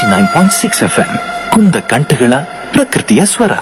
Eighty nine point six F M ಕುಂದ ಕಂಠಗಳ ಪ್ರಕೃತಿಯ ಸ್ವರ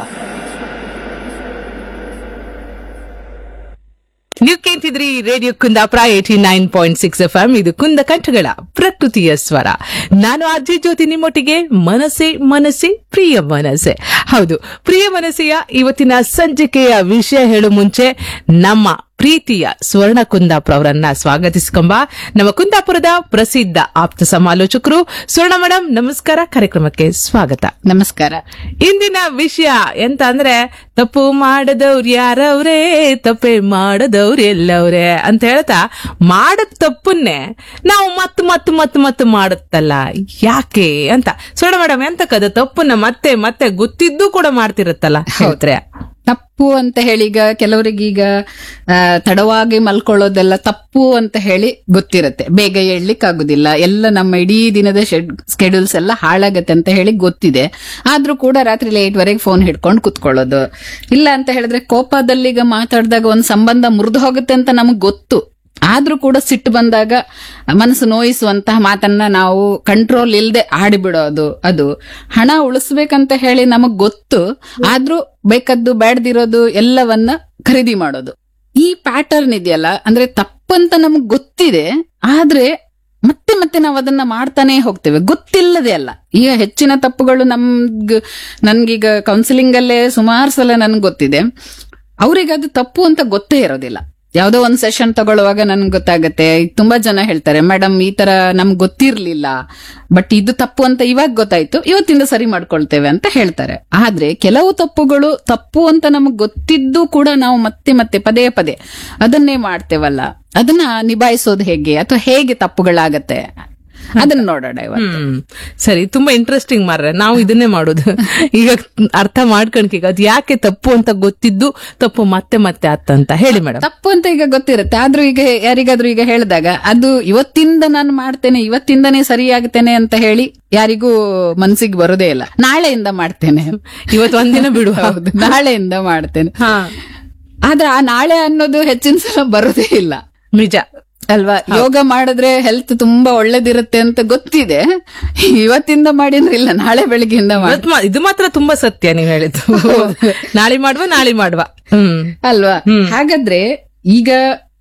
ನೀವು ಕೇಳ್ತಿದ್ರಿ radio Kundapura eighty nine point six F M ಇದು ಕುಂದ ಕಂಠಗಳ ಪ್ರಕೃತಿಯ ಸ್ವರ ನಾನು ಅಜ್ಜಿ ಜ್ಯೋತಿ ನಿಮ್ಮೊಟ್ಟಿಗೆ ಮನಸ್ಸೆ ಮನಸ್ಸೆ ಪ್ರಿಯ ಮನಸ್ಸೆ ಹೌದು ಪ್ರಿಯ ಮನಸ್ಸೆಯ ಇವತ್ತಿನ ಸಂಚಿಕೆಯ ವಿಷಯ ಹೇಳು ಮುಂಚೆ ನಮ್ಮ ಪ್ರೀತಿಯ ಸ್ವರ್ಣ ಕುಂದಾಪುರ ಅವರನ್ನ ಸ್ವಾಗತಿಸ್ಕೊಂಬ ನಮ್ಮ ಕುಂದಾಪುರದ ಪ್ರಸಿದ್ಧ ಆಪ್ತ ಸಮಾಲೋಚಕರು ಸ್ವರ್ಣ ಮೇಡಮ್ ನಮಸ್ಕಾರ ಕಾರ್ಯಕ್ರಮಕ್ಕೆ ಸ್ವಾಗತ ನಮಸ್ಕಾರ ಇಂದಿನ ವಿಷಯ ಎಂತ ಅಂದ್ರೆ ತಪ್ಪು ಮಾಡದವ್ರು ಯಾರವ್ರೇ ತಪ್ಪೇ ಮಾಡದವ್ರು ಎಲ್ಲವ್ರೆ ಅಂತ ಹೇಳ್ತಾ ಮಾಡದ್ ತಪ್ಪನ್ನೇ ನಾವು ಮತ್ ಮತ್ ಮತ್ ಮತ್ ಮಾಡುತ್ತಲ್ಲ ಯಾಕೆ ಅಂತ ಸೋಡ ಮೇಡಮ್ ಎಂತಕ್ಕದ ತಪ್ಪನ್ನ ಮತ್ತೆ ಮತ್ತೆ ಗೊತ್ತಿದ್ದು ಕೂಡ ಮಾಡ್ತಿರುತ್ತಲ್ಲ ಹೇಳ್ತಾರೆ ತಪ್ಪು ಅಂತ ಹೇಳಿ ಈಗ ಕೆಲವರಿಗೀಗ ಆ, ತಡವಾಗಿ ಮಲ್ಕೊಳ್ಳೋದೆಲ್ಲ ತಪ್ಪು ಅಂತ ಹೇಳಿ ಗೊತ್ತಿರುತ್ತೆ ಬೇಗ ಏಳ್ಲಿಕ್ಕೆ ಆಗುದಿಲ್ಲ ಎಲ್ಲ ನಮ್ಮ ಇಡೀ ದಿನದ ಸ್ಕೆಡ್ಯೂಲ್ಸ್ ಎಲ್ಲ ಹಾಳಾಗತ್ತೆ ಅಂತ ಹೇಳಿ ಗೊತ್ತಿದೆ ಆದ್ರೂ ಕೂಡ ರಾತ್ರಿ ಲೇಟ್ ವರೆಗೆ ಫೋನ್ ಹಿಡ್ಕೊಂಡು ಕುತ್ಕೊಳ್ಳೋದು ಇಲ್ಲ ಅಂತ ಹೇಳಿದ್ರೆ ಕೋಪದಲ್ಲಿ ಈಗ ಮಾತಾಡಿದಾಗ ಒಂದ್ ಸಂಬಂಧ ಮುರಿದು ಹೋಗುತ್ತೆ ಅಂತ ನಮಗ್ ಗೊತ್ತು ಆದ್ರೂ ಕೂಡ ಸಿಟ್ಟು ಬಂದಾಗ ಮನಸ್ಸು ನೋಯಿಸುವಂತಹ ಮಾತನ್ನ ನಾವು ಕಂಟ್ರೋಲ್ ಇಲ್ಲದೆ ಆಡಿಬಿಡೋದು ಅದು ಹಣ ಉಳಿಸ್ಬೇಕಂತ ಹೇಳಿ ನಮಗ್ ಗೊತ್ತು ಆದ್ರೂ ಬೇಕದ್ದು ಬೇಡದಿರೋದು ಎಲ್ಲವನ್ನ ಖರೀದಿ ಮಾಡೋದು ಈ ಪ್ಯಾಟರ್ನ್ ಇದೆಯಲ್ಲ ಅಂದ್ರೆ ತಪ್ಪಂತ ನಮಗ್ ಗೊತ್ತಿದೆ ಆದ್ರೆ ಮತ್ತೆ ಮತ್ತೆ ನಾವು ಅದನ್ನ ಮಾಡ್ತಾನೆ ಹೋಗ್ತೇವೆ ಗೊತ್ತಿಲ್ಲದೆ ಅಲ್ಲ ಈಗ ಹೆಚ್ಚಿನ ತಪ್ಪುಗಳು ನಮ್ಗ್ ನನ್ಗೀಗ ಕೌನ್ಸಿಲಿಂಗ್ ಅಲ್ಲೇ ಸುಮಾರು ಸಲ ನನ್ಗೆ ಗೊತ್ತಿದೆ ಅವ್ರಿಗೆ ಅದು ತಪ್ಪು ಅಂತ ಗೊತ್ತೇ ಇರೋದಿಲ್ಲ ಯಾವ್ದೋ ಒಂದ್ ಸೆಷನ್ ತಗೊಳ್ಳುವಾಗ ನನ್ಗೆ ಗೊತ್ತಾಗತ್ತೆ ತುಂಬಾ ಜನ ಹೇಳ್ತಾರೆ ಮೇಡಮ್ ಈ ತರ ನಮ್ಗೆ ಗೊತ್ತಿರ್ಲಿಲ್ಲ ಬಟ್ ಇದು ತಪ್ಪು ಅಂತ ಇವಾಗ ಗೊತ್ತಾಯ್ತು ಇವತ್ತಿಂದ ಸರಿ ಮಾಡ್ಕೊಳ್ತೇವೆ ಅಂತ ಹೇಳ್ತಾರೆ ಆದ್ರೆ ಕೆಲವು ತಪ್ಪುಗಳು ತಪ್ಪು ಅಂತ ನಮಗ್ ಗೊತ್ತಿದ್ದು ಕೂಡ ನಾವು ಮತ್ತೆ ಮತ್ತೆ ಪದೇ ಪದೇ ಅದನ್ನೇ ಮಾಡ್ತೇವಲ್ಲ ಅದನ್ನ ನಿಭಾಯಿಸೋದು ಹೇಗೆ ಅಥವಾ ಹೇಗೆ ತಪ್ಪುಗಳಾಗತ್ತೆ ಅದನ್ನ ನೋಡೋಣ ಇವತ್ತು ಹ್ಮ್ ಸರಿ ತುಂಬಾ ಇಂಟ್ರೆಸ್ಟಿಂಗ್ ಮಾರ್ರೆ ನಾವು ಇದನ್ನೇ ಮಾಡೋದು ಈಗ ಅರ್ಥ ಮಾಡ್ಕೊಳ್ಕೀಗ ಅದ್ ಯಾಕೆ ತಪ್ಪು ಅಂತ ಗೊತ್ತಿದ್ದು ತಪ್ಪು ಮತ್ತೆ ಮತ್ತೆ ಆತಂತ ಹೇಳಿ ಮೇಡಮ್ ತಪ್ಪು ಅಂತ ಈಗ ಗೊತ್ತಿರುತ್ತೆ ಆದ್ರೂ ಈಗ ಯಾರಿಗಾದ್ರೂ ಈಗ ಹೇಳಿದಾಗ ಅದು ಇವತ್ತಿಂದ ನಾನು ಮಾಡ್ತೇನೆ ಇವತ್ತಿಂದನೇ ಸರಿಯಾಗ್ತೇನೆ ಅಂತ ಹೇಳಿ ಯಾರಿಗೂ ಮನ್ಸಿಗೆ ಬರೋದೇ ಇಲ್ಲ ನಾಳೆಯಿಂದ ಮಾಡ್ತೇನೆ ಇವತ್ತು ಒಂದಿನ ಬಿಡುವ ಹೌದು ನಾಳೆಯಿಂದ ಮಾಡ್ತೇನೆ ಹಾ ಆದ್ರೆ ಆ ನಾಳೆ ಅನ್ನೋದು ಹೆಚ್ಚಿನ ಸಲ ಬರೋದೇ ಇಲ್ಲ ನಿಜ ಅಲ್ವಾ ಯೋಗ ಮಾಡಿದ್ರೆ ಹೆಲ್ತ್ ತುಂಬಾ ಒಳ್ಳೇದಿರುತ್ತೆ ಅಂತ ಗೊತ್ತಿದೆ ಇವತ್ತಿಂದ ಮಾಡಿ ಅಂದ್ರೆ ಇಲ್ಲ ನಾಳೆ ಬೆಳಗ್ಗೆಯಿಂದ ಮಾಡಿ ಇವತ್ತು ಮಾ- ಇದು ಮಾತ್ರ ತುಂಬಾ ಸತ್ಯ ನೀವು ಹೇಳಿದ್ದು ನಾಳೆ ಮಾಡುವ ನಾಳೆ ಮಾಡುವ ಹ್ಮ್ ಅಲ್ವಾ ಹಾಗಾದ್ರೆ ಈಗ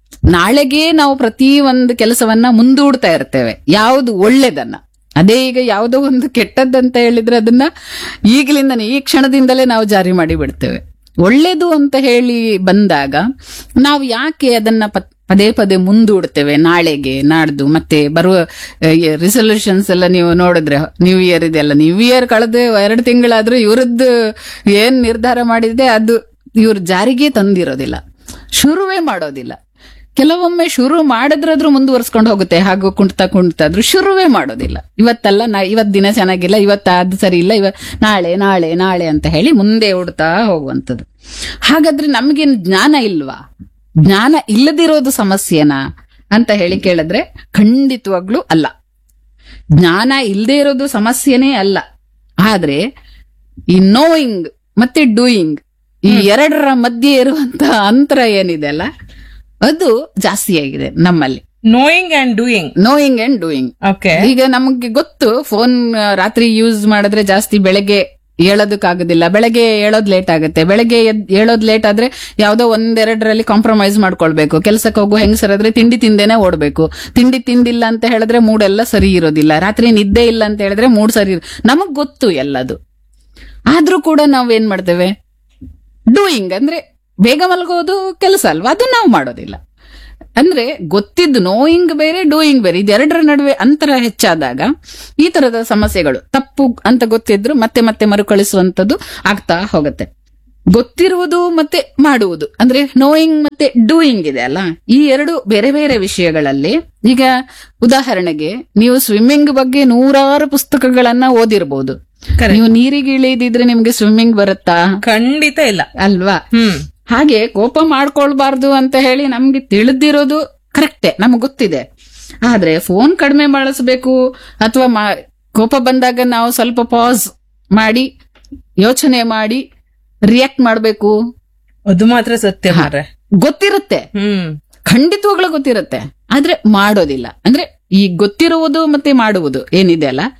ನಾಳೆಗೆ ನಾವು ಪ್ರತಿ ಒಂದು ಕೆಲಸವನ್ನ ಮುಂದೂಡ್ತಾ ಇರ್ತೇವೆ ಯಾವುದು ಒಳ್ಳೇದನ್ನ ಅದೇ ಈಗ ಯಾವುದೋ ಒಂದು ಕೆಟ್ಟದ್ದಂತ ಹೇಳಿದ್ರೆ ಅದನ್ನ ಈಗಲಿಂದನೇ ಈ ಕ್ಷಣದಿಂದಲೇ ನಾವು ಜಾರಿ ಮಾಡಿ ಬಿಡ್ತೇವೆ ಒಳ್ಳೇದು ಅಂತ ಹೇಳಿ ಬಂದಾಗ ನಾವು ಯಾಕೆ ಅದನ್ನ ಪತ್- ಪದೇ ಪದೇ ಮುಂದೂಡ್ತೇವೆ ನಾಳೆಗೆ ನಾಡ್ದು ಮತ್ತೆ ಬರುವ ರಿಸೊಲ್ಯೂಷನ್ಸ್ ಎಲ್ಲ ನೀವು ನೋಡಿದ್ರೆ ನ್ಯೂ ಇಯರ್ ಇದೆಲ್ಲ ನ್ಯೂ ಇಯರ್ ಕಳೆದು ಎರಡು ತಿಂಗಳಾದ್ರೂ ಇವ್ರದ್ದು ಏನ್ ನಿರ್ಧಾರ ಮಾಡಿದೆ ಅದು ಇವ್ರು ಜಾರಿಗೆ ತಂದಿರೋದಿಲ್ಲ ಶುರುವೇ ಮಾಡೋದಿಲ್ಲ ಕೆಲವೊಮ್ಮೆ ಶುರು ಮಾಡಿದ್ರಾದ್ರೂ ಮುಂದುವರ್ಸ್ಕೊಂಡು ಹೋಗುತ್ತೆ ಹಾಗೂ ಕುಂಟ್ತಾ ಕುಂಟ್ತಾದ್ರೂ ಶುರುವೇ ಮಾಡೋದಿಲ್ಲ ಇವತ್ತಲ್ಲ ನಾ ಇವತ್ ದಿನ ಚೆನ್ನಾಗಿಲ್ಲ ಇವತ್ತು ಅದು ಸರಿ ಇಲ್ಲ ಇವ ನಾಳೆ ನಾಳೆ ನಾಳೆ ಅಂತ ಹೇಳಿ ಮುಂದೆ ಓಡ್ತಾ ಹೋಗುವಂಥದ್ದು ಹಾಗಾದ್ರೆ ನಮ್ಗೇನು ಜ್ಞಾನ ಇಲ್ವಾ ಜ್ಞಾನ ಇಲ್ಲದಿರೋದು ಸಮಸ್ಯೆನಾ ಅಂತ ಹೇಳಿ ಕೇಳಿದ್ರೆ ಖಂಡಿತವಾಗ್ಲೂ ಅಲ್ಲ ಜ್ಞಾನ ಇಲ್ಲದೆ ಇರೋದು ಸಮಸ್ಯೆನೇ ಅಲ್ಲ ಆದ್ರೆ ಈ ನೋಯಿಂಗ್ ಮತ್ತೆ ಡೂಯಿಂಗ್ ಈ ಎರಡರ ಮಧ್ಯೆ ಇರುವಂತಹ ಅಂತರ ಏನಿದೆ ಅಲ್ಲ ಅದು ಜಾಸ್ತಿ ಆಗಿದೆ ನಮ್ಮಲ್ಲಿ knowing and doing knowing and doing okay ಈಗ ನಮಗೆ ಗೊತ್ತು ಫೋನ್ ರಾತ್ರಿ ಯೂಸ್ ಮಾಡಿದ್ರೆ ಜಾಸ್ತಿ ಬೆಳಗ್ಗೆ ಹೇಳೋದಕ್ಕಾಗೋದಿಲ್ಲ ಬೆಳಗ್ಗೆ ಹೇಳೋದ್ ಲೇಟ್ ಆಗುತ್ತೆ ಬೆಳಗ್ಗೆ ಎದ್ ಹೇಳೋದ್ ಲೇಟ್ ಆದ್ರೆ ಯಾವ್ದೋ ಒಂದೆರಡರಲ್ಲಿ ಕಾಂಪ್ರಮೈಸ್ ಮಾಡ್ಕೊಳ್ಬೇಕು ಕೆಲ್ಸಕ್ಕೆ ಹೋಗು ಹೆಂಗಸರಾದ್ರೆ ತಿಂಡಿ ತಿಂದೇನೆ ಓಡ್ಬೇಕು ತಿಂಡಿ ತಿಂದಿಲ್ಲ ಅಂತ ಹೇಳಿದ್ರೆ ಮೂಡೆಲ್ಲ ಸರಿ ಇರೋದಿಲ್ಲ ರಾತ್ರಿ ನಿದ್ದೆ ಇಲ್ಲ ಅಂತ ಹೇಳಿದ್ರೆ ಮೂಡ್ ಸರಿ ಇರ ನಮಗ್ ಗೊತ್ತು ಎಲ್ಲದು ಆದ್ರೂ ಕೂಡ ನಾವ್ ಏನ್ ಮಾಡ್ತೇವೆ ಡೂಯಿಂಗ್ ಅಂದ್ರೆ ಬೇಗ ಮಲಗೋದು ಕೆಲಸ ಅಲ್ವಾ ಅದು ನಾವು ಮಾಡೋದಿಲ್ಲ ಅಂದ್ರೆ ಗೊತ್ತಿದ್ದು ನೋಯಿಂಗ್ ಬೇರೆ ಡೂಯಿಂಗ್ ಬೇರೆ ಇದೆರಡರ ನಡುವೆ ಅಂತರ ಹೆಚ್ಚಾದಾಗ ಈ ತರದ ಸಮಸ್ಯೆಗಳು ತಪ್ಪು ಅಂತ ಗೊತ್ತಿದ್ರು ಮತ್ತೆ ಮತ್ತೆ ಮರುಕಳಿಸುವಂತದ್ದು ಆಗ್ತಾ ಹೋಗುತ್ತೆ ಗೊತ್ತಿರುವುದು ಮತ್ತೆ ಮಾಡುವುದು ಅಂದ್ರೆ ನೋಯಿಂಗ್ ಮತ್ತೆ ಡೂಯಿಂಗ್ ಇದೆ ಅಲ್ಲ ಈ ಎರಡು ಬೇರೆ ಬೇರೆ ವಿಷಯಗಳಲ್ಲಿ ಈಗ ಉದಾಹರಣೆಗೆ ನೀವು ಸ್ವಿಮ್ಮಿಂಗ್ ಬಗ್ಗೆ ನೂರಾರು ಪುಸ್ತಕಗಳನ್ನ ಓದಿರ್ಬೋದು ನೀವು ನೀರಿಗೆ ಇಳಿದಿದ್ರೆ ನಿಮ್ಗೆ ಸ್ವಿಮ್ಮಿಂಗ್ ಬರುತ್ತಾ ಖಂಡಿತ ಇಲ್ಲ ಅಲ್ವಾ ಹ್ಮ್ ಹಾಗೆ ಕೋಪ ಮಾಡ್ಕೊಳ್ಬಾರ್ದು ಅಂತ ಹೇಳಿ ನಮ್ಗೆ ತಿಳಿದಿರೋದು ಕರೆಕ್ಟೇ ನಮ್ಗೆ ಗೊತ್ತಿದೆ ಆದ್ರೆ ಫೋನ್ ಕಡಿಮೆ ಬಳಸಬೇಕು ಅಥವಾ ಕೋಪ ಬಂದಾಗ ನಾವು ಸ್ವಲ್ಪ ಪಾಸ್ ಮಾಡಿ ಯೋಚನೆ ಮಾಡಿ ರಿಯಾಕ್ಟ್ ಮಾಡ್ಬೇಕು ಅದು ಮಾತ್ರ ಸತ್ಯ ಮಾರ್ರೆ ಗೊತ್ತಿರುತ್ತೆ ಹ್ಮ್ ಖಂಡಿತವಾಗ್ಲೂ ಗೊತ್ತಿರುತ್ತೆ ಆದ್ರೆ ಮಾಡೋದಿಲ್ಲ ಅಂದ್ರೆ ಈ ಗೊತ್ತಿರುವುದು ಮತ್ತೆ ಮಾಡುವುದು ಏನಿದೆ ಅಲ್ಲ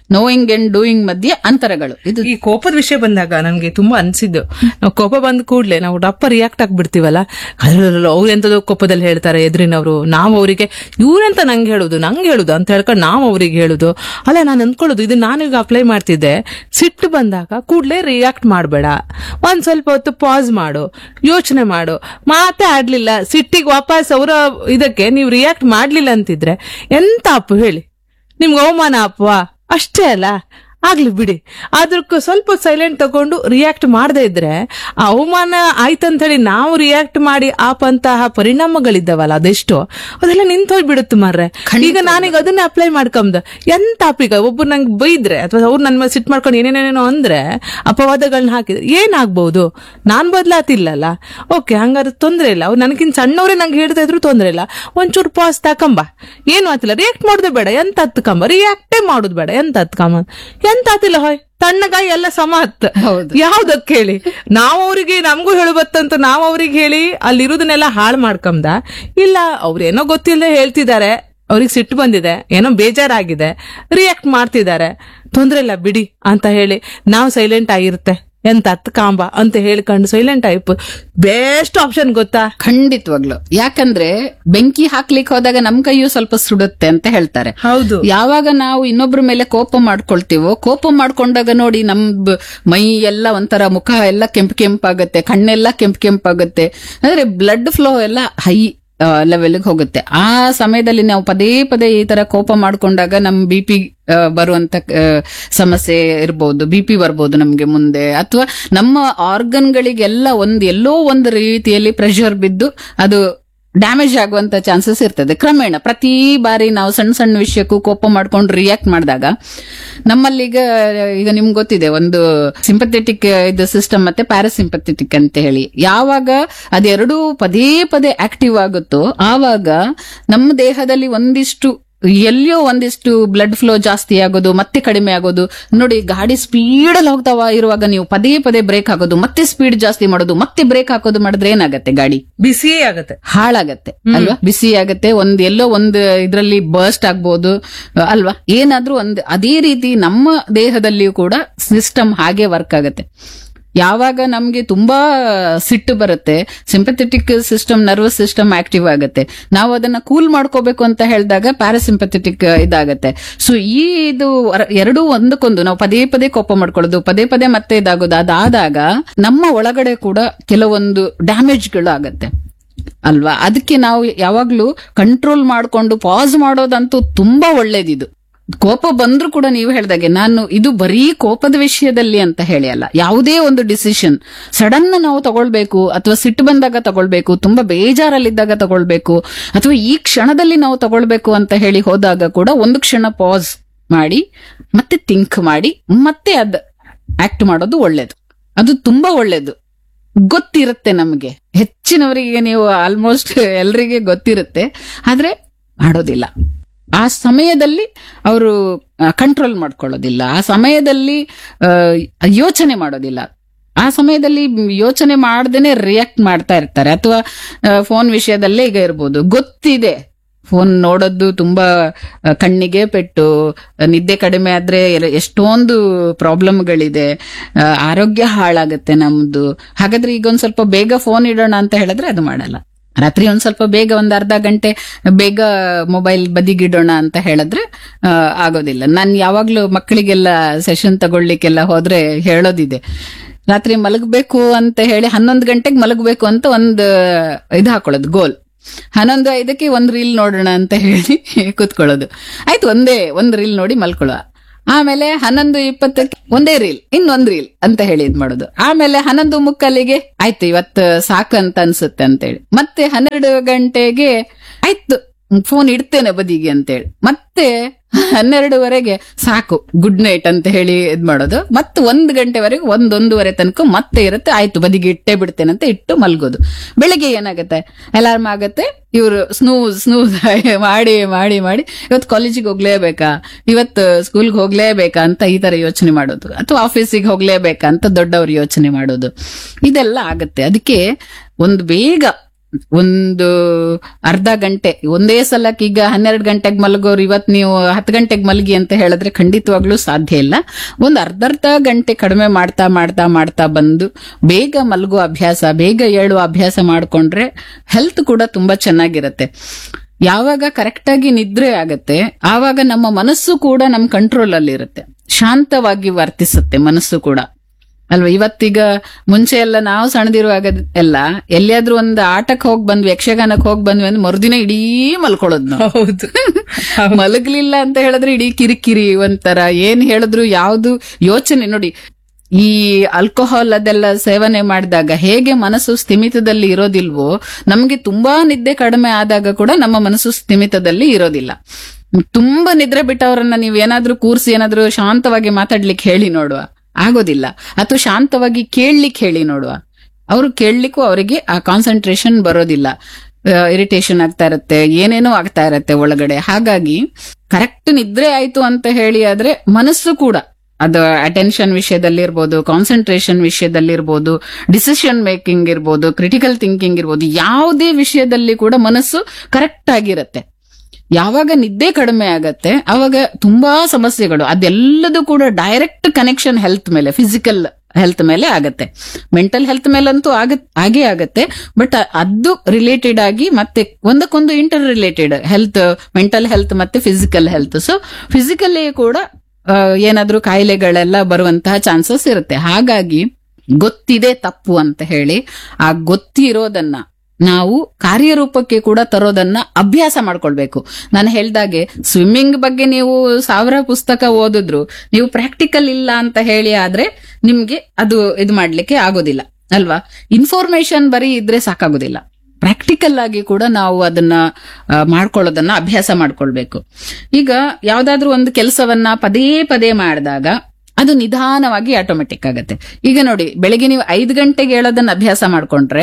ನೋಯಿಂಗ್ ಅಂಡ್ ಡೂಯಿಂಗ್ ಮಧ್ಯೆ ಅಂತರಗಳು ಇದು ಈ ಕೋಪದ ವಿಷಯ ಬಂದಾಗ ನನ್ಗೆ ತುಂಬಾ ಅನ್ಸಿದ್ದು ನಾವು ಕೋಪ ಬಂದ ಕೂಡ್ಲೆ ನಾವು ಡಪ್ಪ ರಿಯಾಕ್ಟ್ ಆಗ್ಬಿಡ್ತೀವಲ್ಲ ಅವ್ರು ಎಂತದೋ ಕೋಪದಲ್ಲಿ ಹೇಳ್ತಾರೆ ಎದುರಿನವರು ನಾವು ಅವರಿಗೆ ಇವ್ರೆಂತ ನಂಗೆ ಹೇಳುದು ನಂಗೆ ಹೇಳುದು ಅಂತ ಹೇಳ್ಕೊಂಡು ನಾವು ಅವ್ರಿಗೆ ಹೇಳುದು ಅಲ್ಲ ನಾನು ಅಂದ್ಕೊಳ್ಳೋದು ಇದು ನಾನೀಗ ಅಪ್ಲೈ ಮಾಡ್ತಿದ್ದೆ ಸಿಟ್ಟು ಬಂದಾಗ ಕೂಡ್ಲೆ ರಿಯಾಕ್ಟ್ ಮಾಡಬೇಡ ಒಂದ್ ಸ್ವಲ್ಪ ಹೊತ್ತು ಪಾಸ್ ಮಾಡು ಯೋಚನೆ ಮಾಡು ಮಾತೇ ಆಡ್ಲಿಲ್ಲ ಸಿಟ್ಟಿಗೆ ವಾಪಸ್ ಅವರ ಇದಕ್ಕೆ ನೀವು ರಿಯಾಕ್ಟ್ ಮಾಡ್ಲಿಲ್ಲ ಅಂತಿದ್ರೆ ಎಂತ ಅಪ್ಪು ಹೇಳಿ ನಿಮ್ಗೆ ಅವಮಾನ ಅಪ್ವಾ ಅಷ್ಟೇ ಅಲ್ಲ ಆಗ್ಲಿ ಬಿಡಿ ಅದಕ್ಕೆ ಸ್ವಲ್ಪ ಸೈಲೆಂಟ್ ತಗೊಂಡು ರಿಯಾಕ್ಟ್ ಮಾಡದೇ ಇದ್ರೆ ಆ ಅವಮಾನ ಆಯ್ತಂತ ಹೇಳಿ ನಾವು ರಿಯಾಕ್ಟ್ ಮಾಡಿ ಆಪಂತಹ ಪರಿಣಾಮಗಳಿದ್ದಾವಲ್ಲ ಅದೆಷ್ಟು ಅದೆಲ್ಲ ನಿಂತೋಗ್ಬಿಡುತ್ತೆ ಮಾರ್ರೆ ಈಗ ನಾನೀಗ ಅದನ್ನ ಅಪ್ಲೈ ಮಾಡ್ಕೊಂಬ ಎಂತ ಅಪ್ಪೀಗ ಒಬ್ಬರು ನಂಗೆ ಬೈದ್ರೆ ಅಥವಾ ಅವ್ರು ನನ್ನ ಮೇಲೆ ಸಿಟ್ ಮಾಡ್ಕೊಂಡು ಏನೇನೇನೇನೋ ಅಂದ್ರೆ ಅಪವಾದಗಳನ್ನ ಹಾಕಿದ್ರೆ ಏನಾಗ್ಬಹುದು ನಾನ್ ಬದ್ಲಾತಿಲ್ಲಲ್ಲ ಓಕೆ ಹಂಗಾದ್ರೆ ತೊಂದ್ರೆ ಇಲ್ಲ ಅವ್ರು ನನಗಿಂತ ಸಣ್ಣವರೇ ನಂಗೆ ಹೇಳ್ತಾ ಇದ್ರು ತೊಂದ್ರೆ ಇಲ್ಲ ಒಂಚೂರು ಪಾಸ್ ತಕಂಬ ಏನು ಆತಿಲ್ಲ ರಿಯಾಕ್ಟ್ ಮಾಡೋದೇ ಬೇಡ ಎಂತ ಹತ್ಕಂಬ ರಿಯಾಕ್ಟೇ ಮಾಡೋದು ಬೇಡ ಎಂತ ಹತ್ಕಂಬ ಎಂತ ಆತಿಲ್ಲ ಹೊಯ್ ತಣ್ಣಗಾಯಿ ಎಲ್ಲ ಸಮ ಹತ್ ಹೌದು. ಯಾವ್ದಕ್ ಹೇಳಿ ನಾವು ಅವ್ರಿಗೆ ನಮಗೂ ಹೇಳಬತ್ತಂತ ನಾವು ಅವ್ರಿಗೆ ಹೇಳಿ ಅಲ್ಲಿರೋದನ್ನೆಲ್ಲ ಹಾಳು ಮಾಡ್ಕಂದ ಇಲ್ಲ ಅವ್ರೇನೋ ಗೊತ್ತಿಲ್ಲದೆ ಹೇಳ್ತಿದ್ದಾರೆ ಅವ್ರಿಗೆ ಸಿಟ್ಟು ಬಂದಿದೆ ಏನೋ ಬೇಜಾರಾಗಿದೆ ರಿಯಾಕ್ಟ್ ಮಾಡ್ತಿದ್ದಾರೆ ತೊಂದ್ರೆ ಇಲ್ಲ ಬಿಡಿ ಅಂತ ಹೇಳಿ ನಾವು ಸೈಲೆಂಟ್ ಆಗಿರುತ್ತೆ ಎಂತ ಹತ್ ಕಾಂಬ ಅಂತ ಹೇಳ್ಕೊಂಡು ಸೈಲೆಂಟ್ ಆಯ್ತು ಬೆಸ್ಟ್ ಆಪ್ಷನ್ ಗೊತ್ತಾ ಖಂಡಿತವಾಗ್ಲು ಯಾಕಂದ್ರೆ ಬೆಂಕಿ ಹಾಕ್ಲಿಕ್ಕೆ ಹೋದಾಗ ನಮ್ ಕೈಯೂ ಸ್ವಲ್ಪ ಸುಡುತ್ತೆ ಅಂತ ಹೇಳ್ತಾರೆ ಹೌದು ಯಾವಾಗ ನಾವು ಇನ್ನೊಬ್ರ ಮೇಲೆ ಕೋಪ ಮಾಡ್ಕೊಳ್ತೀವೋ ಕೋಪ ಮಾಡ್ಕೊಂಡಾಗ ನೋಡಿ ನಮ್ ಬ- ಮೈ ಎಲ್ಲ ಒಂಥರ ಮುಖ ಎಲ್ಲ ಕೆಂಪ್ ಕೆಂಪಾಗತ್ತೆ ಕಣ್ಣೆಲ್ಲ ಕೆಂಪ್ ಕೆಂಪಾಗತ್ತೆ ಅಂದ್ರೆ ಬ್ಲಡ್ ಫ್ಲೋ ಎಲ್ಲ ಹೈ ಲೆವೆಲ್ಗೆ ಹೋಗುತ್ತೆ ಆ ಸಮಯದಲ್ಲಿ ನಾವು ಪದೇ ಪದೇ ಈ ತರ ಕೋಪ ಮಾಡ್ಕೊಂಡಾಗ ನಮ್ ಬಿ ಪಿ ಬರುವಂತ ಆ, ಸಮಸ್ಯೆ ಇರ್ಬೋದು ಬಿ ಪಿ ಬರ್ಬೋದು ನಮ್ಗೆ ಮುಂದೆ ಅಥವಾ ನಮ್ಮ ಆರ್ಗನ್ಗಳಿಗೆಲ್ಲ ಒಂದ್ ಎಲ್ಲೋ ಒಂದು ರೀತಿಯಲ್ಲಿ ಪ್ರೆಷರ್ ಬಿದ್ದು ಅದು ಡ್ಯಾಮೇಜ್ ಆಗುವಂತ ಚಾನ್ಸಸ್ ಇರ್ತದೆ ಕ್ರಮೇಣ ಪ್ರತಿ ಬಾರಿ ನಾವು ಸಣ್ಣ ಸಣ್ಣ ವಿಷಯಕ್ಕೂ ಕೋಪ ಮಾಡ್ಕೊಂಡು ರಿಯಾಕ್ಟ್ ಮಾಡಿದಾಗ ನಮ್ಮಲ್ಲೀಗ ಈಗ ನಿಮ್ಗೆ ಗೊತ್ತಿದೆ ಒಂದು ಸಿಂಪಥೆಟಿಕ್ ಇದು ಸಿಸ್ಟಮ್ ಮತ್ತೆ ಪ್ಯಾರಾಸಿಂಪಥೆಟಿಕ್ ಅಂತ ಹೇಳಿ ಯಾವಾಗ ಅದೆರಡೂ ಪದೇ ಪದೇ ಆಕ್ಟಿವ್ ಆಗುತ್ತೋ ಆವಾಗ ನಮ್ಮ ದೇಹದಲ್ಲಿ ಒಂದಿಷ್ಟು ಎಲ್ಲಿಯೋ ಒಂದಿಷ್ಟು ಬ್ಲಡ್ ಫ್ಲೋ ಜಾಸ್ತಿ ಆಗೋದು ಮತ್ತೆ ಕಡಿಮೆ ಆಗೋದು ನೋಡಿ ಗಾಡಿ ಸ್ಪೀಡ್ ಅಲ್ಲಿ ಹೋಗ್ತಾವ ಇರುವಾಗ ನೀವು ಪದೇ ಪದೇ ಬ್ರೇಕ್ ಹಾಕೋದು ಮತ್ತೆ ಸ್ಪೀಡ್ ಜಾಸ್ತಿ ಮಾಡೋದು ಮತ್ತೆ ಬ್ರೇಕ್ ಹಾಕೋದು ಮಾಡಿದ್ರೆ ಏನಾಗತ್ತೆ ಗಾಡಿ ಬಿಸಿಯೇ ಆಗತ್ತೆ ಹಾಳಾಗತ್ತೆ ಅಲ್ವಾ ಬಿಸಿ ಆಗತ್ತೆ ಒಂದ್ ಎಲ್ಲೋ ಒಂದ್ ಇದ್ರಲ್ಲಿ ಬರ್ಸ್ಟ್ ಆಗ್ಬೋದು ಅಲ್ವಾ ಏನಾದ್ರೂ ಒಂದ್ ಅದೇ ರೀತಿ ನಮ್ಮ ದೇಹದಲ್ಲಿಯೂ ಕೂಡ ಸಿಸ್ಟಮ್ ಹಾಗೆ ವರ್ಕ್ ಆಗತ್ತೆ ಯಾವಾಗ ನಮ್ಗೆ ತುಂಬಾ ಸಿಟ್ಟು ಬರುತ್ತೆ sympathetic system nervous system active ಆಗುತ್ತೆ ನಾವು ಅದನ್ನ ಕೂಲ್ ಮಾಡ್ಕೋಬೇಕು ಅಂತ ಹೇಳಿದಾಗ ಪ್ಯಾರಾಸಿಂಪಥೆಟಿಕ್ ಇದಾಗತ್ತೆ ಸೊ ಈ ಇದು ವರ- ಎರಡೂ ಒಂದಕ್ಕೊಂದು ನಾವು ಪದೇ ಪದೇ ಕೋಪ ಮಾಡ್ಕೊಳ್ಳೋದು ಪದೇ ಪದೇ ಮತ್ತೆ ಇದಾಗೋದು ಅದಾದಾಗ ನಮ್ಮ ಒಳಗಡೆ ಕೂಡ ಕೆಲವೊಂದು ಡ್ಯಾಮೇಜ್ಗಳು ಆಗತ್ತೆ ಅಲ್ವಾ ಅದಕ್ಕೆ ನಾವು ಯಾವಾಗ್ಲೂ ಕಂಟ್ರೋಲ್ ಮಾಡ್ಕೊಂಡು ಪಾಸ್ ಮಾಡೋದಂತೂ ತುಂಬಾ ಒಳ್ಳೇದಿದು ಕೋಪ ಬಂದ್ರೂ ಕೂಡ ನೀವು ಹೇಳ್ದಾಗೆ ನಾನು ಇದು ಬರೀ ಕೋಪದ ವಿಷಯದಲ್ಲಿ ಅಂತ ಹೇಳಿ ಅಲ್ಲ ಯಾವುದೇ ಒಂದು ಡಿಸಿಷನ್ ಸಡನ್ ನಾವು ತಗೊಳ್ಬೇಕು ಅಥವಾ ಸಿಟ್ಟು ಬಂದಾಗ ತಗೊಳ್ಬೇಕು ತುಂಬಾ ಬೇಜಾರಲ್ಲಿದ್ದಾಗ ತಗೊಳ್ಬೇಕು ಅಥವಾ ಈ ಕ್ಷಣದಲ್ಲಿ ನಾವು ತಗೊಳ್ಬೇಕು ಅಂತ ಹೇಳಿ ಹೋದಾಗ ಕೂಡ ಒಂದು ಕ್ಷಣ ಪಾಸ್ ಮಾಡಿ ಮತ್ತೆ ಥಿಂಕ್ ಮಾಡಿ ಮತ್ತೆ ಅದ್ ಆಕ್ಟ್ ಮಾಡೋದು ಒಳ್ಳೇದು ಅದು ತುಂಬಾ ಒಳ್ಳೇದು ಗೊತ್ತಿರುತ್ತೆ ನಮಗೆ ಹೆಚ್ಚಿನವರಿಗೆ ನೀವು ಆಲ್ಮೋಸ್ಟ್ ಎಲ್ರಿಗೆ ಗೊತ್ತಿರುತ್ತೆ ಆದ್ರೆ ಮಾಡೋದಿಲ್ಲ ಆ ಸಮಯದಲ್ಲಿ ಅವರು ಕಂಟ್ರೋಲ್ ಮಾಡ್ಕೊಳ್ಳೋದಿಲ್ಲ ಆ ಸಮಯದಲ್ಲಿ ಆ, ಯೋಚನೆ ಮಾಡೋದಿಲ್ಲ ಆ ಸಮಯದಲ್ಲಿ ಯೋಚನೆ ಮಾಡ್ದೇನೆ ರಿಯಾಕ್ಟ್ ಮಾಡ್ತಾ ಇರ್ತಾರೆ ಅಥವಾ ಫೋನ್ ವಿಷಯದಲ್ಲೇ ಈಗ ಇರ್ಬೋದು ಗೊತ್ತಿದೆ ಫೋನ್ ನೋಡೋದು ತುಂಬಾ ಆ, ಕಣ್ಣಿಗೆ ಪೆಟ್ಟು ಆ, ನಿದ್ದೆ ಕಡಿಮೆ ಆದ್ರೆ ಎರ- ಎಷ್ಟೊಂದು ಪ್ರಾಬ್ಲಮ್ಗಳಿದೆ ಆ, ಆರೋಗ್ಯ ಹಾಳಾಗತ್ತೆ ನಮ್ದು ಹಾಗಾದ್ರೆ ಈಗ ಒಂದ್ ಸ್ವಲ್ಪ ಬೇಗ ಫೋನ್ ಇಡೋಣ ಅಂತ ಹೇಳಿದ್ರೆ ಅದು ಮಾಡಲ್ಲ ರಾತ್ರಿ ಒಂದ್ ಸ್ವಲ್ಪ ಬೇಗ ಒಂದ್ ಅರ್ಧ ಗಂಟೆ ಬೇಗ ಮೊಬೈಲ್ ಬದಿಗಿಡೋಣ ಅಂತ ಹೇಳಿದ್ರೆ ಆ, ಆಗೋದಿಲ್ಲ ನಾನು ಯಾವಾಗ್ಲೂ ಮಕ್ಕಳಿಗೆಲ್ಲ ಸೆಷನ್ ತಗೊಳ್ಲಿಕ್ಕೆಲ್ಲ ಹೋದ್ರೆ ಹೇಳೋದಿದೆ ರಾತ್ರಿ ಮಲಗಬೇಕು ಅಂತ ಹೇಳಿ ಹನ್ನೊಂದು ಗಂಟೆಗೆ ಮಲಗಬೇಕು ಅಂತ ಒಂದು ಇದು ಹಾಕೊಳ್ಳೋದು ಗೋಲ್ ಹನ್ನೊಂದು ಐದಕ್ಕೆ ಒಂದ್ ರೀಲ್ ನೋಡೋಣ ಅಂತ ಹೇಳಿ ಕೂತ್ಕೊಳ್ಳೋದು ಆಯ್ತು ಒಂದೇ ಒಂದ್ ರೀಲ್ ನೋಡಿ ಮಲ್ಕೊಳ್ಳೋ ಆಮೇಲೆ ಹನ್ನೊಂದು ಇಪ್ಪತ್ತಕ್ಕೆ ಒಂದೇ ರೀಲ್ ಇನ್ನೊಂದ್ ರೀಲ್ ಅಂತ ಹೇಳಿ ಇದ್ ಮಾಡೋದು ಆಮೇಲೆ ಹನ್ನೊಂದು ಮುಕ್ಕಲ್ಲಿಗೆ ಆಯ್ತು ಇವತ್ತು ಸಾಕು ಅಂತ ಅನ್ಸುತ್ತೆ ಅಂತೇಳಿ ಮತ್ತೆ ಹನ್ನೆರಡು ಗಂಟೆಗೆ ಆಯ್ತು ಫೋನ್ ಇಡ್ತೇನೆ ಬದಿಗೆ ಅಂತೇಳಿ ಮತ್ತೆ ಹನ್ನೆರಡುವರೆಗೆ ಸಾಕು ಗುಡ್ ನೈಟ್ ಅಂತ ಹೇಳಿ ಇದ್ ಮಾಡೋದು ಮತ್ತೆ ಒಂದ್ ಗಂಟೆವರೆಗೆ ಒಂದೊಂದುವರೆ ತನಕ ಮತ್ತೆ ಇರುತ್ತೆ ಆಯ್ತು ಬದಿಗೆ ಇಟ್ಟೇ ಬಿಡ್ತೇನೆ ಅಂತ ಇಟ್ಟು ಮಲ್ಗೋದು ಬೆಳಿಗ್ಗೆ ಏನಾಗುತ್ತೆ ಅಲಾರ್ಮ್ ಆಗತ್ತೆ ಇವರು ಸ್ನೂಸ್ ಸ್ನೂಸ್ ಮಾಡಿ ಮಾಡಿ ಮಾಡಿ ಇವತ್ತು ಕಾಲೇಜಿಗೆ ಹೋಗ್ಲೇಬೇಕಾ ಇವತ್ತು ಸ್ಕೂಲ್ಗೆ ಹೋಗ್ಲೇಬೇಕಾ ಅಂತ ಈ ತರ ಯೋಚನೆ ಮಾಡೋದು ಅಥವಾ ಆಫೀಸಿಗೆ ಹೋಗ್ಲೇಬೇಕಾ ಅಂತ ದೊಡ್ಡವರು ಯೋಚನೆ ಮಾಡೋದು ಇದೆಲ್ಲ ಆಗತ್ತೆ ಅದಕ್ಕೆ ಒಂದು ಬೇಗ ಒಂದು ಅರ್ಧ ಗಂಟೆ ಒಂದೇ ಸಲಕ್ಕೆ ಈಗ ಹನ್ನೆರಡು ಗಂಟೆಗೆ ಮಲಗೋರು ಇವತ್ ನೀವು ಹತ್ತು ಗಂಟೆಗೆ ಮಲಗಿ ಅಂತ ಹೇಳಿದ್ರೆ ಖಂಡಿತವಾಗ್ಲೂ ಸಾಧ್ಯ ಇಲ್ಲ ಒಂದು ಅರ್ಧ ಅರ್ಧ ಗಂಟೆ ಕಡಿಮೆ ಮಾಡ್ತಾ ಮಾಡ್ತಾ ಮಾಡ್ತಾ ಬಂದು ಬೇಗ ಮಲಗುವ ಅಭ್ಯಾಸ ಬೇಗ ಏಳುವ ಅಭ್ಯಾಸ ಮಾಡ್ಕೊಂಡ್ರೆ ಹೆಲ್ತ್ ಕೂಡ ತುಂಬಾ ಚೆನ್ನಾಗಿರತ್ತೆ ಯಾವಾಗ ಕರೆಕ್ಟ್ ಆಗಿ ನಿದ್ರೆ ಆಗತ್ತೆ ಆವಾಗ ನಮ್ಮ ಮನಸ್ಸು ಕೂಡ ನಮ್ಮ ಕಂಟ್ರೋಲ್ ಅಲ್ಲಿ ಇರುತ್ತೆ ಶಾಂತವಾಗಿ ವರ್ತಿಸುತ್ತೆ ಮನಸ್ಸು ಕೂಡ ಅಲ್ವಾ ಇವತ್ತೀಗ ಮುಂಚೆ ಎಲ್ಲ ನಾವು ಸಣ್ಣದಿರುವಾಗ ಎಲ್ಲ ಎಲ್ಲಿಯಾದ್ರೂ ಒಂದು ಆಟಕ್ಕೆ ಹೋಗಿ ಬಂದ್ವಿ ಯಕ್ಷಗಾನಕ್ಕೆ ಹೋಗಿ ಬಂದ್ವಿ ಅಂದ್ರೆ ಮರುದಿನ ಇಡೀ ಮಲ್ಕೊಳ್ಳೋದು ನಾವು ಹೌದು ಮಲಗ್ಲಿಲ್ಲ ಅಂತ ಹೇಳಿದ್ರೆ ಇಡೀ ಕಿರಿಕಿರಿ ಒಂಥರ ಏನ್ ಹೇಳಿದ್ರು ಯಾವ್ದು ಯೋಚನೆ ನೋಡಿ ಈ ಆಲ್ಕೋಹಾಲ್ ಅದೆಲ್ಲ ಸೇವನೆ ಮಾಡಿದಾಗ ಹೇಗೆ ಮನಸ್ಸು ಸ್ಥಿಮಿತದಲ್ಲಿ ಇರೋದಿಲ್ವೋ ನಮ್ಗೆ ತುಂಬಾ ನಿದ್ದೆ ಕಡಿಮೆ ಆದಾಗ ಕೂಡ ನಮ್ಮ ಮನಸ್ಸು ಸ್ಥಿಮಿತದಲ್ಲಿ ಇರೋದಿಲ್ಲ ತುಂಬಾ ನಿದ್ರೆ ಬಿಟ್ಟವರನ್ನ ನೀವ್ ಏನಾದ್ರೂ ಕೂರ್ಸಿ ಏನಾದ್ರೂ ಶಾಂತವಾಗಿ ಮಾತಾಡ್ಲಿಕ್ಕೆ ಹೇಳಿ ನೋಡುವ ಆಗೋದಿಲ್ಲ ಅಥವಾ ಶಾಂತವಾಗಿ ಕೇಳಲಿಕ್ಕೆ ಹೇಳಿ ನೋಡುವ ಅವರು ಕೇಳಲಿಕ್ಕೂ ಅವರಿಗೆ ಆ ಕಾನ್ಸಂಟ್ರೇಷನ್ ಬರೋದಿಲ್ಲ ಇರಿಟೇಷನ್ ಆಗ್ತಾ ಇರುತ್ತೆ ಏನೇನೋ ಆಗ್ತಾ ಇರತ್ತೆ ಒಳಗಡೆ ಹಾಗಾಗಿ ಕರೆಕ್ಟ್ ನಿದ್ರೆ ಆಯ್ತು ಅಂತ ಹೇಳಿ ಆದ್ರೆ ಮನಸ್ಸು ಕೂಡ ಅದು ಅಟೆನ್ಷನ್ ವಿಷಯದಲ್ಲಿ ಇರ್ಬೋದು ಕಾನ್ಸಂಟ್ರೇಷನ್ ವಿಷಯದಲ್ಲಿ ಇರ್ಬೋದು ಡಿಸಿಷನ್ ಮೇಕಿಂಗ್ ಇರ್ಬೋದು ಕ್ರಿಟಿಕಲ್ ಥಿಂಕಿಂಗ್ ಇರ್ಬೋದು ಯಾವುದೇ ವಿಷಯದಲ್ಲಿ ಕೂಡ ಮನಸ್ಸು ಕರೆಕ್ಟ್ ಆಗಿರತ್ತೆ ಯಾವಾಗ ನಿದ್ದೆ ಕಡಿಮೆ ಆಗತ್ತೆ ಅವಾಗ ತುಂಬಾ ಸಮಸ್ಯೆಗಳು ಅದೆಲ್ಲದೂ ಕೂಡ ಡೈರೆಕ್ಟ್ ಕನೆಕ್ಷನ್ ಹೆಲ್ತ್ ಮೇಲೆ ಫಿಸಿಕಲ್ ಹೆಲ್ತ್ ಮೇಲೆ ಆಗತ್ತೆ ಮೆಂಟಲ್ ಹೆಲ್ತ್ ಮೇಲಂತೂ ಆಗತ್ ಆಗೇ ಆಗತ್ತೆ ಬಟ್ ಅದು ರಿಲೇಟೆಡ್ ಆಗಿ ಮತ್ತೆ ಒಂದಕ್ಕೊಂದು interrelated health mental health ಮತ್ತೆ ಫಿಸಿಕಲ್ ಹೆಲ್ತ್ ಸೊ ಫಿಸಿಕಲಿ ಕೂಡ ಆ, ಏನಾದ್ರೂ ಕಾಯಿಲೆಗಳೆಲ್ಲ ಬರುವಂತಹ ಚಾನ್ಸಸ್ ಇರುತ್ತೆ ಹಾಗಾಗಿ ಗೊತ್ತಿದೆ ತಪ್ಪು ಅಂತ ಹೇಳಿ ಆ ಗೊತ್ತಿರೋದನ್ನ ನಾವು ಕಾರ್ಯರೂಪಕ್ಕೆ ಕೂಡ ತರೋದನ್ನ ಅಭ್ಯಾಸ ಮಾಡ್ಕೊಳ್ಬೇಕು ನಾನು ಹೇಳ್ದಾಗೆ ಸ್ವಿಮ್ಮಿಂಗ್ ಬಗ್ಗೆ ನೀವು ಸಾವಿರ ಪುಸ್ತಕ ಓದಿದ್ರು ನೀವು ಪ್ರಾಕ್ಟಿಕಲ್ ಇಲ್ಲ ಅಂತ ಹೇಳಿ ಆದ್ರೆ ನಿಮ್ಗೆ ಅದು ಇದು ಮಾಡ್ಲಿಕ್ಕೆ ಆಗೋದಿಲ್ಲ ಅಲ್ವಾ ಇನ್ಫಾರ್ಮೇಶನ್ ಬರೀ ಇದ್ರೆ ಸಾಕಾಗೋದಿಲ್ಲ ಪ್ರಾಕ್ಟಿಕಲ್ ಆಗಿ ಕೂಡ ನಾವು ಅದನ್ನ ಆ, ಮಾಡ್ಕೊಳ್ಳೋದನ್ನ ಅಭ್ಯಾಸ ಮಾಡ್ಕೊಳ್ಬೇಕು ಈಗ ಯಾವ್ದಾದ್ರೂ ಒಂದು ಕೆಲಸವನ್ನ ಪದೇ ಪದೇ ಮಾಡಿದಾಗ ಅದು ನಿಧಾನವಾಗಿ ಆಟೋಮೆಟಿಕ್ ಆಗತ್ತೆ ಈಗ ನೋಡಿ ಬೆಳಿಗ್ಗೆ ನೀವು ಐದು ಗಂಟೆಗೆ ಹೇಳೋದನ್ನ ಅಭ್ಯಾಸ ಮಾಡ್ಕೊಂಡ್ರೆ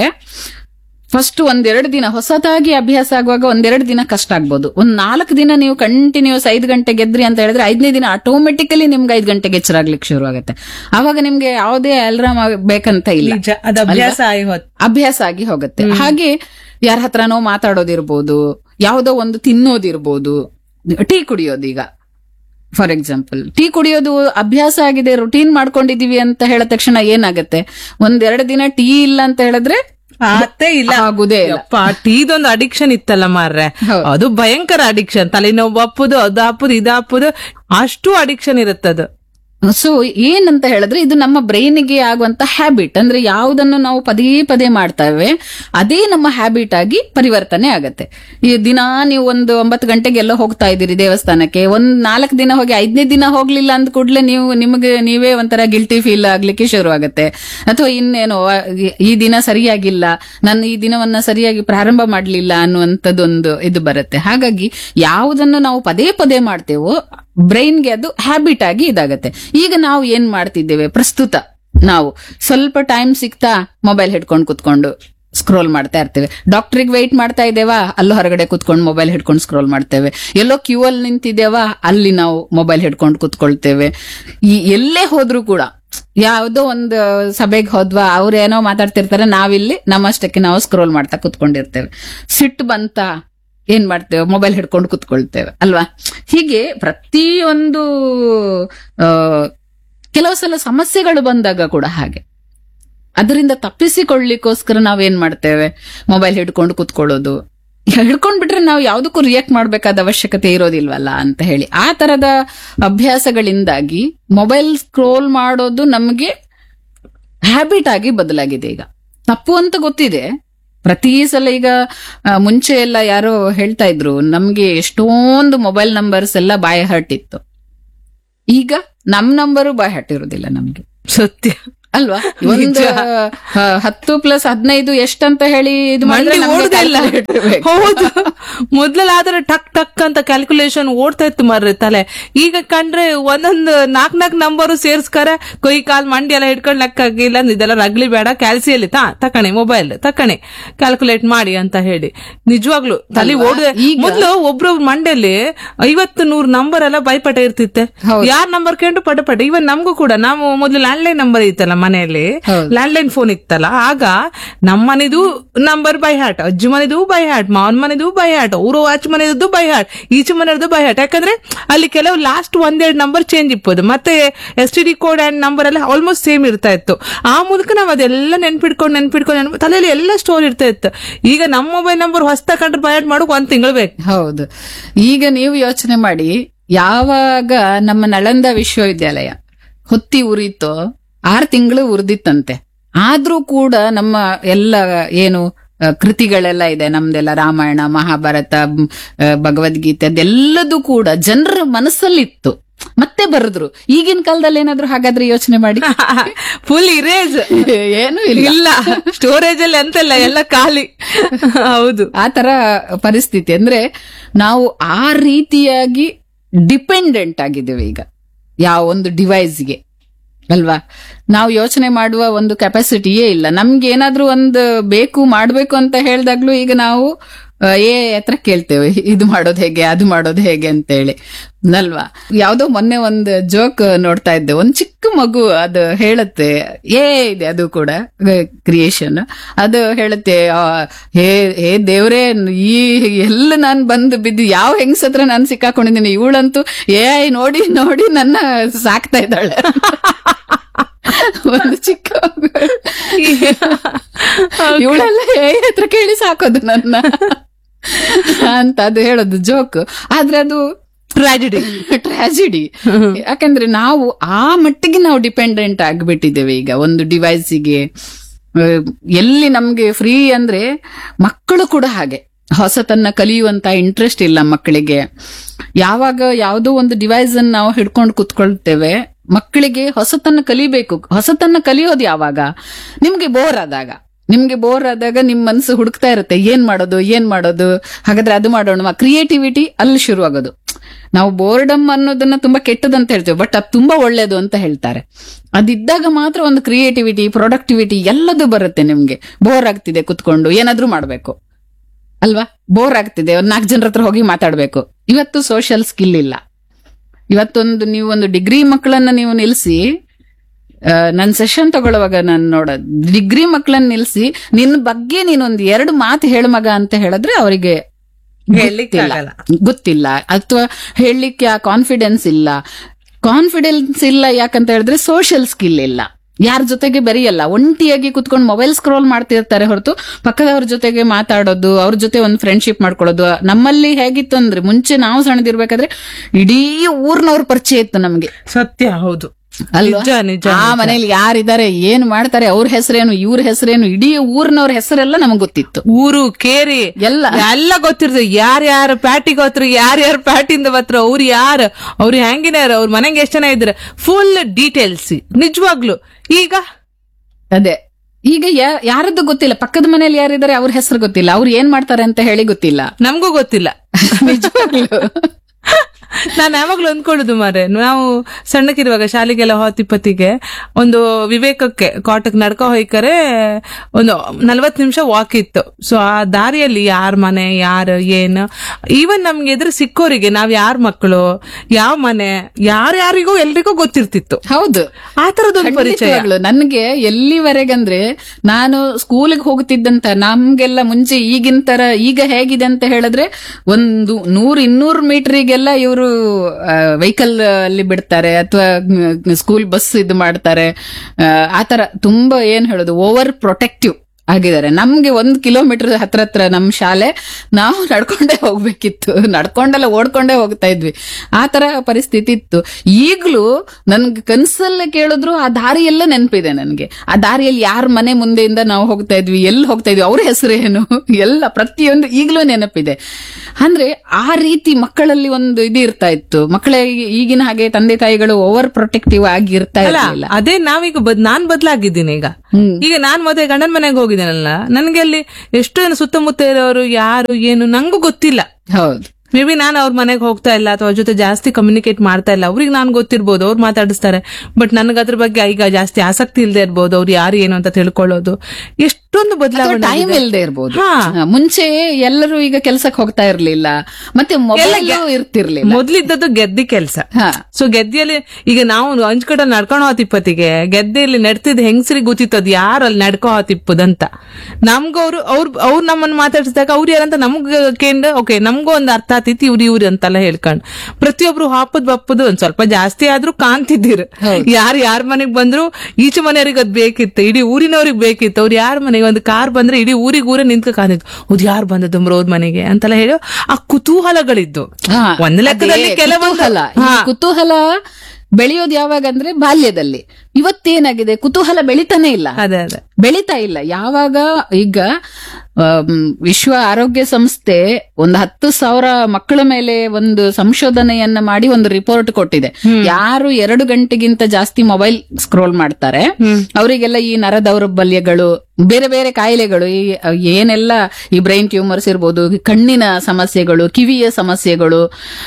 ಫಸ್ಟ್ ಒಂದೆರಡು ದಿನ ಹೊಸದಾಗಿ ಅಭ್ಯಾಸ ಆಗುವಾಗ ಒಂದೆರಡು ದಿನ ಕಷ್ಟ ಆಗ್ಬೋದು ಒಂದ್ ನಾಲ್ಕು ದಿನ ನೀವು ಕಂಟಿನ್ಯೂಸ್ ಐದು ಗಂಟೆಗೆ ಎದ್ರಿ ಅಂತ ಹೇಳಿದ್ರೆ ಐದನೇ ದಿನ ಆಟೋಮೆಟಿಕಲಿ ನಿಮ್ಗೆ ಐದು ಗಂಟೆಗೆ ಎಚ್ಚರಾಗ್ಲಿಕ್ಕೆ ಶುರು ಆಗುತ್ತೆ ಆವಾಗ ನಿಮ್ಗೆ ಯಾವುದೇ ಅಲ್ರಾಮ್ ಬೇಕಂತ ಇಲ್ಲ ನಿಜ ಅದು ಅಭ್ಯಾಸ ಆಗಿ ಹೋತ್ ಅಭ್ಯಾಸ ಆಗಿ ಹೋಗುತ್ತೆ ಹಾಗೆ ಯಾರ ಹತ್ರನೋ ಮಾತಾಡೋದಿರ್ಬೋದು ಯಾವುದೋ ಒಂದು ತಿನ್ನೋದಿರ್ಬೋದು ಟೀ ಕುಡಿಯೋದು ಈಗ ಫಾರ್ ಎಕ್ಸಾಂಪಲ್ ಟೀ ಕುಡಿಯೋದು ಅಭ್ಯಾಸ ಆಗಿದೆ ರುಟೀನ್ ಮಾಡ್ಕೊಂಡಿದೀವಿ ಅಂತ ಹೇಳಿದ ತಕ್ಷಣ ಏನಾಗತ್ತೆ ಒಂದೆರಡು ದಿನ ಟೀ ಇಲ್ಲ ಅಂತ ಹೇಳಿದ್ರೆ ಅತ್ತೆ ಇಲ್ಲ ಆಗುದೇ ಇಲ್ಲ ಯಪ್ಪ ಟೀದೊಂದು ಅಡಿಕ್ಷನ್ ಇತ್ತಲ್ಲ ಮಾರ್ರೆ ಹೌದು. ಅದು ಭಯಂಕರ ಅಡಿಕ್ಷನ್ ತಲೆನೋವು ಅಪ್ಪುದು ಅದು ಹಾಪುದು ಇದು ಹಾಪುದು ಅಷ್ಟು ಅಡಿಕ್ಷನ್ ಇರುತ್ತದು ಸೊ ಏನಂತ ಹೇಳಿದ್ರೆ ಇದು ನಮ್ಮ ಬ್ರೈನ್ಗೆ ಆಗುವಂತ ಹ್ಯಾಬಿಟ್ ಅಂದ್ರೆ ಯಾವುದನ್ನು ನಾವು ಪದೇ ಪದೇ ಮಾಡ್ತೇವೆ ಅದೇ ನಮ್ಮ ಹ್ಯಾಬಿಟ್ ಆಗಿ ಪರಿವರ್ತನೆ ಆಗತ್ತೆ ಈ ದಿನ ನೀವು ಒಂದು ಒಂಬತ್ತು ಗಂಟೆಗೆ ಎಲ್ಲ ಹೋಗ್ತಾ ಇದ್ದೀರಿ ದೇವಸ್ಥಾನಕ್ಕೆ ಒಂದ್ ನಾಲ್ಕು ದಿನ ಹೋಗಿ ಐದನೇ ದಿನ ಹೋಗ್ಲಿಲ್ಲ ಅಂದ ಕೂಡಲೇ ನೀವು ನಿಮಗೆ ನೀವೇ ಒಂಥರ ಗಿಲ್ಟಿ ಫೀಲ್ ಆಗ್ಲಿಕ್ಕೆ ಶುರು ಆಗತ್ತೆ ಅಥವಾ ಇನ್ನೇನೋ ಆ, ಈ- ಈ ದಿನ ಸರಿಯಾಗಿಲ್ಲ ನಾನು ಈ ದಿನವನ್ನ ಸರಿಯಾಗಿ ಪ್ರಾರಂಭ ಮಾಡ್ಲಿಲ್ಲ ಅನ್ನುವಂಥದ್ದೊಂದು ಇದು ಬರುತ್ತೆ ಹಾಗಾಗಿ ಯಾವುದನ್ನು ನಾವು ಪದೇ ಪದೇ ಮಾಡ್ತೇವೋ ಬ್ರೈನ್ಗೆ ಅದು ಹ್ಯಾಬಿಟ್ ಆಗಿ ಇದಾಗತ್ತೆ ಈಗ ನಾವು ಏನ್ ಮಾಡ್ತಿದ್ದೇವೆ ಪ್ರಸ್ತುತ ನಾವು ಸ್ವಲ್ಪ ಟೈಮ್ ಸಿಗ್ತಾ ಮೊಬೈಲ್ ಹಿಡ್ಕೊಂಡು ಕುತ್ಕೊಂಡು ಸ್ಕ್ರೋಲ್ ಮಾಡ್ತಾ ಇರ್ತೇವೆ ಡಾಕ್ಟರ್ಗೆ ವೆಯ್ಟ್ ಮಾಡ್ತಾ ಇದ್ದೇವಾ ಅಲ್ಲೂ ಹೊರಗಡೆ ಕುತ್ಕೊಂಡು ಮೊಬೈಲ್ ಹಿಡ್ಕೊಂಡು ಸ್ಕ್ರೋಲ್ ಮಾಡ್ತೇವೆ ಎಲ್ಲೋ ಕ್ಯೂ ಅಲ್ಲಿ ನಿಂತಿದ್ದೇವಾ ಅಲ್ಲಿ ನಾವು ಮೊಬೈಲ್ ಹಿಡ್ಕೊಂಡು ಕುತ್ಕೊಳ್ತೇವೆ ಈ ಎಲ್ಲೇ ಹೋದ್ರೂ ಕೂಡ ಯಾವುದೋ ಒಂದು ಸಭೆಗೆ ಹೋದ್ವಾ ಅವ್ರು ಏನೋ ಮಾತಾಡ್ತಿರ್ತಾರೆ ನಾವಿಲ್ಲಿ ನಮ್ಮಷ್ಟಕ್ಕೆ ನಾವು ಸ್ಕ್ರೋಲ್ ಮಾಡ್ತಾ ಕುತ್ಕೊಂಡಿರ್ತೇವೆ ಸಿಟ್ಟು ಬಂತ ಏನ್ ಮಾಡ್ತೇವೆ ಮೊಬೈಲ್ ಹಿಡ್ಕೊಂಡು ಕುತ್ಕೊಳ್ತೇವೆ ಅಲ್ವಾ ಹೀಗೆ ಪ್ರತಿಯೊಂದು ಆ, ಕೆಲವು ಸಲ ಸಮಸ್ಯೆಗಳು ಬಂದಾಗ ಕೂಡ ಹಾಗೆ ಅದರಿಂದ ತಪ್ಪಿಸಿಕೊಳ್ಳಿಕ್ಕೋಸ್ಕರ ನಾವೇನ್ ಮಾಡ್ತೇವೆ ಮೊಬೈಲ್ ಹಿಡ್ಕೊಂಡು ಕುತ್ಕೊಳ್ಳೋದು ಹಿಡ್ಕೊಂಡ್ ಬಿಟ್ರೆ ನಾವು ಯಾವ್ದಕ್ಕೂ ರಿಯಾಕ್ಟ್ ಮಾಡ್ಬೇಕಾದ ಅವಶ್ಯಕತೆ ಇರೋದಿಲ್ವಲ್ಲ ಅಂತ ಹೇಳಿ ಆ ತರದ ಅಭ್ಯಾಸಗಳಿಂದಾಗಿ ಮೊಬೈಲ್ ಸ್ಕ್ರೋಲ್ ಮಾಡೋದು ನಮಗೆ ಹ್ಯಾಬಿಟ್ ಆಗಿ ಬದಲಾಗಿದೆ ಈಗ ತಪ್ಪು ಅಂತ ಗೊತ್ತಿದೆ ಪ್ರತಿ ಸಲ ಈಗ ಆ, ಮುಂಚೆ ಎಲ್ಲ ಯಾರೋ ಹೇಳ್ತಾ ಇದ್ರು ನಮ್ಗೆ ಎಷ್ಟೊಂದು ಮೊಬೈಲ್ ನಂಬರ್ಸ್ ಎಲ್ಲ ಬಾಯ ಹರ್ಟ್ ಇತ್ತು ಈಗ ನಮ್ ನಂಬರು ಬಾಯ ಹರ್ಟ್ ಇರೋದಿಲ್ಲ ನಮ್ಗೆ ಸತ್ಯ ಅಲ್ವಾ ಒಂದು ಆ, ಹತ್ತು ಪ್ಲಸ್ ಹದಿನೈದು ಎಷ್ಟಂತ ಹೇಳಿ ಇದು ಮಾಡಿದ್ರೆ ಮಂಡಿ ನಮ್ಗೆ ಓಡುದೇ ಇಲ್ಲ calculator ಬೇಕು. ಹೌದು ಮೊದ್ಲೆಲ್ಲಾದ್ರೆ ಟಕ್ ಟಕ್ ಅಂತ ಕ್ಯಾಲ್ಕುಲೇಷನ್ ಓಡ್ತಾ ಇತ್ತು ಮಾರ್ರೆ ತಲೆ ಈಗ ಕಂಡ್ರೆ ಒಂದೊಂದು ನಾಕ್ ನಾಕ್ ನಂಬರ್ ಸೇರ್ಸ್ಕರ ಕೊಯ್ ಕಾಲ್ ಮಂಡಿ ಎಲ್ಲ ಹಿಡ್ಕೊಂಡ್ ಲೆಕ್ಕ ಆಗಿಲ್ಲ ಇದೆಲ್ಲ ರಗ್ಲಿ ಬೇಡ ಕ್ಯಾಲ್ಸಿಯಲ್ಲಿ ತಾ ತಕಣಿ ಮೊಬೈಲ್ ತಕಣಿ ಕ್ಯಾಲ್ಕುಲೇಟ್ ಮಾಡಿ ಅಂತ ಹೇಳಿ ನಿಜವಾಗ್ಲು ತಲೆ ಅಲ್ವಾ? ಓಡುದೆ ಈಗ- ಮೊದ್ಲು ಒಬ್ರು ಮಂಡ್ಯಲ್ಲಿ ಐವತ್ತು ನೂರ್ ನಂಬರ್ ಎಲ್ಲ ಬೈಪಟ ಇರ್ತಿತ್ತೆ ಯಾರ್ ನಂಬರ್ ಕೇಂಡು ಪಟ ಪಟ ಇವನ್ ನಮಗೂ ಕೂಡ ನಾವು ಮೊದ್ಲು ಲ್ಯಾಂಡ್ಲೈನ್ ನಂಬರ್ ಇತ್ತಲ್ಲ ಮನೆಯಲ್ಲಿ ಹೌದು. ಲ್ಯಾಂಡ್ಲೈನ್ ಫೋನ್ ಇತ್ತಲ್ಲ ಆಗ ನಮ್ಮ ಮನೆದು ನಂಬರ್ ಬೈ ಹಾರ್ಟ್ ಅಜ್ಜಿ ಮನೆದು ಬೈ ಹಾರ್ಟ್ ಮಾವನ್ ಮನೆದು ಬೈ ಹಾರ್ಟ್ ಅವರು ಆಚೆ ಮನೆಯದು ಬೈ ಹಾರ್ಟ್ ಈಚೆ ಮನೆಯದು ಬೈ ಹಾರ್ಟ್ ಯಾಕಂದ್ರೆ ಅಲ್ಲಿ ಕೆಲವು ಲಾಸ್ಟ್ ಒಂದೆರಡು ನಂಬರ್ ಚೇಂಜ್ ಇಪ್ಪದು ಮತ್ತೆ S T D code and number ಎಲ್ಲ ಆಲ್ಮೋಸ್ಟ್ ಸೇಮ್ ಇರ್ತಾ ಇತ್ತು ಆ ಮೂಲಕ ನಾವು ಅದೆಲ್ಲ ನೆನ್ಪಿಡ್ಕೊಂಡು ನೆನ್ಪಿಡ್ಕೊಂಡು ನೆನ್ಪು ತಲೆಯಲ್ಲಿ ಎಲ್ಲ ಸ್ಟೋರ್ ಇರ್ತಾ ಇತ್ತು ಈಗ ನಮ್ಮ ಮೊಬೈಲ್ ನಂಬರ್ ಹೊಸ ಕಂಡ್ರೆ ಬೈ ಹಾರ್ಟ್ ಮಾಡೋಕೆ ಒಂದ್ ತಿಂಗಳು ಬೇಕು ಹೌದು ಈಗ ನೀವು ಯೋಚನೆ ಮಾಡಿ ಯಾವಾಗ ನಮ್ಮ ನಳಂದ ವಿಶ್ವವಿದ್ಯಾಲಯ ಹೊತ್ತಿ ಉರಿತೋ ಆರು ತಿಂಗಳು ಉರಿದಿತ್ತಂತೆ ಆದ್ರೂ ಕೂಡ ನಮ್ಮ ಎಲ್ಲ ಏನು ಆ, ಕೃತಿಗಳೆಲ್ಲ ಇದೆ ನಮ್ದೆಲ್ಲ ರಾಮಾಯಣ ಮಹಾಭಾರತ ಮ್, ಆ, ಭಗವದ್ಗೀತೆ ಅದೆಲ್ಲದೂ ಕೂಡ ಜನರ ಮನಸ್ಸಲ್ಲಿತ್ತು ಮತ್ತೆ ಬರೆದ್ರು ಈಗಿನ ಕಾಲದಲ್ಲಿ ಏನಾದ್ರು ಹಾಗಾದ್ರೆ ಯೋಚನೆ ಮಾಡಿ ಫುಲ್ ಇರೇಜ್ ಏನು ಇಲ್ಲ ಇಲ್ಲ ಸ್ಟೋರೇಜ್ ಅಲ್ಲಿ ಎಂತೆಲ್ಲ ಎಲ್ಲ ಖಾಲಿ ಹೌದು ಆ ತರ ಪರಿಸ್ಥಿತಿ ಅಂದ್ರೆ ನಾವು ಆ ರೀತಿಯಾಗಿ ಡಿಪೆಂಡೆಂಟ್ ಆಗಿದ್ದೇವೆ ಈಗ ಯಾವ ಒಂದು ಡಿವೈಸ್ಗೆ ಅಲ್ವಾ ನಾವು ಯೋಚನೆ ಮಾಡುವ ಒಂದು ಕೆಪಾಸಿಟಿಯೇ ಇಲ್ಲ ನಮ್ಗೆ ಏನಾದ್ರೂ ಒಂದು ಬೇಕು ಮಾಡ್ಬೇಕು ಅಂತ ಹೇಳ್ದಾಗ್ಲೂ ಈಗ ನಾವು ಆ, ಏ ಹತ್ರ ಕೇಳ್ತೇವೆ ಇದು ಮಾಡೋದು ಹೇಗೆ ಅದು ಮಾಡೋದು ಹೇಗೆ ಅಂತ ಹೇಳಿ ಅಲ್ವಾ ಯಾವ್ದೋ ಮೊನ್ನೆ ಒಂದು ಜೋಕ್ ನೋಡ್ತಾ ಇದ್ದೆ ಒಂದ್ ಚಿಕ್ಕ ಮಗು ಅದು ಹೇಳುತ್ತೆ ಏ ಇದೆ ಅದು ಕೂಡ ಕ್ರಿಯೇಷನ್ ಅದು ಹೇಳುತ್ತೆ ಆ, ಹೇ ಹೇ ದೇವ್ರೇ ಈ ಎಲ್ಲ ನಾನ್ ಬಂದು ಬಿದ್ದು ಯಾವ ಹೆಂಗ್ಸ್ ಹತ್ರ ನಾನ್ ಸಿಕ್ಕಾಕೊಂಡಿದ್ದೀನಿ ಇವಳಂತೂ ಏ ನೋಡಿ ನೋಡಿ ನನ್ನ ಸಾಕ್ತಾ ಇದ್ದಾಳೆ ಒಂದು ಚಿಕ್ಕ ಇವಳೆಲ್ಲ ಏ ಹತ್ರ ಕೇಳಿ ಸಾಕೋದು ನನ್ನ ಅಂತ ಅದು ಹೇಳೋದು ಜೋಕ್ ಆದ್ರೆ ಅದು ಟ್ರಾಜಿಡಿ ಟ್ರಾಜಿಡಿ ಯಾಕಂದ್ರೆ ನಾವು ಆ ಮಟ್ಟಿಗೆ ನಾವು ಡಿಪೆಂಡೆಂಟ್ ಆಗಿಬಿಟ್ಟಿದ್ದೇವೆ ಈಗ ಒಂದು ಡಿವೈಸಿಗೆ ಎಲ್ಲಿ ನಮ್ಗೆ ಫ್ರೀ ಅಂದ್ರೆ ಮಕ್ಕಳು ಕೂಡ ಹಾಗೆ ಹೊಸತನ್ನ ಕಲಿಯುವಂತ ಇಂಟ್ರೆಸ್ಟ್ ಇಲ್ಲ ಮಕ್ಕಳಿಗೆ ಯಾವಾಗ ಯಾವುದೋ ಒಂದು ಡಿವೈಸ್ ಅನ್ನು ನಾವು ಹಿಡ್ಕೊಂಡು ಕುತ್ಕೊಳ್ತೇವೆ ಮಕ್ಕಳಿಗೆ ಹೊಸತನ್ನ ಕಲಿಬೇಕು ಹೊಸತನ್ನ ಕಲಿಯೋದು ಯಾವಾಗ ನಿಮ್ಗೆ ಬೋರ್ ಆದಾಗ ನಿಮ್ಗೆ ಬೋರ್ ಆದಾಗ ನಿಮ್ ಮನಸ್ಸು ಹುಡುಕ್ತಾ ಇರುತ್ತೆ ಏನ್ ಮಾಡೋದು ಏನ್ ಮಾಡೋದು ಹಾಗಾದ್ರೆ ಅದು ಮಾಡೋಣ ಕ್ರಿಯೇಟಿವಿಟಿ ಅಲ್ಲಿ ಶುರುವಾಗೋದು ನಾವು ಬೋರ್ಡಮ್ ಅನ್ನೋದನ್ನ ತುಂಬಾ ಕೆಟ್ಟದಂತ ಹೇಳ್ತೇವೆ ಬಟ್ ಅದು ತುಂಬಾ ಒಳ್ಳೇದು ಅಂತ ಹೇಳ್ತಾರೆ ಅದಿದ್ದಾಗ ಮಾತ್ರ ಒಂದು ಕ್ರಿಯೇಟಿವಿಟಿ ಪ್ರೊಡಕ್ಟಿವಿಟಿ ಎಲ್ಲದೂ ಬರುತ್ತೆ ನಿಮ್ಗೆ ಬೋರ್ ಆಗ್ತಿದೆ ಕುತ್ಕೊಂಡು ಏನಾದ್ರೂ ಮಾಡ್ಬೇಕು ಅಲ್ವಾ ಬೋರ್ ಆಗ್ತಿದೆ ಒಂದ್ ನಾಲ್ಕು ಜನರ ಹತ್ರ ಹೋಗಿ ಮಾತಾಡ್ಬೇಕು ಇವತ್ತು ಸೋಷಿಯಲ್ ಸ್ಕಿಲ್ ಇಲ್ಲ ಇವತ್ತೊಂದು ನೀವು ಒಂದು ಡಿಗ್ರಿ ಮಕ್ಕಳನ್ನ ನೀವು ನಿಲ್ಸಿ ನನ್ನ ಸೆಷನ್ ತಗೊಳ್ಳುವಾಗ ನಾನು ನೋಡ ಡಿಗ್ರಿ ಮಕ್ಕಳನ್ನ ನಿಲ್ಸಿ ನಿನ್ನ ಬಗ್ಗೆ ನೀನೊಂದು ಎರಡು ಮಾತು ಹೇಳು ಮಗ ಅಂತ ಹೇಳಿದ್ರೆ ಅವರಿಗೆ ಹೇಳ್ಲಿಕ್ಕೆ ಆಗಲ್ಲ. ಗೊತ್ತಿಲ್ಲ ಅಥವಾ ಹೇಳಲಿಕ್ಕೆ ಆ ಕಾನ್ಫಿಡೆನ್ಸ್ ಇಲ್ಲ ಕಾನ್ಫಿಡೆನ್ಸ್ ಇಲ್ಲ ಯಾಕಂತ ಹೇಳಿದ್ರೆ ಸೋಷಿಯಲ್ ಸ್ಕಿಲ್ ಇಲ್ಲ ಯಾರ ಜೊತೆಗೆ ಬೆರೆಯಲ್ಲ ಒಂಟಿಯಾಗಿ ಕುತ್ಕೊಂಡು ಮೊಬೈಲ್ ಸ್ಕ್ರೋಲ್ ಮಾಡ್ತಿರ್ತಾರೆ ಹೊರತು ಪಕ್ಕದವ್ರ ಜೊತೆಗೆ ಮಾತಾಡೋದು ಅವ್ರ ಜೊತೆ ಒಂದು ಫ್ರೆಂಡ್ಶಿಪ್ ಮಾಡ್ಕೊಳ್ಳೋದು ನಮ್ಮಲ್ಲಿ ಹೇಗಿತ್ತು ಅಂದ್ರೆ ಮುಂಚೆ ನಾವು ಸಣ್ಣದಿರ್ಬೇಕಾದ್ರೆ ಇಡೀ ಊರ್ನವ್ರ ಪರಿಚಯ ಇತ್ತು ನಮ್ಗೆ ಸತ್ಯ ಹೌದು ಅಲ್ವಾ ನಿಜ ನಿಜ ಆ ಮನೇಲಿ ಯಾರಿದ್ದಾರೆ ಏನ್ ಮಾಡ್ತಾರೆ ಅವ್ರ ಹೆಸರೇನು ಇವ್ರ ಹೆಸರೇನು ಇಡೀ ಊರ್ನವ್ರ ಹೆಸರೆಲ್ಲ ನಮಗ್ ಗೊತ್ತಿತ್ತು ಊರು ಕೇರಿ ಎಲ್ಲ ಎಲ್ಲ ಗೊತ್ತಿರ್ತದೆ ಯಾರ್ಯಾರ ಪ್ಯಾಟಿಗೆ ಹೋತ್ರ ಯಾರ್ಯಾರ ಪ್ಯಾಟಿಂದ ಬತ್ರ ಅವ್ರು ಯಾರು ಅವ್ರು ಹೆಂಗಿನಾರ ಅವ್ರ ಮನೆಗೆ ಎಷ್ಟು ಜನ ಇದ್ರೆ ಫುಲ್ ಡೀಟೇಲ್ಸ್ ನಿಜವಾಗ್ಲು ಈಗ ಅದೇ ಈಗ ಯಾ- ಯಾರದ್ದು ಗೊತ್ತಿಲ್ಲ ಪಕ್ಕದ ಮನೇಲಿ ಯಾರಿದ್ದಾರೆ ಅವ್ರ ಹೆಸರು ಗೊತ್ತಿಲ್ಲ ಅವ್ರು ಏನ್ ಮಾಡ್ತಾರೆ ಅಂತ ಹೇಳಿ ಗೊತ್ತಿಲ್ಲ ನಮಗೂ ಗೊತ್ತಿಲ್ಲ ನಿಜವಾಗ್ಲು ನಾನು ಯಾವಾಗ್ಲೂ ಅಂದ್ಕೊಳ್ಳುದು ಮಾರೆ ನಾವು ಸಣ್ಣಕ್ಕಿರುವಾಗ ಶಾಲೆಗೆಲ್ಲ ಹೋತಿಪ್ಪತ್ತಿಗೆ ಒಂದು ವಿವೇಕಕ್ಕೆ ಕಾಟಕ್ ನಡ್ಕ ಹೋಯ್ಕರೆ ಒಂದು ನಲ್ವತ್ ನಿಮಿಷ ವಾಕ್ ಇತ್ತು ಸೊ ಆ ದಾರಿಯಲ್ಲಿ ಯಾರ ಮನೆ ಯಾರು ಏನು ಈವನ್ ನಮ್ಗೆ ಎದುರು ಸಿಕ್ಕೋರಿಗೆ ನಾವ್ ಯಾರ ಮಕ್ಕಳು ಯಾವ ಮನೆ ಯಾರ್ಯಾರಿಗೂ ಎಲ್ರಿಗೂ ಗೊತ್ತಿರ್ತಿತ್ತು ಹೌದು ಆ ತರದೊಂದು ಪರಿಚಯ ಖಂಡಿತವಾಗ್ಲು ನನ್ಗೆ ಎಲ್ಲಿವರೆಗಂದ್ರೆ ನಾನು ಸ್ಕೂಲಿಗೆ ಹೋಗ್ತಿದ್ದಂತ ನಮ್ಗೆಲ್ಲ ಮುಂಚೆ ಈಗಿನ ತರ ಈಗ ಹೇಗಿದೆ ಅಂತ ಹೇಳಿದ್ರೆ ಒಂದು ನೂರ್ ಇನ್ನೂರು ಮೀಟರಿಗೆಲ್ಲ ಇವರು ವೆಹಿಕಲ್ ಅಲ್ಲಿ ಬಿಡ್ತಾರೆ ಅಥವಾ ಸ್ಕೂಲ್ ಬಸ್ ಇದು ಮಾಡ್ತಾರೆ ಆ, ಆತರ ತುಂಬಾ ಏನ್ ಹೇಳೋದು ಓವರ್ ಪ್ರೊಟೆಕ್ಟಿವ್ ಆಗಿದ್ದಾರೆ ನಮ್ಗೆ ಒಂದ್ ಕಿಲೋಮೀಟರ್ ಹತ್ರ ಹತ್ರ ನಮ್ ಶಾಲೆ ನಾವು ನಡ್ಕೊಂಡೇ ಹೋಗ್ಬೇಕಿತ್ತು ನಡ್ಕೊಂಡೆಲ್ಲ ಓಡ್ಕೊಂಡೇ ಹೋಗ್ತಾ ಇದ್ವಿ ಆ ತರ ಪರಿಸ್ಥಿತಿ ಇತ್ತು ಈಗ್ಲೂ ನನ್ಗೆ ಕನ್ಸಲ್ಲೇ ಕೇಳಿದ್ರು ಆ ದಾರಿ ಎಲ್ಲ ನೆನಪಿದೆ ನನ್ಗೆ ಆ ದಾರಿಯಲ್ಲಿ ಯಾರ ಮನೆ ಮುಂದೆಯಿಂದ ನಾವು ಹೋಗ್ತಾ ಇದ್ವಿ ಎಲ್ಲಿ ಹೋಗ್ತಾ ಇದ್ವಿ ಅವ್ರ ಹೆಸರೇನು ಎಲ್ಲ ಪ್ರತಿಯೊಂದು ಈಗ್ಲೂ ನೆನಪಿದೆ ಅಂದ್ರೆ ಆ ರೀತಿ ಮಕ್ಕಳಲ್ಲಿ ಒಂದು ಇದು ಇರ್ತಾ ಇತ್ತು ಮಕ್ಕಳಿಗೆ ಈಗಿನ ಹಾಗೆ ತಂದೆ ತಾಯಿಗಳು ಓವರ್ ಪ್ರೊಟೆಕ್ಟಿವ್ ಆಗಿ ಇರ್ತಾ ಅಲ್ಲ ಇರಲಿಲ್ಲ ಅದೇ ನಾವೀಗ ಬದ್ ನಾನ್ ಬದ್ಲಾಗಿದ್ದೀನಿ ಈಗ ಹ್ಮ್ ಈಗ ನಾನ್ ಮದುವೆ ಗಂಡನ ಮನೆಗೆ ಹೋಗಿದ್ದೇನಲ್ಲ ನನ್ಗೆ ಅಲ್ಲಿ ಎಷ್ಟು ಜನ ಸುತ್ತಮುತ್ತ ಇರೋರು ಯಾರು ಏನು ನಂಗೂ ಗೊತ್ತಿಲ್ಲ ಹೌದು ಮೇ ಬಿ ನಾನು ಅವ್ರ ಮನೆಗೆ ಹೋಗ್ತಾ ಇಲ್ಲ ಅಥವಾ ಅವ್ರ ಜೊತೆ ಜಾಸ್ತಿ ಕಮ್ಯುನಿಕೇಟ್ ಮಾಡ್ತಾ ಇಲ್ಲ ಅವ್ರಿಗೆ ನಾನು ಗೊತ್ತಿರ್ಬೋದು ಅವ್ರು ಮಾತಾಡಿಸ್ತಾರೆ ಬಟ್ ನನಗೆ ಅದ್ರ ಬಗ್ಗೆ ಈಗ ಜಾಸ್ತಿ ಆಸಕ್ತಿ ಇಲ್ಲದೆ ಇರ್ಬೋದು ಅವ್ರು ಯಾರು ಏನು ಅಂತ ತಿಳ್ಕೊಳ್ಳೋದು ಎಷ್ಟು ಅಷ್ಟೊಂದು ಬದಲಾವಣೆ ಟೈಮ್ ಆಗಿದೆ. ಇಲ್ಲದೆ ಇರ್ಬೋದು ಹಾ. ಹಾ, ಮುಂಚೆ ಎಲ್ಲರೂ ಈಗ ಕೆಲ್ಸಕ್ಕೆ ಹೋಗ್ತಾ ಇರ್ಲಿಲ್ಲ ಮತ್ತೆ ಮೊಬೈಲ್ ಇರ್ತಿರ್ಲಿಲ್ಲ ಮೊದ್ಲಿದ್ದದ್ದು ಗೆದ್ದಿ ಕೆಲ್ಸ ಹಾ. ಸೊ ಗೆದ್ದೆಯಲ್ಲಿ ಈಗ ನಾವು ಹಂಚ್ಕಟ ನಡ್ಕೊಂಡು ಹೋತಿಪ್ಪತ್ತಿಗೆ ಗೆದ್ದೆಯಲ್ಲಿ ನಡ್ತಿದ್ ಹೆಂಗಸರಿಗೆ ಗೊತ್ತಿತ್ತದ್ ಯಾರು ಅಲ್ಲಿ ನಡ್ಕೊ ಹೋತಿಪ್ಪದಂತ ನಮ್ಗ ಅವ್ರು ಅವ್ರು ಅವ್ರು ನಮ್ಮನ್ನ ಮಾತಾಡ್ಸಿದಾಗ ಅವ್ರು ಯಾರಂತ ನಮ್ಗ ಕೇಂದ್ರ ಓಕೆ ನಮ್ಗೂ ಒಂದ್ ಅರ್ಥ ಆತಿತ್ತು ಇವ್ರು ಇವ್ರು ಅಂತೆಲ್ಲ ಹೇಳ್ಕೊಂಡ್ ಪ್ರತಿಯೊಬ್ರು ಹಾಪದ್ ಬಪ್ಪದು ಒಂದ್ ಸ್ವಲ್ಪ ಜಾಸ್ತಿ ಆದ್ರೂ ಕಾಣ್ತಿದ್ದೀರು ಯಾರು ಯಾರ ಮನೆಗ್ ಬಂದ್ರು ಈಚೆ ಮನೆಯವ್ರಿಗೆ ಅದ್ ಬೇಕಿತ್ತು ಇಡೀ ಊರಿನವ್ರಿಗೆ ಬೇಕಿತ್ತು ಅವ್ರು ಯಾರ ಮನೆಗೆ ಒಂದು ಕಾರ್ ಬಂದ್ರೆ ಇಡೀ ಊರಿಗೆ ಊರೇ ನಿಂತ್ಕ ಕಾಣಿತ್ತು ಹೌದು ಯಾರು ಬಂದದ್ದು ಮ್ರೋದ್ ಮನೆಗೆ ಅಂತೆಲ್ಲ ಹೇಳಿ ಆ ಕುತೂಹಲಗಳಿದ್ದು ಹಾ, ಒಂದ್ ಲೆಕ್ಕದಲ್ಲಿ ಅದೇ ಕೆಲವೊಂದು ಕುತೂಹಲ ಈ ಕುತೂಹಲ ಬೆಳೆಯೋದು ಯಾವಾಗ ಅಂದ್ರೆ ಬಾಲ್ಯದಲ್ಲಿ ಇವತ್ತೇನಾಗಿದೆ ಕುತೂಹಲ ಬೆಳಿತಾನೆ ಇಲ್ಲ ಅದೇ ಅದೇ ಬೆಳಿತಾ ಇಲ್ಲ ಯಾವಾಗ ಈಗ ಆಮ್, ವಿಶ್ವ ಆರೋಗ್ಯ ಸಂಸ್ಥೆ ಒಂದು ಹತ್ತು ಸಾವಿರ ಮಕ್ಕಳ ಮೇಲೆ ಒಂದು ಸಂಶೋಧನೆಯನ್ನ ಮಾಡಿ ಒಂದು ರಿಪೋರ್ಟ್ ಕೊಟ್ಟಿದೆ ಯಾರು ಎರಡು ಗಂಟೆಗಿಂತ ಜಾಸ್ತಿ ಮೊಬೈಲ್ ಸ್ಕ್ರೋಲ್ ಮಾಡ್ತಾರೆ ಅವರಿಗೆಲ್ಲ ಈ ನರ ದೌರ್ಬಲ್ಯಗಳು ಬೇರೆ ಬೇರೆ ಕಾಯಿಲೆಗಳು ಈ ಏನೆಲ್ಲ ಈ ಬ್ರೈನ್ ಟ್ಯೂಮರ್ಸ್ ಇರ್ಬೋದು ಕಣ್ಣಿನ ಸಮಸ್ಯೆಗಳು ಕಿವಿಯ ಸಮಸ್ಯೆಗಳು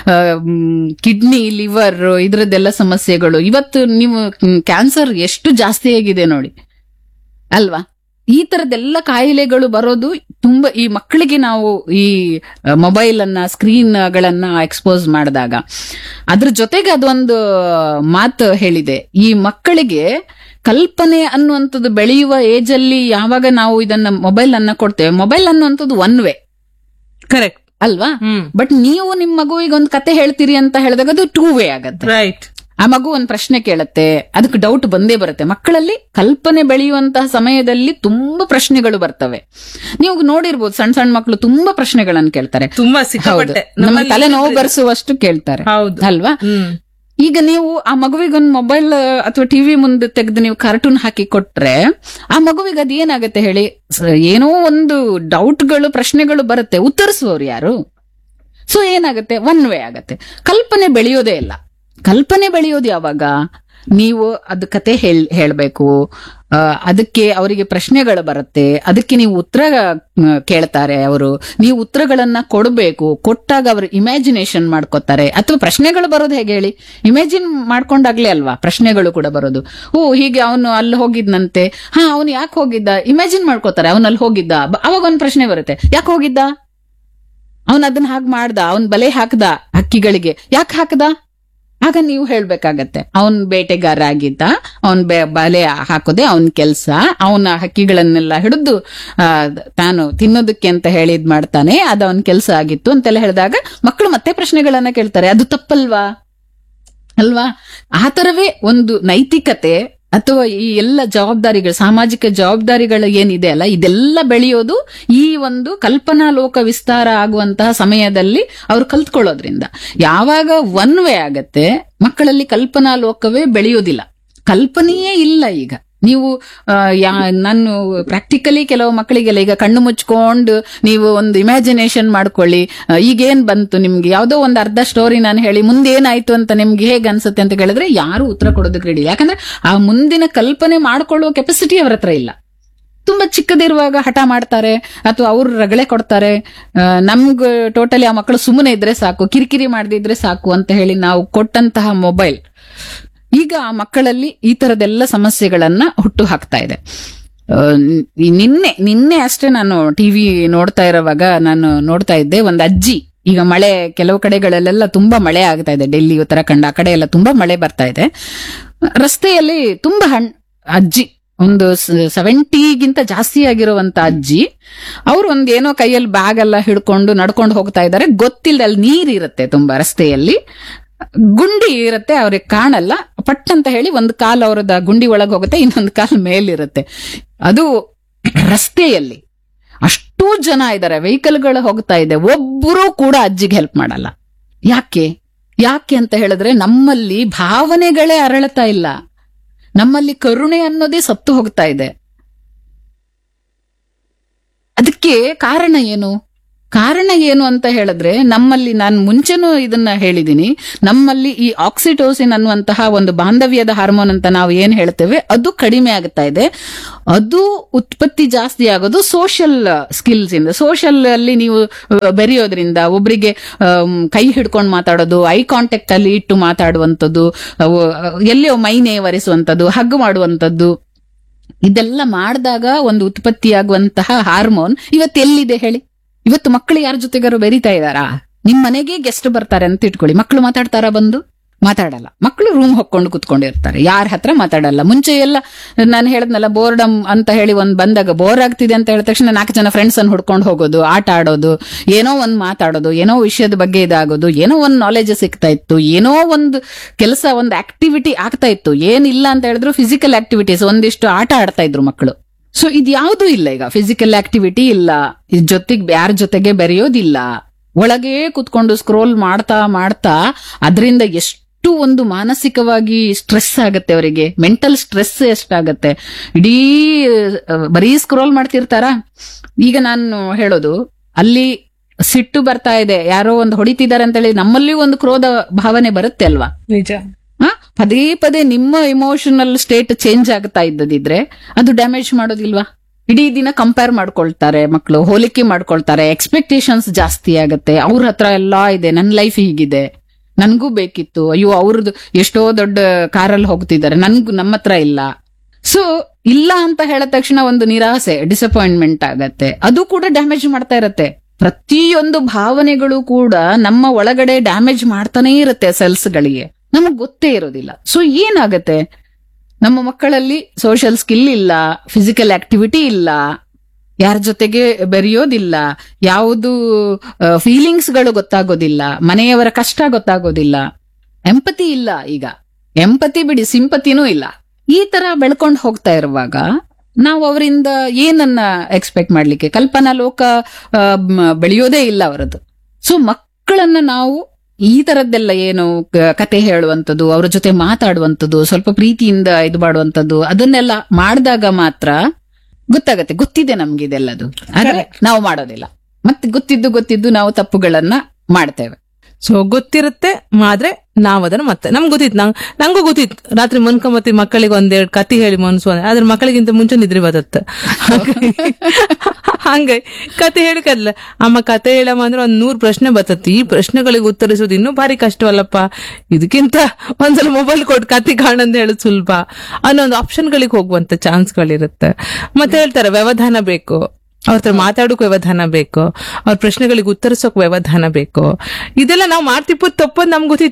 ಕಿಡ್ನಿ ಲಿವರ್ ಇದ್ರದ್ದೆಲ್ಲ ಸಮಸ್ಯೆಗಳು ಇವತ್ತು ನೀವು ಕ್ಯಾನ್ಸರ್ ಎಷ್ಟು ಜಾಸ್ತಿ ಆಗಿದೆ ನೋಡಿ ಅಲ್ವಾ ಈ ತರದೆಲ್ಲ ಕಾಯಿಲೆಗಳು ಬರೋದು ತುಂಬಾ ಈ ಮಕ್ಕಳಿಗೆ ನಾವು ಈ ಮೊಬೈಲ್ ಅನ್ನ ಸ್ಕ್ರೀನ್ ಗಳನ್ನ ಎಕ್ಸ್ಪೋಸ್ ಮಾಡಿದಾಗ ಅದ್ರ ಜೊತೆಗೆ ಅದೊಂದು ಮಾತು ಹೇಳಿದೆ ಈ ಮಕ್ಕಳಿಗೆ ಕಲ್ಪನೆ ಅನ್ನುವಂಥದ್ದು ಬೆಳೆಯುವ ಏಜ್ ಅಲ್ಲಿ ಯಾವಾಗ ನಾವು ಇದನ್ನ ಮೊಬೈಲ್ ಅನ್ನ ಕೊಡ್ತೇವೆ ಮೊಬೈಲ್ ಅನ್ನುವಂಥದ್ದು ಒನ್ ವೇ ಕರೆಕ್ಟ್ ಅಲ್ವಾ ಹ್ಮ್ ಬಟ್ ನೀವು ನಿಮ್ ಮಗುವಿಗೆ ಒಂದು ಕತೆ ಹೇಳ್ತೀರಿ ಅಂತ ಹೇಳಿದಾಗ ಅದು ಟೂ ವೇ ಆಗತ್ತೆ ರೈಟ್ ಆ ಮಗು ಒಂದ್ ಪ್ರಶ್ನೆ ಕೇಳತ್ತೆ ಅದಕ್ಕೆ ಡೌಟ್ ಬಂದೇ ಬರುತ್ತೆ ಮಕ್ಕಳಲ್ಲಿ ಕಲ್ಪನೆ ಬೆಳೆಯುವಂತಹ ಸಮಯದಲ್ಲಿ ತುಂಬಾ ಪ್ರಶ್ನೆಗಳು ಬರ್ತವೆ ನೀವು ನೋಡಿರ್ಬೋದು ಸಣ್ಣ ಸಣ್ಣ ಮಕ್ಕಳು ತುಂಬಾ ಪ್ರಶ್ನೆಗಳನ್ನ ಕೇಳ್ತಾರೆ ತುಂಬಾ ಹೌದು ಸಿಕ್ಕಾಪಟ್ಟೆ ನಮ್ಮ ತಲೆ ನೋವು ಬರ್ಸುವಷ್ಟು ಕೇಳ್ತಾರೆ ಹೌದು ಅಲ್ವಾ ಹ್ಮ್ ಈಗ ನೀವು ಆ ಮಗುವಿಗೆ ಒಂದು ಮೊಬೈಲ್ ಅಥವಾ ಟಿವಿ ಮುಂದೆ ತೆಗೆದು ನೀವು ಕಾರ್ಟೂನ್ ಹಾಕಿ ಕೊಟ್ರೆ ಆ ಮಗುವಿಗೆ ಅದ್ ಏನಾಗತ್ತೆ ಹೇಳಿ ಸ- ಏನೋ ಒಂದು ಡೌಟ್ಗಳು ಪ್ರಶ್ನೆಗಳು ಬರುತ್ತೆ ಉತ್ತರಿಸುವವ್ರು ಯಾರು ಸೊ ಏನಾಗುತ್ತೆ ಒನ್ ವೇ ಆಗತ್ತೆ ಕಲ್ಪನೆ ಬೆಳೆಯೋದೇ ಇಲ್ಲ ಕಲ್ಪನೆ ಬೆಳೆಯೋದು ಯಾವಾಗ ನೀವು ಅದು ಕತೆ ಹೇಳ್ ಹೇಳ್ಬೇಕು ಆ, ಅದಕ್ಕೆ ಅವರಿಗೆ ಪ್ರಶ್ನೆಗಳು ಬರುತ್ತೆ ಅದಕ್ಕೆ ನೀವು ಉತ್ತರ ಮ್, ಕೇಳ್ತಾರೆ ಅವರು ನೀವು ಉತ್ತರಗಳನ್ನ ಕೊಡಬೇಕು ಕೊಟ್ಟಾಗ ಅವರು ಇಮ್ಯಾಜಿನೇಷನ್ ಮಾಡ್ಕೋತಾರೆ ಅಥವಾ ಪ್ರಶ್ನೆಗಳು ಬರೋದು ಹೇಗೆ ಹೇಳಿ ಇಮ್ಯಾಜಿನ್ ಮಾಡ್ಕೊಂಡಾಗ್ಲೇ ಅಲ್ವಾ ಪ್ರಶ್ನೆಗಳು ಕೂಡ ಬರೋದು ಓ ಹೀಗೆ ಅವನು ಅಲ್ಲಿ ಹೋಗಿದ್ನಂತೆ ಹಾ ಅವನು ಯಾಕೆ ಹೋಗಿದ್ದ ಇಮ್ಯಾಜಿನ್ ಮಾಡ್ಕೋತಾರೆ ಅವನು ಅಲ್ಲಿ ಹೋಗಿದ್ದ ಬ- ಅವಾಗ ಒಂದು ಪ್ರಶ್ನೆ ಬರುತ್ತೆ ಯಾಕೆ ಹೋಗಿದ್ದ ಅವನ್ ಅದನ್ನ ಹಾಗೆ ಮಾಡ್ದ ಅವನ್ ಬಲೆ ಹಾಕ್ದ ಹಕ್ಕಿಗಳಿಗೆ ಯಾಕೆ ಹಾಕ್ದ ಆಗ ನೀವು ಹೇಳ್ಬೇಕಾಗತ್ತೆ ಅವನ್ ಬೇಟೆಗಾರ ಆಗಿದ್ದ ಅವನ್ ಬಲೆ ಹಾಕೋದೆ ಅವನ್ ಕೆಲ್ಸ ಅವನ ಹಕ್ಕಿಗಳನ್ನೆಲ್ಲ ಹಿಡಿದು ಆ, ತಾನು ತಿನ್ನೋದಕ್ಕೆ ಅಂತ ಹೇಳಿ ಇದ್ ಮಾಡ್ತಾನೆ ಅದು ಅವನ್ ಕೆಲ್ಸ ಆಗಿತ್ತು ಅಂತೆಲ್ಲ ಹೇಳಿದಾಗ ಮಕ್ಕಳು ಮತ್ತೆ ಪ್ರಶ್ನೆಗಳನ್ನ ಕೇಳ್ತಾರೆ ಅದು ತಪ್ಪಲ್ವಾ ಅಲ್ವಾ ಆ ತರವೇ ಒಂದು ನೈತಿಕತೆ ಅಥವಾ ಈ ಎಲ್ಲ ಜವಾಬ್ದಾರಿಗಳು ಸಾಮಾಜಿಕ ಜವಾಬ್ದಾರಿಗಳು ಏನಿದೆ ಅಲ್ಲ ಇದೆಲ್ಲ ಬೆಳೆಯೋದು ಈ ಒಂದು ಕಲ್ಪನಾ ಲೋಕ ವಿಸ್ತಾರ ಆಗುವಂತಹ ಸಮಯದಲ್ಲಿ ಅವ್ರು ಕಲ್ತ್ಕೊಳ್ಳೋದ್ರಿಂದ ಯಾವಾಗ ಒನ್ ವೇ ಆಗತ್ತೆ ಮಕ್ಕಳಲ್ಲಿ ಕಲ್ಪನಾ ಲೋಕವೇ ಬೆಳೆಯೋದಿಲ್ಲ ಕಲ್ಪನೆಯೇ ಇಲ್ಲ ಈಗ ನೀವು ಆ, ಯಾ ನಾನು ಪ್ರಾಕ್ಟಿಕಲಿ ಕೆಲವು ಮಕ್ಕಳಿಗೆಲ್ಲ ಈಗ ಕಣ್ಣು ಮುಚ್ಕೊಂಡು ನೀವು ಒಂದು ಇಮ್ಯಾಜಿನೇಷನ್ ಮಾಡ್ಕೊಳ್ಳಿ ಆ, ಈಗೇನ್ ಬಂತು ನಿಮ್ಗೆ ಯಾವುದೋ ಒಂದು ಅರ್ಧ ಸ್ಟೋರಿ ನಾನು ಹೇಳಿ ಮುಂದೆ ಏನಾಯ್ತು ಅಂತ ನಿಮ್ಗೆ ಹೇಗೆ ಅನ್ಸುತ್ತೆ ಅಂತ ಕೇಳಿದ್ರೆ ಯಾರು ಉತ್ತರ ಕೊಡೋದಕ್ಕೆ ರೆಡಿ ಇಲ್ಲ ಯಾಕಂದ್ರೆ ಆ ಮುಂದಿನ ಕಲ್ಪನೆ ಮಾಡ್ಕೊಳ್ಳುವ ಕೆಪಾಸಿಟಿ ಅವ್ರ ಹತ್ರ ಇಲ್ಲ ತುಂಬಾ ಚಿಕ್ಕದಿರುವಾಗ ಹಠ ಮಾಡ್ತಾರೆ ಅಥವಾ ಅವ್ರು ರಗಳೆ ಕೊಡ್ತಾರೆ ಆ, ನಮ್ಗ್ ಟೋಟಲಿ ಆ ಮಕ್ಕಳು ಸುಮ್ಮನೆ ಇದ್ರೆ ಸಾಕು ಕಿರಿಕಿರಿ ಮಾಡದಿದ್ರೆ ಸಾಕು ಅಂತ ಹೇಳಿ ನಾವು ಕೊಟ್ಟಂತಹ ಮೊಬೈಲ್ ಈಗ ಆ ಮಕ್ಕಳಲ್ಲಿ ಈ ತರದೆಲ್ಲ ಸಮಸ್ಯೆಗಳನ್ನ ಹುಟ್ಟು ಹಾಕ್ತಾ ಇದೆ ಆ, ನಿ- ನಿನ್ನೆ ನಿನ್ನೆ ಅಷ್ಟೇ ನಾನು ಟಿವಿ ನೋಡ್ತಾ ಇರೋವಾಗ ನಾನು ನೋಡ್ತಾ ಇದ್ದೆ ಒಂದು ಅಜ್ಜಿ ಈಗ ಮಳೆ ಕೆಲವು ಕಡೆಗಳಲ್ಲೆಲ್ಲ ತುಂಬಾ ಮಳೆ ಆಗ್ತಾ ಇದೆ ಡೆಲ್ಲಿ ಉತ್ತರಾಖಂಡ ಆ ಕಡೆ ಎಲ್ಲ ತುಂಬಾ ಮಳೆ ಬರ್ತಾ ಇದೆ ರಸ್ತೆಯಲ್ಲಿ ತುಂಬಾ ಹಣ್ ಅಜ್ಜಿ ಒಂದು ಸೆವೆಂಟಿಗಿಂತ ಜಾಸ್ತಿ ಆಗಿರುವಂತ ಅಜ್ಜಿ ಅವ್ರು ಒಂದ್ ಏನೋ ಕೈಯಲ್ಲಿ ಬ್ಯಾಗ್ ಎಲ್ಲ ಹಿಡ್ಕೊಂಡು ನಡ್ಕೊಂಡು ಹೋಗ್ತಾ ಇದ್ದಾರೆ ಗೊತ್ತಿಲ್ಲ ಅಲ್ಲಿ ನೀರ್ ಇರುತ್ತೆ ತುಂಬಾ ರಸ್ತೆಯಲ್ಲಿ ಗುಂಡಿ ಇರುತ್ತೆ ಅವ್ರಿಗೆ ಕಾಣಲ್ಲ ಪಟ್ ಅಂತ ಹೇಳಿ ಒಂದು ಕಾಲ್ ಅವ್ರದ ಗುಂಡಿ ಒಳಗೆ ಹೋಗುತ್ತೆ ಇನ್ನೊಂದು ಕಾಲ್ ಮೇಲಿರುತ್ತೆ ಅದು ರಸ್ತೆಯಲ್ಲಿ ಅಷ್ಟೂ ಜನ ಇದ್ದಾರೆ ವೆಹಿಕಲ್ಗಳು ಹೋಗ್ತಾ ಇದೆ ಒಬ್ಬರೂ ಕೂಡ ಅಜ್ಜಿಗೆ ಹೆಲ್ಪ್ ಮಾಡಲ್ಲ ಯಾಕೆ ಯಾಕೆ ಅಂತ ಹೇಳಿದ್ರೆ ನಮ್ಮಲ್ಲಿ ಭಾವನೆಗಳೇ ಅರಳತಾ ಇಲ್ಲ ನಮ್ಮಲ್ಲಿ ಕರುಣೆ ಅನ್ನೋದೇ ಸತ್ತು ಹೋಗ್ತಾ ಇದೆ ಅದಕ್ಕೆ ಕಾರಣ ಏನು ಕಾರಣ ಏನು ಅಂತ ಹೇಳಿದ್ರೆ ನಮ್ಮಲ್ಲಿ ನಾನು ಮುಂಚೆನೂ ಇದನ್ನ ಹೇಳಿದೀನಿ ನಮ್ಮಲ್ಲಿ ಈ ಆಕ್ಸಿಟೋಸಿನ್ ಅನ್ನುವಂತಹ ಒಂದು ಬಾಂಧವ್ಯದ ಹಾರ್ಮೋನ್ ಅಂತ ನಾವು ಏನ್ ಹೇಳ್ತೇವೆ ಅದು ಕಡಿಮೆ ಆಗ್ತಾ ಇದೆ ಅದು ಉತ್ಪತ್ತಿ ಜಾಸ್ತಿ ಆಗೋದು ಸೋಷಿಯಲ್ ಸ್ಕಿಲ್ಸ್ ಇಂದ ಸೋಷಿಯಲ್ ಅಲ್ಲಿ ನೀವು ಅಹ್, ಬೆರೆಯೋದ್ರಿಂದ ಒಬ್ರಿಗೆ ಅಮ್, ಕೈ ಹಿಡ್ಕೊಂಡು ಮಾತಾಡೋದು ಐ ಕಾಂಟ್ಯಾಕ್ಟ್ ಅಲ್ಲಿ ಇಟ್ಟು ಮಾತಾಡುವಂಥದ್ದು ಅವು, ಅಹ್, ಎಲ್ಲಿಯೋ ಮೈ ನೇವರಿಸುವಂಥದ್ದು ಹಗ್ ಮಾಡುವಂಥದ್ದು ಇದೆಲ್ಲ ಮಾಡಿದಾಗ ಒಂದು ಉತ್ಪತ್ತಿಯಾಗುವಂತಹ ಹಾರ್ಮೋನ್ ಇವತ್ತು ಎಲ್ಲಿದೆ ಹೇಳಿ ಇವತ್ತು ಮಕ್ಕಳು ಯಾರ ಜೊತೆಗಾರು ಬೆರಿತಾ ಇದಾರಾ ನಿಮ್ ಮನೆಗೆ ಗೆಸ್ಟ್ ಬರ್ತಾರೆ ಅಂತ ಇಟ್ಕೊಳ್ಳಿ ಮಕ್ಕಳು ಮಾತಾಡ್ತಾರ ಬಂದು ಮಾತಾಡಲ್ಲ ಮಕ್ಕಳು ರೂಮ್ ಹೊಕ್ಕೊಂಡು ಕುತ್ಕೊಂಡಿರ್ತಾರೆ ಯಾರ ಹತ್ರ ಮಾತಾಡಲ್ಲ ಮುಂಚೆ ಎಲ್ಲ ನಾನು ಹೇಳದ್ನಲ್ಲ ಬೋರ್ಡಮ್ ಅಂತ ಹೇಳಿ ಒಂದ್ ಬಂದಾಗ ಬೋರ್ ಆಗ್ತಿದೆ ಅಂತ ಹೇಳಿದ ತಕ್ಷಣ ನಾಲ್ಕು ಜನ ಫ್ರೆಂಡ್ಸ್ ಅನ್ನು ಹುಡ್ಕೊಂಡು ಹೋಗೋದು ಆಟ ಆಡೋದು ಏನೋ ಒಂದ್ ಮಾತಾಡೋದು ಏನೋ ವಿಷಯದ ಬಗ್ಗೆ ಇದಾಗೋದು ಏನೋ ಒಂದ್ ನಾಲೆಜ್ ಸಿಗ್ತಾ ಇತ್ತು ಏನೋ ಒಂದು ಕೆಲಸ ಒಂದು ಆಕ್ಟಿವಿಟಿ ಆಗ್ತಾ ಇತ್ತು ಏನಿಲ್ಲ ಅಂತ ಹೇಳಿದ್ರು ಫಿಸಿಕಲ್ ಆಕ್ಟಿವಿಟೀಸ್ ಒಂದಿಷ್ಟು ಆಟ ಆಡ್ತಾ ಇದ್ರು ಮಕ್ಕಳು ಸೊ ಇದು ಯಾವ್ದು ಇಲ್ಲ ಈಗ ಫಿಸಿಕಲ್ ಆಕ್ಟಿವಿಟಿ ಇಲ್ಲ ಇದ್ ಜೊತೆಗೆ ಯಾರ ಜೊತೆಗೆ ಬೆರೆಯೋದಿಲ್ಲ ಒಳಗೆ ಕುತ್ಕೊಂಡು ಸ್ಕ್ರೋಲ್ ಮಾಡ್ತಾ ಮಾಡ್ತಾ ಅದರಿಂದ ಎಷ್ಟು ಒಂದು ಮಾನಸಿಕವಾಗಿ ಸ್ಟ್ರೆಸ್ ಆಗತ್ತೆ ಅವರಿಗೆ ಮೆಂಟಲ್ ಸ್ಟ್ರೆಸ್ ಎಷ್ಟಾಗತ್ತೆ ಇಡೀ ಆ, ಬರೀ ಸ್ಕ್ರೋಲ್ ಮಾಡ್ತಿರ್ತಾರ ಈಗ ನಾನು ಹೇಳೋದು ಅಲ್ಲಿ ಸಿಟ್ಟು ಬರ್ತಾ ಇದೆ ಯಾರೋ ಒಂದು ಹೊಡಿತಿದ್ದಾರೆ ಅಂತೇಳಿ ನಮ್ಮಲ್ಲಿಯೂ ಒಂದು ಕ್ರೋಧ ಭಾವನೆ ಬರುತ್ತೆ ಅಲ್ವಾ ನಿಜ ಹ? ಪದೇ ಪದೇ ನಿಮ್ಮ ಇಮೋಷನಲ್ ಸ್ಟೇಟ್ ಚೇಂಜ್ ಆಗ್ತಾ ಇದ್ದದಿದ್ರೆ ಅದು ಡ್ಯಾಮೇಜ್ ಮಾಡೋದಿಲ್ವಾ ಇಡೀ ದಿನ ಕಂಪೇರ್ ಮಾಡ್ಕೊಳ್ತಾರೆ ಮಕ್ಕಳು ಹೋಲಿಕೆ ಮಾಡ್ಕೊಳ್ತಾರೆ ಎಕ್ಸ್ಪೆಕ್ಟೇಷನ್ಸ್ ಜಾಸ್ತಿ ಆಗತ್ತೆ ಅವ್ರ ಹತ್ರ ಎಲ್ಲಾ ಇದೆ ನನ್ನ ಲೈಫ್ ಹೀಗಿದೆ ನನ್ಗೂ ಬೇಕಿತ್ತು ಅಯ್ಯೋ ಅವ್ರದ್ದು ಎಷ್ಟೋ ದೊಡ್ಡ ಕಾರಲ್ಲಿ ಹೋಗ್ತಿದ್ದಾರೆ ನನ್ಗೂ ನಮ್ಮ ಹತ್ರ ಇಲ್ಲ ಸೊ ಇಲ್ಲ ಅಂತ ಹೇಳಿದ ತಕ್ಷಣ ಒಂದು ನಿರಾಸೆ ಡಿಸಪಾಯಿಂಟ್ಮೆಂಟ್ ಆಗತ್ತೆ ಅದು ಕೂಡ ಡ್ಯಾಮೇಜ್ ಮಾಡ್ತಾ ಇರತ್ತೆ ಪ್ರತಿಯೊಂದು ಭಾವನೆಗಳು ಕೂಡ ನಮ್ಮ ಒಳಗಡೆ ಡ್ಯಾಮೇಜ್ ಮಾಡ್ತಾನೆ ಇರುತ್ತೆ ಸೆಲ್ಸ್ ಗಳಿಗೆ ನಮಗ್ ಗೊತ್ತೇ ಇರೋದಿಲ್ಲ ಸೊ ಏನಾಗತ್ತೆ ನಮ್ಮ ಮಕ್ಕಳಲ್ಲಿ ಸೋಷಿಯಲ್ ಸ್ಕಿಲ್ ಇಲ್ಲ ಫಿಸಿಕಲ್ ಆಕ್ಟಿವಿಟಿ ಇಲ್ಲ ಯಾರ ಜೊತೆಗೆ ಬೆರೆಯೋದಿಲ್ಲ ಯಾವುದು ಫೀಲಿಂಗ್ಸ್ ಗಳು ಗೊತ್ತಾಗೋದಿಲ್ಲ ಮನೆಯವರ ಕಷ್ಟ ಗೊತ್ತಾಗೋದಿಲ್ಲ ಎಂಪತಿ ಇಲ್ಲ ಈಗ ಎಂಪತಿ ಬಿಡಿ ಸಿಂಪತಿನೂ ಇಲ್ಲ ಈ ತರ ಬೆಳ್ಕೊಂಡು ಹೋಗ್ತಾ ಇರುವಾಗ ನಾವು ಅವರಿಂದ ಏನನ್ನ ಎಕ್ಸ್ಪೆಕ್ಟ್ ಮಾಡ್ಲಿಕ್ಕೆ ಕಲ್ಪನಾ ಲೋಕ ಆ, ಮ್, ಬೆಳೆಯೋದೇ ಇಲ್ಲ ಅವರದ್ದು ಸೊ ಮಕ್ಕಳನ್ನ ನಾವು ಈ ತರದ್ದೆಲ್ಲ ಏನು ಕ- ಕತೆ ಹೇಳುವಂಥದ್ದು ಅವ್ರ ಜೊತೆ ಮಾತಾಡುವಂಥದ್ದು ಸ್ವಲ್ಪ ಪ್ರೀತಿಯಿಂದ ಇದು ಮಾಡುವಂಥದ್ದು ಅದನ್ನೆಲ್ಲ ಮಾಡಿದಾಗ ಮಾತ್ರ ಗೊತ್ತಾಗತ್ತೆ ಗೊತ್ತಿದೆ ನಮ್ಗೆ ಇದೆಲ್ಲದು ಆದ್ರೆ ನಾವು ಮಾಡೋದಿಲ್ಲ ಮತ್ತೆ ಗೊತ್ತಿದ್ದು ಗೊತ್ತಿದ್ದು ನಾವು ತಪ್ಪುಗಳನ್ನ ಮಾಡ್ತೇವೆ ಸೊ ಗೊತ್ತಿರುತ್ತೆ ಆದ್ರೆ ನಾವ್ ಅದನ್ನ ಮತ್ತೆ ನಮ್ಗೆ ಗೊತ್ತಿತ್ತು ನಂಗ್ ನಂಗೂ ಗೊತ್ತಿತ್ತು ರಾತ್ರಿ ಮನ್ಕೊಂಬತ್ತಿ ಮಕ್ಕಳಿಗೆ ಒಂದೆರಡು ಕತಿ ಹೇಳಿ ಮನ್ಸು ಅಂದ್ರೆ ಅದ್ರ ಮಕ್ಕಳಿಗಿಂತ ಮುಂಚೆ ನಿದ್ರೆ ಬದತ್ತ ಹಂಗಾಗಿ ಕತೆ ಹೇಳಿಕಲ್ಲ ಅಮ್ಮ ಕತೆ ಹೇಳಮ್ಮ ಅಂದ್ರೆ ಒಂದ್ ನೂರ್ ಪ್ರಶ್ನೆ ಬರ್ತತಿ ಈ ಪ್ರಶ್ನೆಗಳಿಗೆ ಉತ್ತರಿಸೋದು ಇನ್ನೂ ಭಾರಿ ಕಷ್ಟವಲ್ಲಪ್ಪ ಇದಕ್ಕಿಂತ ಒಂದ್ಸಲ ಮೊಬೈಲ್ ಕೊಟ್ಟು ಕತೆ ಕಾಣಂತ ಹೇಳೋದು ಸುಲಭ ಅನ್ನೋ ಒಂದು ಆಪ್ಷನ್ಗಳಿಗೆ ಹೋಗುವಂತ ಚಾನ್ಸ್ಗಳಿರುತ್ತೆ ಮತ್ತೆ ಹೇಳ್ತಾರೆ ವ್ಯವಧಾನ ಬೇಕು ಅವ್ರ ಹತ್ರ ಮಾತಾಡೋಕ್ ವ್ಯವಧಾನ ಬೇಕು ಅವ್ರ ಪ್ರಶ್ನೆಗಳಿಗೆ ಉತ್ತರಿಸೋಕ್ ವ್ಯವಧಾನ ಬೇಕು ಇದೆಲ್ಲ ನಾವು ಮಾಡ್ತಿಪ್ಪದ್ ತಪ್ಪದ್ ನಮ್ಗೆ ಗೊತ್ತಿತ್ತು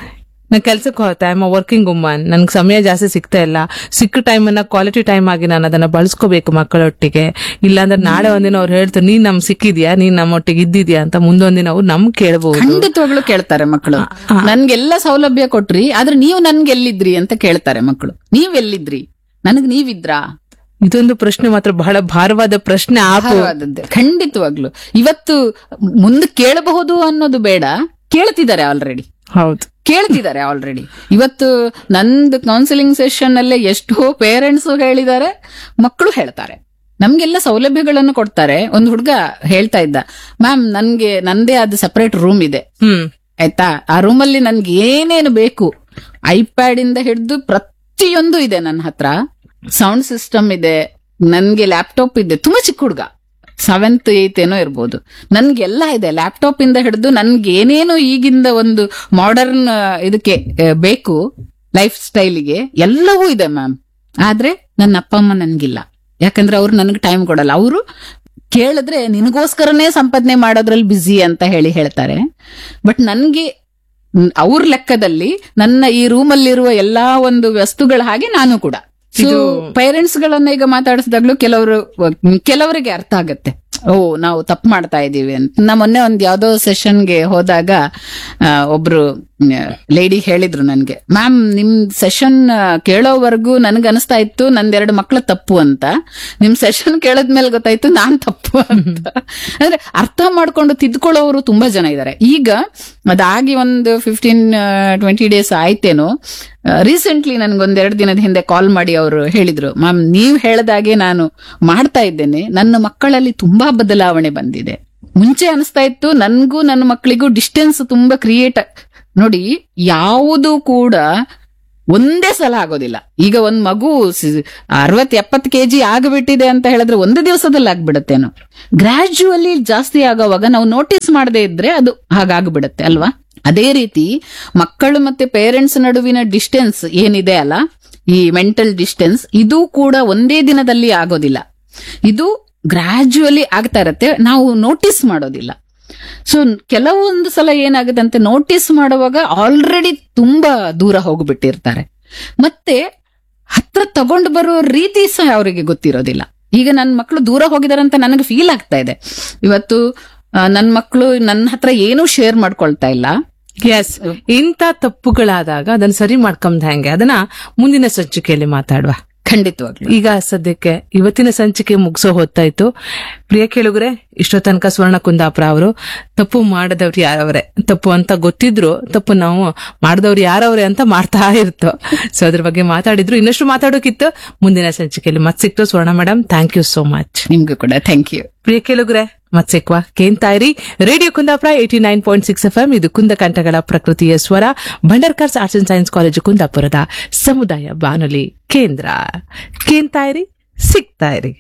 ನಾ ಕೆಲ್ಸಕ್ಕೆ ಹೋಗ್ತಾ ಐ ವರ್ಕಿಂಗ್ ವುಮನ್ ನನ್ಗೆ ಸಮಯ ಜಾಸ್ತಿ ಸಿಗ್ತಾ ಇಲ್ಲ ಸಿಕ್ಕ ಟೈಮ್ ಅನ್ನ ಕ್ವಾಲಿಟಿ ಟೈಮ್ ಆಗಿ ನಾನು ಅದನ್ನ ಬಳಸ್ಕೋಬೇಕು ಮಕ್ಕಳೊಟ್ಟಿಗೆ ಇಲ್ಲಾಂದ್ರೆ ನಾಳೆ ಒಂದಿನ ಅವ್ರು ಹೇಳ್ತಾರೆ ನೀನ್ ನಮ್ ಸಿಕ್ಕಿದ್ಯಾ ನೀನ್ ನಮ್ಮೊಟ್ಟಿಗೆ ಇದ್ದಿದ್ಯಾ ಅಂತ ಮುಂದೊಂದಿನ ಅವ್ರು ನಮ್ ಕೇಳಬಹುದು ಖಂಡಿತವಾಗ್ಲೂ ಕೇಳ್ತಾರೆ ಮಕ್ಕಳು ನನ್ಗೆಲ್ಲ ಸೌಲಭ್ಯ ಕೊಟ್ರಿ ಆದ್ರೆ ನೀವು ನನ್ಗೆ ಎಲ್ಲಿದ್ರಿ ಅಂತ ಕೇಳ್ತಾರೆ ಮಕ್ಕಳು ನೀವ್ ಎಲ್ಲಿದ್ರಿ ನನಗ್ ನೀವಿದ್ರಾ ಇದೊಂದು ಪ್ರಶ್ನೆ ಮಾತ್ರ ಬಹಳ ಭಾರವಾದ ಪ್ರಶ್ನೆ ಆಪು ಭಾರವಾದದ್ದೇ. ಖಂಡಿತವಾಗ್ಲು ಇವತ್ತು ಮುಂದೆ ಕೇಳಬಹುದು ಅನ್ನೋದು ಬೇಡ ಕೇಳ್ತಿದ್ದಾರೆ ಆಲ್ರೆಡಿ ಹೌದು ಕೇಳ್ತಿದ್ದಾರೆ ಆಲ್ರೆಡಿ ಇವತ್ತು ನಂದು ಕೌನ್ಸಿಲಿಂಗ್ ಸೆಷನ್ ಅಲ್ಲೇ ಎಷ್ಟೋ ಪೇರೆಂಟ್ಸ್ ಹೇಳಿದ್ದಾರೆ ಮಕ್ಕಳು ಹೇಳ್ತಾರೆ ನಮ್ಗೆಲ್ಲ ಸೌಲಭ್ಯಗಳನ್ನು ಕೊಡ್ತಾರೆ ಒಂದು ಹುಡುಗ ಹೇಳ್ತಾ ಇದ್ದ ಮ್ಯಾಮ್ ನನ್ಗೆ ನಂದೇ ಆದ ಸಪರೇಟ್ ರೂಮ್ ಇದೆ ಹ್ಮ್ ಆಯ್ತಾ ಆ ರೂಮಲ್ಲಿ ನನ್ಗೆ ಏನೇನು ಬೇಕು ಐಪ್ಯಾಡ್ ಇಂದ ಹಿಡಿದು ಪ್ರತಿಯೊಂದು ಇದೆ ನನ್ನ ಹತ್ರ ಸೌಂಡ್ ಸಿಸ್ಟಮ್ ಇದೆ ನನ್ಗೆ ಲ್ಯಾಪ್ಟಾಪ್ ಇದೆ ತುಂಬಾ ಚಿಕ್ಕ ಹುಡುಗ ಸೆವೆಂತ್ ಏತ್ ಏನೋ ಇರ್ಬೋದು ನನ್ಗೆಲ್ಲ ಇದೆ ಲ್ಯಾಪ್ಟಾಪ್ ಇಂದ ಹಿಡಿದು ನನ್ಗೆ ಏನೇನು ಈಗಿಂದ ಒಂದು ಮಾಡರ್ನ್ ಇದಕ್ಕೆ ಆ, ಬೇಕು ಲೈಫ್ ಸ್ಟೈಲಿಗೆ ಎಲ್ಲವೂ ಇದೆ ಮ್ಯಾಮ್ ಆದ್ರೆ ನನ್ನ ಅಪ್ಪ ಅಮ್ಮ ನನ್ಗಿಲ್ಲ ಯಾಕಂದ್ರೆ ಅವ್ರು ನನಗೆ ಟೈಮ್ ಕೊಡಲ್ಲ ಅವರು ಕೇಳಿದ್ರೆ ನಿನಗೋಸ್ಕರನೇ ಸಂಪಾದನೆ ಮಾಡೋದ್ರಲ್ಲಿ ಬ್ಯುಸಿ ಅಂತ ಹೇಳಿ ಹೇಳ್ತಾರೆ ಬಟ್ ನನ್ಗೆ ನ್- ಅವ್ರ ಲೆಕ್ಕದಲ್ಲಿ ನನ್ನ ಈ ರೂಮಲ್ಲಿರುವ ಎಲ್ಲಾ ಒಂದು ವಸ್ತುಗಳ ಹಾಗೆ ನಾನು ಕೂಡ ಸೊ ಪೇರೆಂಟ್ಸ್ ಗಳನ್ನ ಈಗ ಮಾತಾಡಿಸಿದಾಗ್ಲೂ ಕೆಲವರು ಕೆಲವರಿಗೆ ಅರ್ಥ ಆಗತ್ತೆ ಓ ನಾವು ತಪ್ಪು ಮಾಡ್ತಾ ಇದೀವಿ ಅಂತ ನಾ ಮೊನ್ನೆ ಒಂದ್ ಯಾವ್ದೋ ಸೆಷನ್ಗೆ ಹೋದಾಗ ಆ, ಒಬ್ರು ಲೇಡಿ ಹೇಳಿದ್ರು ನನ್ಗೆ ಮ್ಯಾಮ್ ನಿಮ್ ಸೆಷನ್ ಕೇಳೋವರೆಗೂ ನನ್ಗೆ ಅನಿಸ್ತಾ ಇತ್ತು ನಂದೆರಡು ಮಕ್ಳ ತಪ್ಪು ಅಂತ ನಿಮ್ ಸೆಷನ್ ಕೇಳದ್ಮೇಲೆ ಗೊತ್ತಾಯ್ತು ನಾನ್ ತಪ್ಪು ಅಂತ ಅಂದ್ರೆ ಅರ್ಥ ಮಾಡ್ಕೊಂಡು ತಿದ್ಕೊಳ್ಳೋರು ತುಂಬಾ ಜನ ಇದ್ದಾರೆ ಈಗ ಅದಾಗಿ ಒಂದು ಫಿಫ್ಟೀನ್ ಟ್ವೆಂಟಿ ಡೇಸ್ ಆಯ್ತೇನೋ ರೀಸೆಂಟ್ಲಿ ನನ್ಗೊಂದೆರಡು ದಿನದ ಹಿಂದೆ ಕಾಲ್ ಮಾಡಿ ಅವರು ಹೇಳಿದ್ರು ಮ್ಯಾಮ್ ನೀವ್ ಹೇಳ್ದಾಗೆ ನಾನು ಮಾಡ್ತಾ ಇದ್ದೇನೆ ನನ್ನ ಮಕ್ಕಳಲ್ಲಿ ತುಂಬಾ ಬದಲಾವಣೆ ಬಂದಿದೆ ಮುಂಚೆ ಅನಿಸ್ತಾ ಇತ್ತು ನನ್ಗೂ ನನ್ನ ಮಕ್ಕಳಿಗೂ ಡಿಸ್ಟೆನ್ಸ್ ತುಂಬಾ ಕ್ರಿಯೇಟ್ ನೋಡಿ ಯಾವುದು ಕೂಡ ಒಂದೇ ಸಲ ಆಗೋದಿಲ್ಲ ಈಗ ಒಂದ್ ಮಗು ಅರವತ್ ಎಪ್ಪತ್ತು ಕೆಜಿ ಆಗ್ಬಿಟ್ಟಿದೆ ಅಂತ ಹೇಳಿದ್ರೆ ಒಂದು ದಿವಸದಲ್ಲಿ ಆಗ್ಬಿಡತ್ತೇನೋ ಗ್ರಾಜುವಲಿ ಜಾಸ್ತಿ ಆಗೋವಾಗ ನಾವು ನೋಟಿಸ್ ಮಾಡದೇ ಇದ್ರೆ ಅದು ಹಾಗಾಗ್ಬಿಡತ್ತೆ ಅಲ್ವಾ ಅದೇ ರೀತಿ ಮಕ್ಕಳು ಮತ್ತೆ ಪೇರೆಂಟ್ಸ್ ನಡುವಿನ ಡಿಸ್ಟೆನ್ಸ್ ಏನಿದೆ ಅಲ್ಲ ಈ ಮೆಂಟಲ್ ಡಿಸ್ಟೆನ್ಸ್ ಇದು ಕೂಡ ಒಂದೇ ದಿನದಲ್ಲಿ ಆಗೋದಿಲ್ಲ ಇದು ಗ್ರಾಜುವಲಿ ಆಗ್ತಾ ಇರತ್ತೆ ನಾವು ನೋಟಿಸ್ ಮಾಡೋದಿಲ್ಲ ಸೊ ಕೆಲವೊಂದು ಸಲ ಏನಾಗುತ್ತೆ ಅಂತ ನೋಟಿಸ್ ಮಾಡುವಾಗ ಆಲ್ರೆಡಿ ತುಂಬಾ ದೂರ ಹೋಗ್ಬಿಟ್ಟಿರ್ತಾರೆ ಮತ್ತೆ ಹತ್ರ ತಗೊಂಡು ಬರೋ ರೀತಿ ಸಹ ಅವರಿಗೆ ಗೊತ್ತಿರೋದಿಲ್ಲ ಈಗ ನನ್ನ ಮಕ್ಕಳು ದೂರ ಹೋಗಿದಾರೆ ಅಂತ ನನಗೆ ಫೀಲ್ ಆಗ್ತಾ ಇದೆ ಇವತ್ತು ನನ್ನ ಮಕ್ಕಳು ನನ್ನ ಹತ್ರ ಏನೂ ಶೇರ್ ಮಾಡ್ಕೊಳ್ತಾ ಇಲ್ಲ ಎಸ್ ಇಂಥ ತಪ್ಪುಗಳಾದಾಗ ಅದನ್ನ ಸರಿ ಮಾಡ್ಕೊಂಡ್ ಹೆಂಗೆ ಅದನ್ನ ಮುಂದಿನ ಸಂಚಿಕೆಯಲ್ಲಿ ಮಾತಾಡುವ ಖಂಡಿತವಾಗ್ಲು ಈಗ ಸದ್ಯಕ್ಕೆ ಇವತ್ತಿನ ಸಂಚಿಕೆ ಮುಗಿಸೋ ಹೊತ್ತಾಯ್ತು ಪ್ರಿಯ ಕೇಳುಗರೆ ಇಷ್ಟೋ ತನಕ ಸ್ವರ್ಣ ಕುಂದಾಪುರ ಅವರು ತಪ್ಪು ಮಾಡದವ್ರು ಯಾರವ್ರೆ ತಪ್ಪು ಅಂತ ಗೊತ್ತಿದ್ರು ತಪ್ಪು ನಾವು ಮಾಡದವ್ರು ಯಾರವ್ರೆ ಅಂತ ಮಾಡ್ತಾ ಇರ್ತೋ ಸೊ ಅದ್ರ ಬಗ್ಗೆ ಮಾತಾಡಿದ್ರು ಇನ್ನಷ್ಟು ಮಾತಾಡೋಕಿತ್ತು ಮುಂದಿನ ಸಂಚಿಕೆಯಲ್ಲಿ ಮತ್ ಸಿಕ್ತು Swarna madam thank you so much ನಿಮ್ಗೂ ಕೂಡ ಥ್ಯಾಂಕ್ ಯು ಪ್ರಿಯ ಕೇಳುಗರೆ ಮತ್ ಸಿಕ್ವಾ ಕೇಂತಾ ಇರಿ radio Kundapura eighty nine point six F M ಇದು ಕುಂದ ಕಂಠಗಳ ಪ್ರಕೃತಿಯ ಸ್ವರ Bhandarkars arts and science college ಕುಂದಾಪುರದ ಸಮುದಾಯ ಬಾನುಲಿ ಕೇಂದ್ರ ಕೇಂತಾ ಇರಿ ಸಿಗ್ತಾ ಇರಿ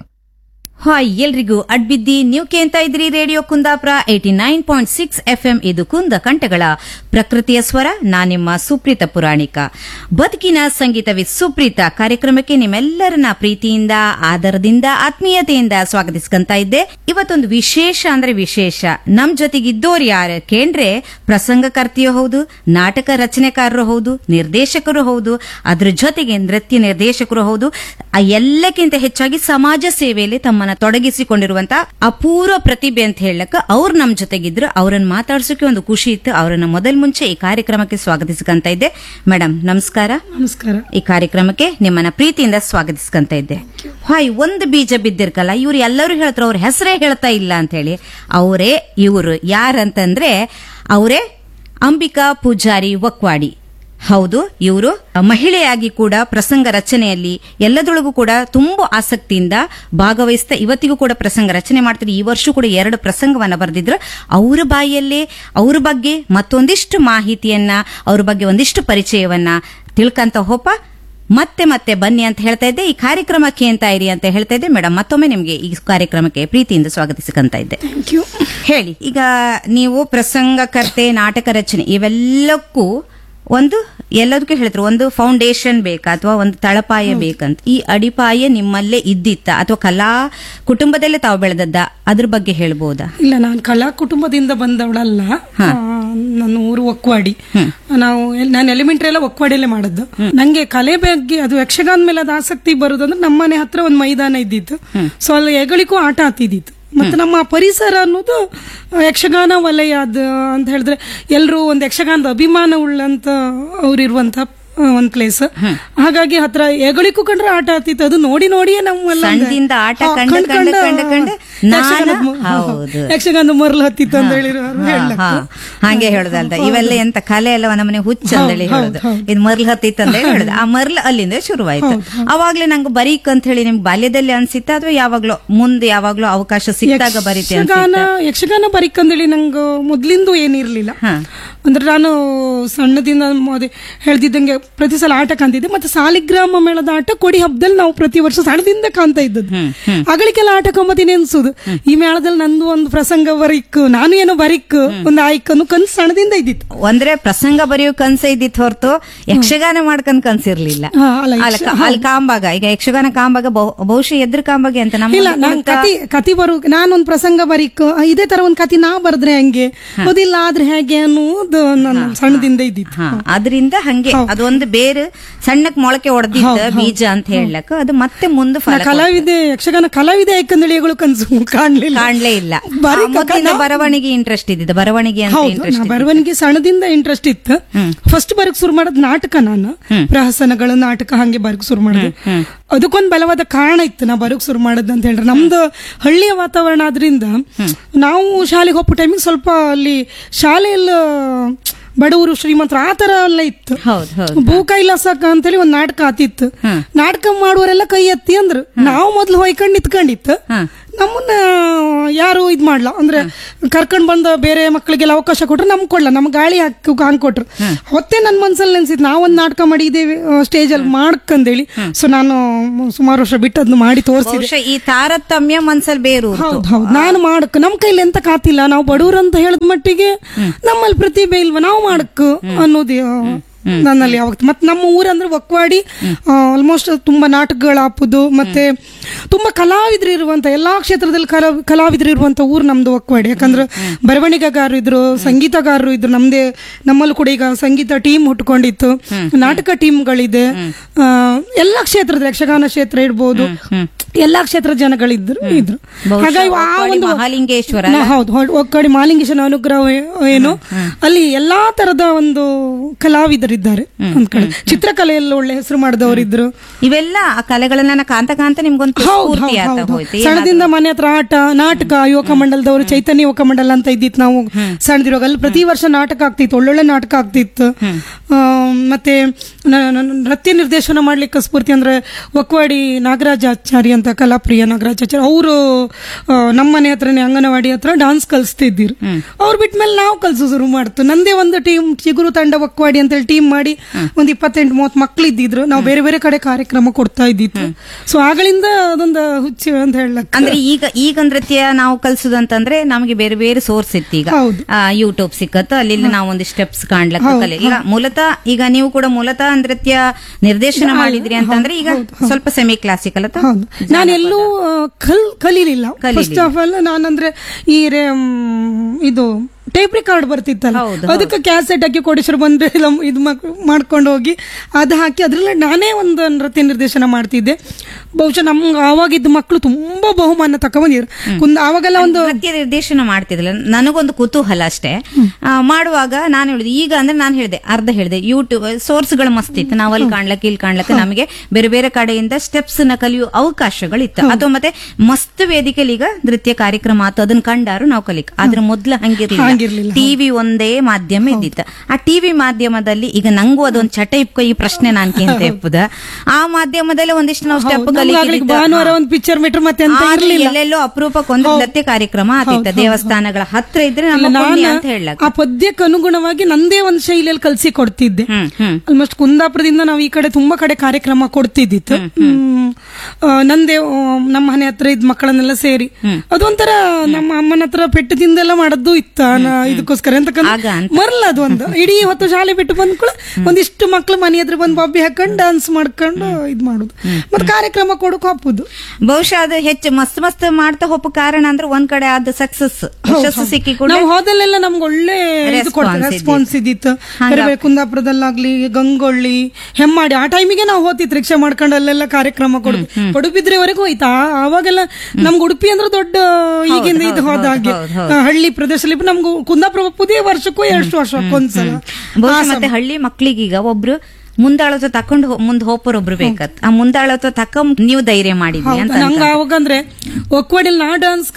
ಹಾಯ್ ಎಲ್ರಿಗೂ ಅಡ್ಬಿದ್ದಿ ನೀವು ಕೇಳ್ತಾ ಇದ್ರಿ radio Kundapura eighty nine point six F M ಇದು ಕುಂದ ಕಂಠಗಳ ಪ್ರಕೃತಿಯ ಸ್ವರ ನಾನಿಮ್ಮ ಸುಪ್ರೀತ ಪುರಾಣಿಕ ಬದುಕಿನ ಸಂಗೀತವಿದ್ ಸುಪ್ರೀತ ಕಾರ್ಯಕ್ರಮಕ್ಕೆ ನಿಮ್ಮೆಲ್ಲರನ್ನ ಪ್ರೀತಿಯಿಂದ ಆದರದಿಂದ ಆತ್ಮೀಯತೆಯಿಂದ ಸ್ವಾಗತಿಸ್ಕೊಂತ ಇದ್ದೆ ಇವತ್ತೊಂದು ವಿಶೇಷ ಅಂದ್ರೆ ವಿಶೇಷ ನಮ್ ಜೊತೆಗಿದ್ದೋರು ಯಾರು ಕೇಂದ್ರೆ ಪ್ರಸಂಗಕರ್ತಿಯೂ ಹೌದು ನಾಟಕ ರಚನೆಕಾರರು ಹೌದು ನಿರ್ದೇಶಕರು ಹೌದು ಅದ್ರ ಜೊತೆಗೆ ನೃತ್ಯ ನಿರ್ದೇಶಕರು ಹೌದು ಆ ಎಲ್ಲಕ್ಕಿಂತ ಹೆಚ್ಚಾಗಿ ಸಮಾಜ ಸೇವೆಯಲ್ಲಿ ತಮ್ಮನ್ನ ತೊಡಗಿಸಿಕೊಂಡಿರುವಂತ ಅಪೂರ್ವ ಪ್ರತಿಭೆ ಅಂತ ಹೇಳಕ್ ಅವ್ರು ನಮ್ ಜೊತೆಗಿದ್ರು ಅವ್ರನ್ನ ಮಾತಾಡ್ಸೋಕೆ ಒಂದು ಖುಷಿ ಇತ್ತು ಅವರನ್ನ ಮೊದಲ್ ಮುಂಚೆ ಈ ಕಾರ್ಯಕ್ರಮಕ್ಕೆ ಸ್ವಾಗತಿಸ್ಕೊಂತ ಇದ್ದೆ ಮೇಡಮ್ ನಮಸ್ಕಾರ ನಮಸ್ಕಾರ ಈ ಕಾರ್ಯಕ್ರಮಕ್ಕೆ ನಿಮ್ಮನ್ನ ಪ್ರೀತಿಯಿಂದ ಸ್ವಾಗತಿಸ್ಕೊಂತ ಇದ್ದೆ ಹಾಯ್ ಒಂದು ಬೀಜ ಬಿದ್ದಿರ್ಕಲ್ಲ ಇವ್ರು ಎಲ್ಲರೂ ಹೇಳ್ತಾರೆ ಅವ್ರ ಹೆಸರೇ ಹೇಳ್ತಾ ಇಲ್ಲ ಅಂತ ಹೇಳಿ ಅವರೇ ಇವರು ಯಾರಂತಂದ್ರೆ ಅವರೇ ಅಂಬಿಕಾ ಪೂಜಾರಿ ವಕ್ವಾಡಿ ಹೌದು ಇವರು ಮಹಿಳೆಯಾಗಿ ಕೂಡ ಪ್ರಸಂಗ ರಚನೆಯಲ್ಲಿ ಎಲ್ಲದೊಳಗೂ ಕೂಡ ತುಂಬಾ ಆಸಕ್ತಿಯಿಂದ ಭಾಗವಹಿಸ್ತಾ ಇವತ್ತಿಗೂ ಕೂಡ ಪ್ರಸಂಗ ರಚನೆ ಮಾಡ್ತಾರೆ ಈ ವರ್ಷ ಕೂಡ ಎರಡು ಪ್ರಸಂಗವನ್ನ ಬರೆದಿದ್ರು ಅವರ ಬಾಯಲ್ಲೇ ಅವ್ರ ಬಗ್ಗೆ ಮತ್ತೊಂದಿಷ್ಟು ಮಾಹಿತಿಯನ್ನ ಅವ್ರ ಬಗ್ಗೆ ಒಂದಿಷ್ಟು ಪರಿಚಯವನ್ನ ತಿಳ್ಕಂತ ಹೋಪ ಮತ್ತೆ ಮತ್ತೆ ಬನ್ನಿ ಅಂತ ಹೇಳ್ತಾ ಇದ್ದೆ ಈ ಕಾರ್ಯಕ್ರಮಕ್ಕೆ ಅಂತ ಇರಿ ಅಂತ ಹೇಳ್ತಾ ಇದ್ದೆ ಮೇಡಮ್ ಮತ್ತೊಮ್ಮೆ ನಿಮಗೆ ಈ ಕಾರ್ಯಕ್ರಮಕ್ಕೆ ಪ್ರೀತಿಯಿಂದ ಸ್ವಾಗತಿಸಿಕಂತ ಇದ್ದೆ ಹೇಳಿ ಈಗ ನೀವು ಪ್ರಸಂಗಕರ್ತೆ ನಾಟಕ ರಚನೆ ಇವೆಲ್ಲಕ್ಕೂ ಒಂದು ಎಲ್ಲದಕ್ಕೂ ಹೇಳಿದ್ರು ಒಂದು ಫೌಂಡೇಶನ್ ಬೇಕಾ ಅಥವಾ ಒಂದು ತಳಪಾಯ ಬೇಕಂತ ಈ ಅಡಿಪಾಯ ನಿಮ್ಮಲ್ಲೇ ಇದ್ದಿತ್ತ ಅಥವಾ ಕಲಾ ಕುಟುಂಬದಲ್ಲೇ ತಾವು ಬೆಳೆದದ್ದ ಅದ್ರ ಬಗ್ಗೆ ಹೇಳ್ಬೋದಾ ಇಲ್ಲ ನಾನು ಕಲಾ ಕುಟುಂಬದಿಂದ ಬಂದವಳಲ್ಲ ಆ, ನನ್ನ ಊರು ಒಕ್ವಾಡಿ ನಾವು ಎಲ್- ನಾನು ಎಲಿಮೆಂಟ್ರಿ ಎಲ್ಲ ಒಕ್ವಾಡಿಯಲ್ಲೇ ಮಾಡದ್ದು ನಂಗೆ ಕಲೆ ಬಗ್ಗೆ ಅದು ಯಕ್ಷಗಾನ ಮೇಲೆ ಅದು ಆಸಕ್ತಿ ಬರೋದಂದ್ರೆ ನಮ್ಮನೆ ಹತ್ರ ಒಂದು ಮೈದಾನ ಇದ್ದಿತ್ತು ಸೊ ಅಲ್ಲಿ ಹೆಗಳಿಗೂ ಆಟ ಆತಿದ್ದಿತ್ತು ಮತ್ತೆ ನಮ್ಮ ಪರಿಸರ ಅನ್ನೋದು ಆ, ಯಕ್ಷಗಾನ ವಲಯ ಅದು ಅಂತ ಹೇಳಿದ್ರೆ ಎಲ್ಲರೂ ಒಂದು ಯಕ್ಷಗಾನದ ಅಭಿಮಾನ ಉಳ್ಳಂತ ಅವ್ರಿರುವಂತ ಒಂದ್ ಪ್ಲೇಸ್ ಹಾಗಾಗಿ ಹತ್ರ ಹೆಗಳಿಗೂ ಕಂಡ್ರೆ ಆಟ ಆತಿತ್ತು ಅದು ನೋಡಿ ನೋಡಿಯೇ ನಮ್ಮೆಲ್ಲ ಒಂದು- ಸಣ್ಣದಿಂದ ಆಟ ಹಾ, ಕಂಡು ಕಂಡು ಕಂಡು ಕಂಡು ಕಂಡು ಕಂಡು ಯಕ್ಷಗಾನದ ನಾನು- ಮ- ಹೌದು. ಯಕ್ಷಗಾನದ ಮರಳು ಹತ್ತಿತ್ತು ಅಂತ ಹೇಳಿರೋ ಹಾ, ಹಾ. ಹಾಗೆ ಹೇಳುದಲ್ದ ಇವೆಲ್ಲ ಎಂತ ಕಲೆ ಎಲ್ಲ ನಮ್ಮನೆ ಹುಚ್ಚ ಅಂತೇಳಿ ಹೇಳುದು ಇದು ಮರ್ಲ್ ಹತ್ತಿತ್ತು ಅಂತ ಹೇಳಿ ಹೇಳುದು ಆ ಮರ್ಲ್ ಅಲ್ಲಿಂದ ಶುರುವಾಯ್ತು ಅವಾಗ್ಲೇ ನಂಗೆ ಬರೀಕ್ ಅಂತ ಹೇಳಿ ನಿಮ್ಗೆ ಬಾಲ್ಯದಲ್ಲಿ ಅನ್ಸಿತ್ತ ಅಥವಾ ಯಾವಾಗ್ಲೋ ಮುಂದೆ ಯಾವಾಗ್ಲೋ ಅವಕಾಶ ಸಿಕ್ಕಾಗ ಬರೀತೆ ಯಕ್ಷಗಾನ ಯಕ್ಷಗಾನ ಬರಿಕಂದೇಳಿ ನಂಗೆ ಮೊದ್ಲಿಂದು ಏನಿರ್ಲಿಲ್ಲ ಅಂದ್ರೆ ನಾನು ಸಣ್ಣದಿಂದ ಅದೇ ಹೇಳ್ದಿದ್ದಂಗೆ ಪ್ರತಿ ಸಲ ಆಟ ಕಾಣ್ತಿದ್ದೆ ಮತ್ತೆ ಸಾಲಿಗ್ರಾಮ ಮೇಳದ ಆಟ ಕೊಡಿ ಹಬ್ಬದಲ್ಲಿ ನಾವು ಪ್ರತಿ ವರ್ಷ ಸಣ್ಣದಿಂದ ಕಾಣ್ತಾ ಇದ್ದದ್ದು ಅಗಳಿಗೆಲ್ಲ ಆಟ ಕಂಬತೀನಿ ಅನ್ಸುದು ಈ ಮೇಳದಲ್ಲಿ ನಂದು ಒಂದು ಪ್ರಸಂಗ ಬರಿಕ್ ನಾನು ಏನೋ ಬರಿಕ್ ಒಂದು ಆಯ್ಕನ್ನು ಕನ್ಸು ಸಣ್ಣದಿಂದ ಇದ್ದಿತ್ತು ಅಂದ್ರೆ ಪ್ರಸಂಗ ಬರೆಯೋ ಕನ್ಸ ಇದ್ದಿತ್ತು ಹೊರತು ಯಕ್ಷಗಾನ ಮಾಡ್ಕೊಂಡ್ ಕನ್ಸಿರ್ಲಿಲ್ಲ ಹಾ, ಅಲ್ಲ, ಅಲ್ಲ, ಯಕ್ಷ- ಅಲ್ಲಿ ಕಾಂಬಾಗ ಈಗ ಯಕ್ಷಗಾನ ಕಾಂಬಾಗ ಬಹು- ಬಹುಶಃ ಎದ್ರ ಕಾಂಬಾಗೆ ಅಂತ ನಮ್ಮ ಇಲ್ಲ ನಾನ್ ಹುಡುಗ- ಕತಿ ಕತಿ ಬರು ನಾನೊಂದ್ ಪ್ರಸಂಗ ಬರೀಕ್ ಇದೇ ತರ ಒಂದ್ ಕತಿ ನಾ ಬರ್ದ್ರೆ ಹೆಂಗೆ ಅದಿಲ್ಲ ಆದ್ರೆ ಹೇಗೆ ಅನ್ನೋದು ನನ್ನ ಸಣ್ಣದಿಂದ ಇದ್ದಿತ್ತು ಹಾ ಅದರಿಂದ ಹಂಗೆ ಅದೊಂದು ಬೇರೆ ಸಣ್ಣಕ್ ಮೊಳಕೆ ಹೊಡೆದಿದ್ದ ಬೀಜ ಅಂತ ಹೇಳಕ್ ಅದು ಮತ್ತೆ ಮುಂದೆ ಫಲ ನಾ ಕಲಾವಿದೆ ಯಕ್ಷಗಾನ ಕಲಾವಿದೆ ಯಾಕಂದೇಳಿಗಳು ಕನ್ಸು ಕಾಣ್ಲಿಲ್ಲ ಕಾಣ್ಲೇ ಇಲ್ಲ ಬರೀ ಆ, ಮೊದ್ಲಿಂದ ಬರವಣಿಗೆ ಇಂಟ್ರೆಸ್ಟ್ ಇದ್ದಿದ್ದು ಬರವಣಿಗೆ ಅಂತ ಹೌದು ಇಂಟ್ರೆಸ್ಟ್ ನಾ ಬರವಣಿಗೆ ಸಣ್ಣದಿಂದ ಇಂಟ್ರೆಸ್ಟ್ ಇತ್ತು ಫಸ್ಟ್ ಬರಕ್ ಶುರು ಮಾಡೋದು ನಾಟಕ ನಾನು ಪ್ರಹಸನಗಳು ನಾಟಕ ಹಂಗೆ ಬರಕ್ ಶುರು ಮಾಡಿದೆ ಅದಕ್ಕೊಂದು ಬಲವಾದ ಕಾರಣ ಇತ್ತು ನಾ ಬರಕ್ ಶುರು ಮಾಡದ್ ಅಂತ ಹೇಳಿದ್ರೆ ನಮ್ದು ಹಳ್ಳಿಯ ವಾತಾವರಣ ಆದ್ರಿಂದ ನಾವು ಶಾಲೆಗೆ ಹೋಗೋ ಟೈಮಿಗೆ ಸ್ವಲ್ಪ ಅಲ್ಲಿ ಶಾಲೆಯಲ್ಲಿ ಬಡವರು ಶ್ರೀಮಂತರು ಆ ತರ ಎಲ್ಲ ಇತ್ತು ಹೌದು ಹೌದು ಭೂ ಕೈಲಾಸಕ ಅಂತೇಳಿ ಒಂದ್ ನಾಟಕ ಆತಿತ್ತು ನಾಟಕ ಮಾಡುವವರೆಲ್ಲ ಕೈ ಎತ್ತಿ ಅಂದ್ರು ನಾವು ಮೊದ್ಲು ಹೊಯ್ಕೊಂಡ್ ನಿಂತ್ಕೊಂಡಿತ್ತು ನಮ್ಮನ್ನ ಯಾರು ಇದ್ ಮಾಡ್ಲ ಅಂದ್ರೆ ಕರ್ಕೊಂಡ್ ಬಂದ ಬೇರೆ ಮಕ್ಕಳಿಗೆಲ್ಲ ಅವಕಾಶ ಕೊಟ್ರು ನಮ್ ಕೊಡ್ಲ ನಮ್ ಗಾಳಿ ಹಾಕಿ ಹಂಗ್ ಕೊಟ್ರು ಅವತ್ತೇ ನನ್ ಮನ್ಸಲ್ಲಿ ನೆನ್ಸಿದ್ ನಾವೊಂದ್ ನಾಟಕ ಮಾಡಿದ್ದೇವೆ ಸ್ಟೇಜ್ ಅಲ್ಲಿ ಮಾಡ್ಕಂದೇಳಿ ಸೊ ನಾನು ಸುಮಾರು ವರ್ಷ ಬಿಟ್ಟು ಅದನ್ನ ಮಾಡಿ ತೋರಿಸಿದೆ ಬಹುಶಃ ಈ ತಾರತಮ್ಯ ಮನ್ಸಲ್ಲಿ ಬೇರು ಹೌದು ಹೌದು ನಾನು ಮಾಡಕ್ ನಮ್ ಕೈಲಿ ಎಂತ ಕಾತಿಲ್ಲ ನಾವು ಬಡವ್ರು ಅಂತ ಹೇಳಿದ ಮಟ್ಟಿಗೆ ನಮ್ಮಲ್ಲಿ ಪ್ರತಿಭೆ ಇಲ್ವಾ ನಾವು ಮಾಡಕ್ ಅನ್ನೋದು ನನ್ನಲ್ಲಿ ಯಾವತ್ತು ಮತ್ತೆ ನಮ್ಮ ಊರಂದ್ರೆ ಒಕ್ವಾಡಿ ಆಲ್ಮೋಸ್ಟ್ ತುಂಬಾ ನಾಟಕಗಳು ಹಾಪುದು ಮತ್ತೆ ತುಂಬಾ ಕಲಾವಿದ್ರು ಇರುವಂತ ಎಲ್ಲಾ ಕ್ಷೇತ್ರದಲ್ಲಿ ಕಲಾ ಕಲಾವಿದ್ರು ಇರುವಂತ ಊರು ನಮ್ದು ಒಕ್ವಾಡಿ ಯಾಕಂದ್ರೆ ಬರವಣಿಗೆಗಾರರು ಇದ್ರು ಸಂಗೀತಗಾರರು ಇದ್ರು ನಮ್ದೇ ನಮ್ಮಲ್ಲೂ ಕೂಡ ಈಗ ಸಂಗೀತ ಟೀಮ್ ಹುಟ್ಕೊಂಡಿತ್ತು ನಾಟಕ ಟೀಮ್ಗಳಿದೆ ಆ, ಎಲ್ಲಾ ಕ್ಷೇತ್ರದ ಯಕ್ಷಗಾನ ಕ್ಷೇತ್ರ ಇರ್ಬೋದು ಎಲ್ಲಾ ಕ್ಷೇತ್ರ ಜನಗಳಿದ್ರು ಇದ್ರು ಬಹುಶಃ ಹಾಗಾಗಿ ಆ ಒಕ್ಕಾಡಿ ಒಂದು ಮಹಾಲಿಂಗೇಶ್ವರ ನಾ- ಹೌದು ಹೌದು. ಒಕ್ಕಡಿ ಮಾಲಿಂಗೇಶನ ಅನುಗ್ರಹ ಏನು ಅಲ್ಲಿ ಎಲ್ಲಾ ತರದ ಒಂದು ಕಲಾವಿದರಿದ್ದಾರೆ ಒಂದ್ ಕಡೆ ಚಿತ್ರಕಲೆಯಲ್ಲಿ ಒಳ್ಳೆ ಹೆಸರು ಮಾಡಿದವರಿದ್ರು ಇವೆಲ್ಲ ಆ ಕಲೆಗಳನ್ನ ಕಾಂತ ಕಾಂತ ನಿಮ್ಗೊಂದು ಹೌದು ಸ್ಫೂರ್ತಿ ಹೌದು, ಆಗ್ತಾ ಹೌದು. ಹೋಯ್ತು ಸಣ್ಣದಿಂದ ಮನೆ ಹತ್ರ ಆಟ ನಾಟಕ ಯುವಕ ಮಂಡಲದವರು ಚೈತನ್ಯ ಯುವಕ ಮಂಡಲ ಅಂತ ಇದ್ದಿತ್ತು ನಾವು ಸಣ್ಣದಿರುವಾಗ ಅಲ್ಲಿ ಪ್ರತಿ ವರ್ಷ ನಾಟಕ ಆಗ್ತಿತ್ತು ಒಳ್ಳೊಳ್ಳೆ ನಾಟಕ ಆಗ್ತಿತ್ತು ಆ, ಮತ್ತೆ ನ- ನ- ನೃತ್ಯ ನಿರ್ದೇಶನ ಮಾಡ್ಲಿಕ್ಕೆ ಸ್ಫೂರ್ತಿ ಅಂದ್ರೆ ಒಕ್ವಾಡಿ ನಾಗರಾಜಾಚಾರಿ ಅಂತ ಕಲಾಪ್ರಿಯ ನಾಗರಾಜಾಚಾರಿ ಅವರು ನಮ್ಮ ಮನೆ ಹತ್ರನೇ ಅಂಗನವಾಡಿ ಹತ್ರ ಡಾನ್ಸ್ ಕಲಿಸ್ತಿದ್ದಿರು ಅವ್ರು ಬಿಟ್ಮೇಲೆ ನಾವು ಕಲ್ಸೋ ಶುರು ಮಾಡ್ತು ನಂದೇ ಒಂದು ಟೀಮ್ ಚಿಗುರು ತಂಡ ಒಕ್ವಾಡಿ ಅಂತೇಳಿ ಟೀಮ್ ಮಾಡಿ ಒಂದ್ ಇಪ್ಪತ್ತೆಂಟು ಮೂವತ್ತು ಮಕ್ಳು ಇದ್ದಿದ್ರು ನಾವು ಬೇರೆ ಬೇರೆ ಕಡೆ ಕಾರ್ಯಕ್ರಮ ಕೊಡ್ತಾ ಇದ್ದಿತ್ತು ಸೊ ಆಗಳಿಂದ ಅದೊಂದು ಹುಚ್ಚು ಅಂತ ಹೇಳಕ್ ಅಂದ್ರೆ ಈಗ ಈಗ ನೃತ್ಯ ನಾವು ಕಲ್ಸುದಂತಂದ್ರೆ ನಮಗೆ ಬೇರೆ ಬೇರೆ ಸೋರ್ಸ್ ಇತ್ತು ಈಗ ಹೌದು. ಯೂಟ್ಯೂಬ್ ಸಿಕ್ಕತ್ತ ಅಲ್ಲಿ ನಾವು ಒಂದು ಸ್ಟೆಪ್ಸ್ ಕಾಣ್ಲಕ್ಕ ಕಲೆ ಈಗ ಮೂಲತಃ ಈಗ ನೀವು ಕೂಡ ಮೂಲತಃ ನೃತ್ಯ ನಿರ್ದೇಶನ ಮಾಡಿದ್ರಿ ಅಂತಂದ್ರೆ ಈಗ ಸ್ವಲ್ಪ ಸೆಮಿ ಕ್ಲಾಸಿಕಲ್ ಅಥವಾ ಹೌದು ನಾನು ಎಲ್ಲೂ ಆ, ಕಲ್ ಕಲೀಲಿಲ್ಲ ಫಸ್ಟ್ ಆಫ್ ಆಲ್ ನಾನಂದ್ರೆ ಈ ರೇ- ಮ್, ಇದು ಟೇಪ್ ರಿಕಾರ್ಡ್ ಬರ್ತಿತ್ತಲ್ಲ ಹೌದು, ಅದಕ್ಕೆ ಕ್ಯಾಸೆಟ್ ಹಾಕಿ ಕೊಡಿಸರು ಬಂದ್ರೆ ಎಲ್ಲ ಇದು ಮಕ್- ಮಾಡ್ಕೊಂಡು ಹೋಗಿ ಅದು ಹಾಕಿ ಅದ್ರಲ್ಲಿ ನಾನೇ ಒಂದು ನೃತ್ಯ ನಿರ್ದೇಶನ ಮಾಡ್ತಿದ್ದೆ ಬಹುಶಃ ನಮ್ಗೆ ಆವಾಗಿದ್ದ ಮಕ್ಕಳು ತುಂಬಾ ಬಹುಮಾನ ತಕೊಂಡ್ಬಂದಿರು ಕುಂದ ಆವಾಗೆಲ್ಲ ಒಂದು ನೃತ್ಯ ನಿರ್ದೇಶನ ಮಾಡ್ತಿದ್ರಲ್ಲ ನನಗೊಂದು ಕುತೂಹಲ ಅಷ್ಟೇ ಆ, ಮಾಡುವಾಗ ನಾನು ಹೇಳಿದೆ ಈಗ ಅಂದ್ರೆ ನಾನು ಹೇಳಿದೆ ಅರ್ಧ ಹೇಳಿದೆ ಯೂಟ್ಯೂಬ್ ಸೋರ್ಸ್ ಗಳು ಮಸ್ತ್ ಇತ್ತು ನಾವು ಅಲ್ಲಿ ಕಾಣ್ಲಕ್ಕೆ ಇಲ್ಲಿ ಕಾಣ್ಲಕ್ಕೆ ನಮಗೆ ಬೇರೆ ಬೇರೆ ಕಡೆಯಿಂದ ಸ್ಟೆಪ್ಸ್ ನ ಕಲಿಯುವ ಅವಕಾಶಗಳಿತ್ತು ಅಥವಾ ಮತ್ತೆ ಮಸ್ತ್ ವೇದಿಕೆಯಲ್ಲಿ ಈಗ ನೃತ್ಯ ಕಾರ್ಯಕ್ರಮ ಆತು ಅದನ್ನ ಕಂಡಾರು ನಾವು ಕಲಿಕ್ ಆದ್ರೆ ಮೊದ್ಲು ಹಂಗಿರ್ಲಿಲ್ಲ ಹಂಗಿರ್ಲಿಲ್ಲ, ಟಿವಿ ಒಂದೇ ಮಾಧ್ಯಮ ಇದ್ದಿತ್ತು ಆ ಟಿವಿ ಮಾಧ್ಯಮದಲ್ಲಿ ಈಗ ನಂಗೂ ಅದೊಂದು ಚಟ ಇಪ್ಕೊ ಈ ಪ್ರಶ್ನೆ ನಾನ್ ಕೇಂತ ಇಪ್ಪದ ಆ ಮಾಧ್ಯಮದಲ್ಲಿ ಒಂದಿಷ್ಟು ನಾವು ಸ್ಟೆಪ್ ನಮ್ಗಾಗ್ಲಿಕ್ಕೆ ಭಾನುವಾರ ಒಂದು ಪಿಕ್ಚರ್ ಮೀಟರ್ ಮತ್ತೆ ಅಂತ ಇರ್ಲಿಲ್ಲ ಎಲ್ಲೆಲ್ಲೋ ಅಪರೂಪಕ್ಕೆ ಒಂದು ನೃತ್ಯ ಕಾರ್ಯಕ್ರಮ ಆತಿತ್ತ ದೇವಸ್ಥಾನಗಳ ಹತ್ರ ಇದ್ರೆ ನಮ್ಮ ನಾನು ಪುಣ್ಯ ಅಂತ ಹೇಳಕ್ ಆ ಪದ್ಯಕ್ಕೆ ಅನುಗುಣವಾಗಿ ನಂದೇ ಒಂದು ಶೈಲಿಯಲ್ಲಿ ಕಲ್ಸಿ ಕೊಡ್ತಿದ್ದೆ ಹ್ಮ್ ಹ್ಮ್ ಆಲ್ಮೋಸ್ಟ್ ಕುಂದಾಪುರದಿಂದ ನಾವು ಈ ಕಡೆ ತುಂಬಾ ಕಡೆ ಕಾರ್ಯಕ್ರಮ ಕೊಡ್ತಿದ್ದಿತ್ತು ಹ್ಮ್. ಆ, ನಂದೇ ಆ, ನಮ್ಮ ಮನೆ ಹತ್ರ ಇದ್ ಮಕ್ಕಳನ್ನೆಲ್ಲ ಸೇರಿ ಅದೊಂಥರ ನಮ್ಮ ಅಮ್ಮನ ಹತ್ರ ಪೆಟ್ಟು ತಿಂದೆಲ್ಲ ಮಾಡದ್ದು ಇತ್ತ ನಾ ಇದಕ್ಕೋಸ್ಕರ ಆಗ ಎಂತಕ್ಕಂದ್ರೆ ಅಂತ. ಮರಲ್ಲ ಅದು ಒಂದು ಇಡೀ ಹೊತ್ತು ಶಾಲೆ ಬಿಟ್ಟು ಬಂದ್ಕೊಳ್ಳ ಒಂದಿಷ್ಟು ಮಕ್ಳು ಮನೆ ಹತ್ರ ಬಂದು ಬಬ್ಬಿ ಹಾಕೊಂಡು ಡಾನ್ಸ್ ಮಾಡ್ಕೊಂಡು ಇದ್ ಮಾಡುದು ಮತ್ತೆ ಕಾರ್ಯಕ್ರಮ ಕೊಡಕ್ ಹಾಪುದು ಬಹುಶಃ ಅದು ಹೆಚ್ಚು ಮಸ್ತ್ ಮಸ್ತ್ ಮಾಡ್ತಾ ಹೋಗೋ ಕಾರಣ ಅಂದ್ರೆ ಒಂದ್ ಕಡೆ ಆದ ಸಕ್ಸಸ್ ಯಶಸ್ಸು ಸಿಕ್ಕಿ ಕೂಡ ನಾವು ಹೋದಲ್ಲೆಲ್ಲ ನಮ್ಗೆ ಒಳ್ಳೆ ಇದು Response ಕೊಡ್ತಾರೆ ರೆಸ್ಪಾನ್ಸ್ ಇದ್ದಿತ್ತು ಬೇರೆ ಬೇರೆ ಕುಂದಾಪುರದಲ್ಲಾಗ್ಲಿ ಗಂಗೊಳ್ಳಿ ಹೆಮ್ಮಾಡಿ ಆ ಟೈಮಿಗೆ ನಾವು ಹೋತಿತ್ತು ರಿಕ್ಷಾ ಮಾಡ್ಕೊಂಡು ಅಲ್ಲೆಲ್ಲ ಕಾರ್ಯಕ್ರಮ ಕೊಡು ಪಡುಬಿದ್ರೆವರೆಗೂ ಹೋಯ್ತಾ ಆವಾಗೆಲ್ಲ ನಮ್ಗೆ ಉಡುಪಿ ಅಂದ್ರೆ ದೊಡ್ಡ ಈಗಿಂದ ಇದು ಹೋದ ಹಾಗೆ ಆ, ಹಳ್ಳಿ ಪ್ರದೇಶದಲ್ಲಿ ನಮ್ಗೆ ಕುಂದಾಪುರ ಒಪ್ಪುದೇ ವರ್ಷಕ್ಕೂ ಎರಡು ವರ್ಷಕ್ಕೊಂದ್ಸಲ ಬಹುಶಃ ಮತ್ತೆ ಹಳ್ಳಿ ಮಕ್ಳಿಗೀಗ ಒಬ್ರು ಮುಂದಾಳತ್ವ ತಕೊಂಡು ಹೋ- ಮುಂದ್ ಹೋಪರ್ ಒಬ್ರು ಬೇಕತ್ ಆ ಮುಂದಾಳತ್ವ ತಕ್ಕ ನೀವು ಧೈರ್ಯ ಮಾಡಿದ್ರಿ ಅಂತ ನಂಗೆ ಅವಾಗ ಅಂದ್ರೆ ಒಕ್ವಾಡಿಲ್ ನಾ ಡಾನ್ಸ್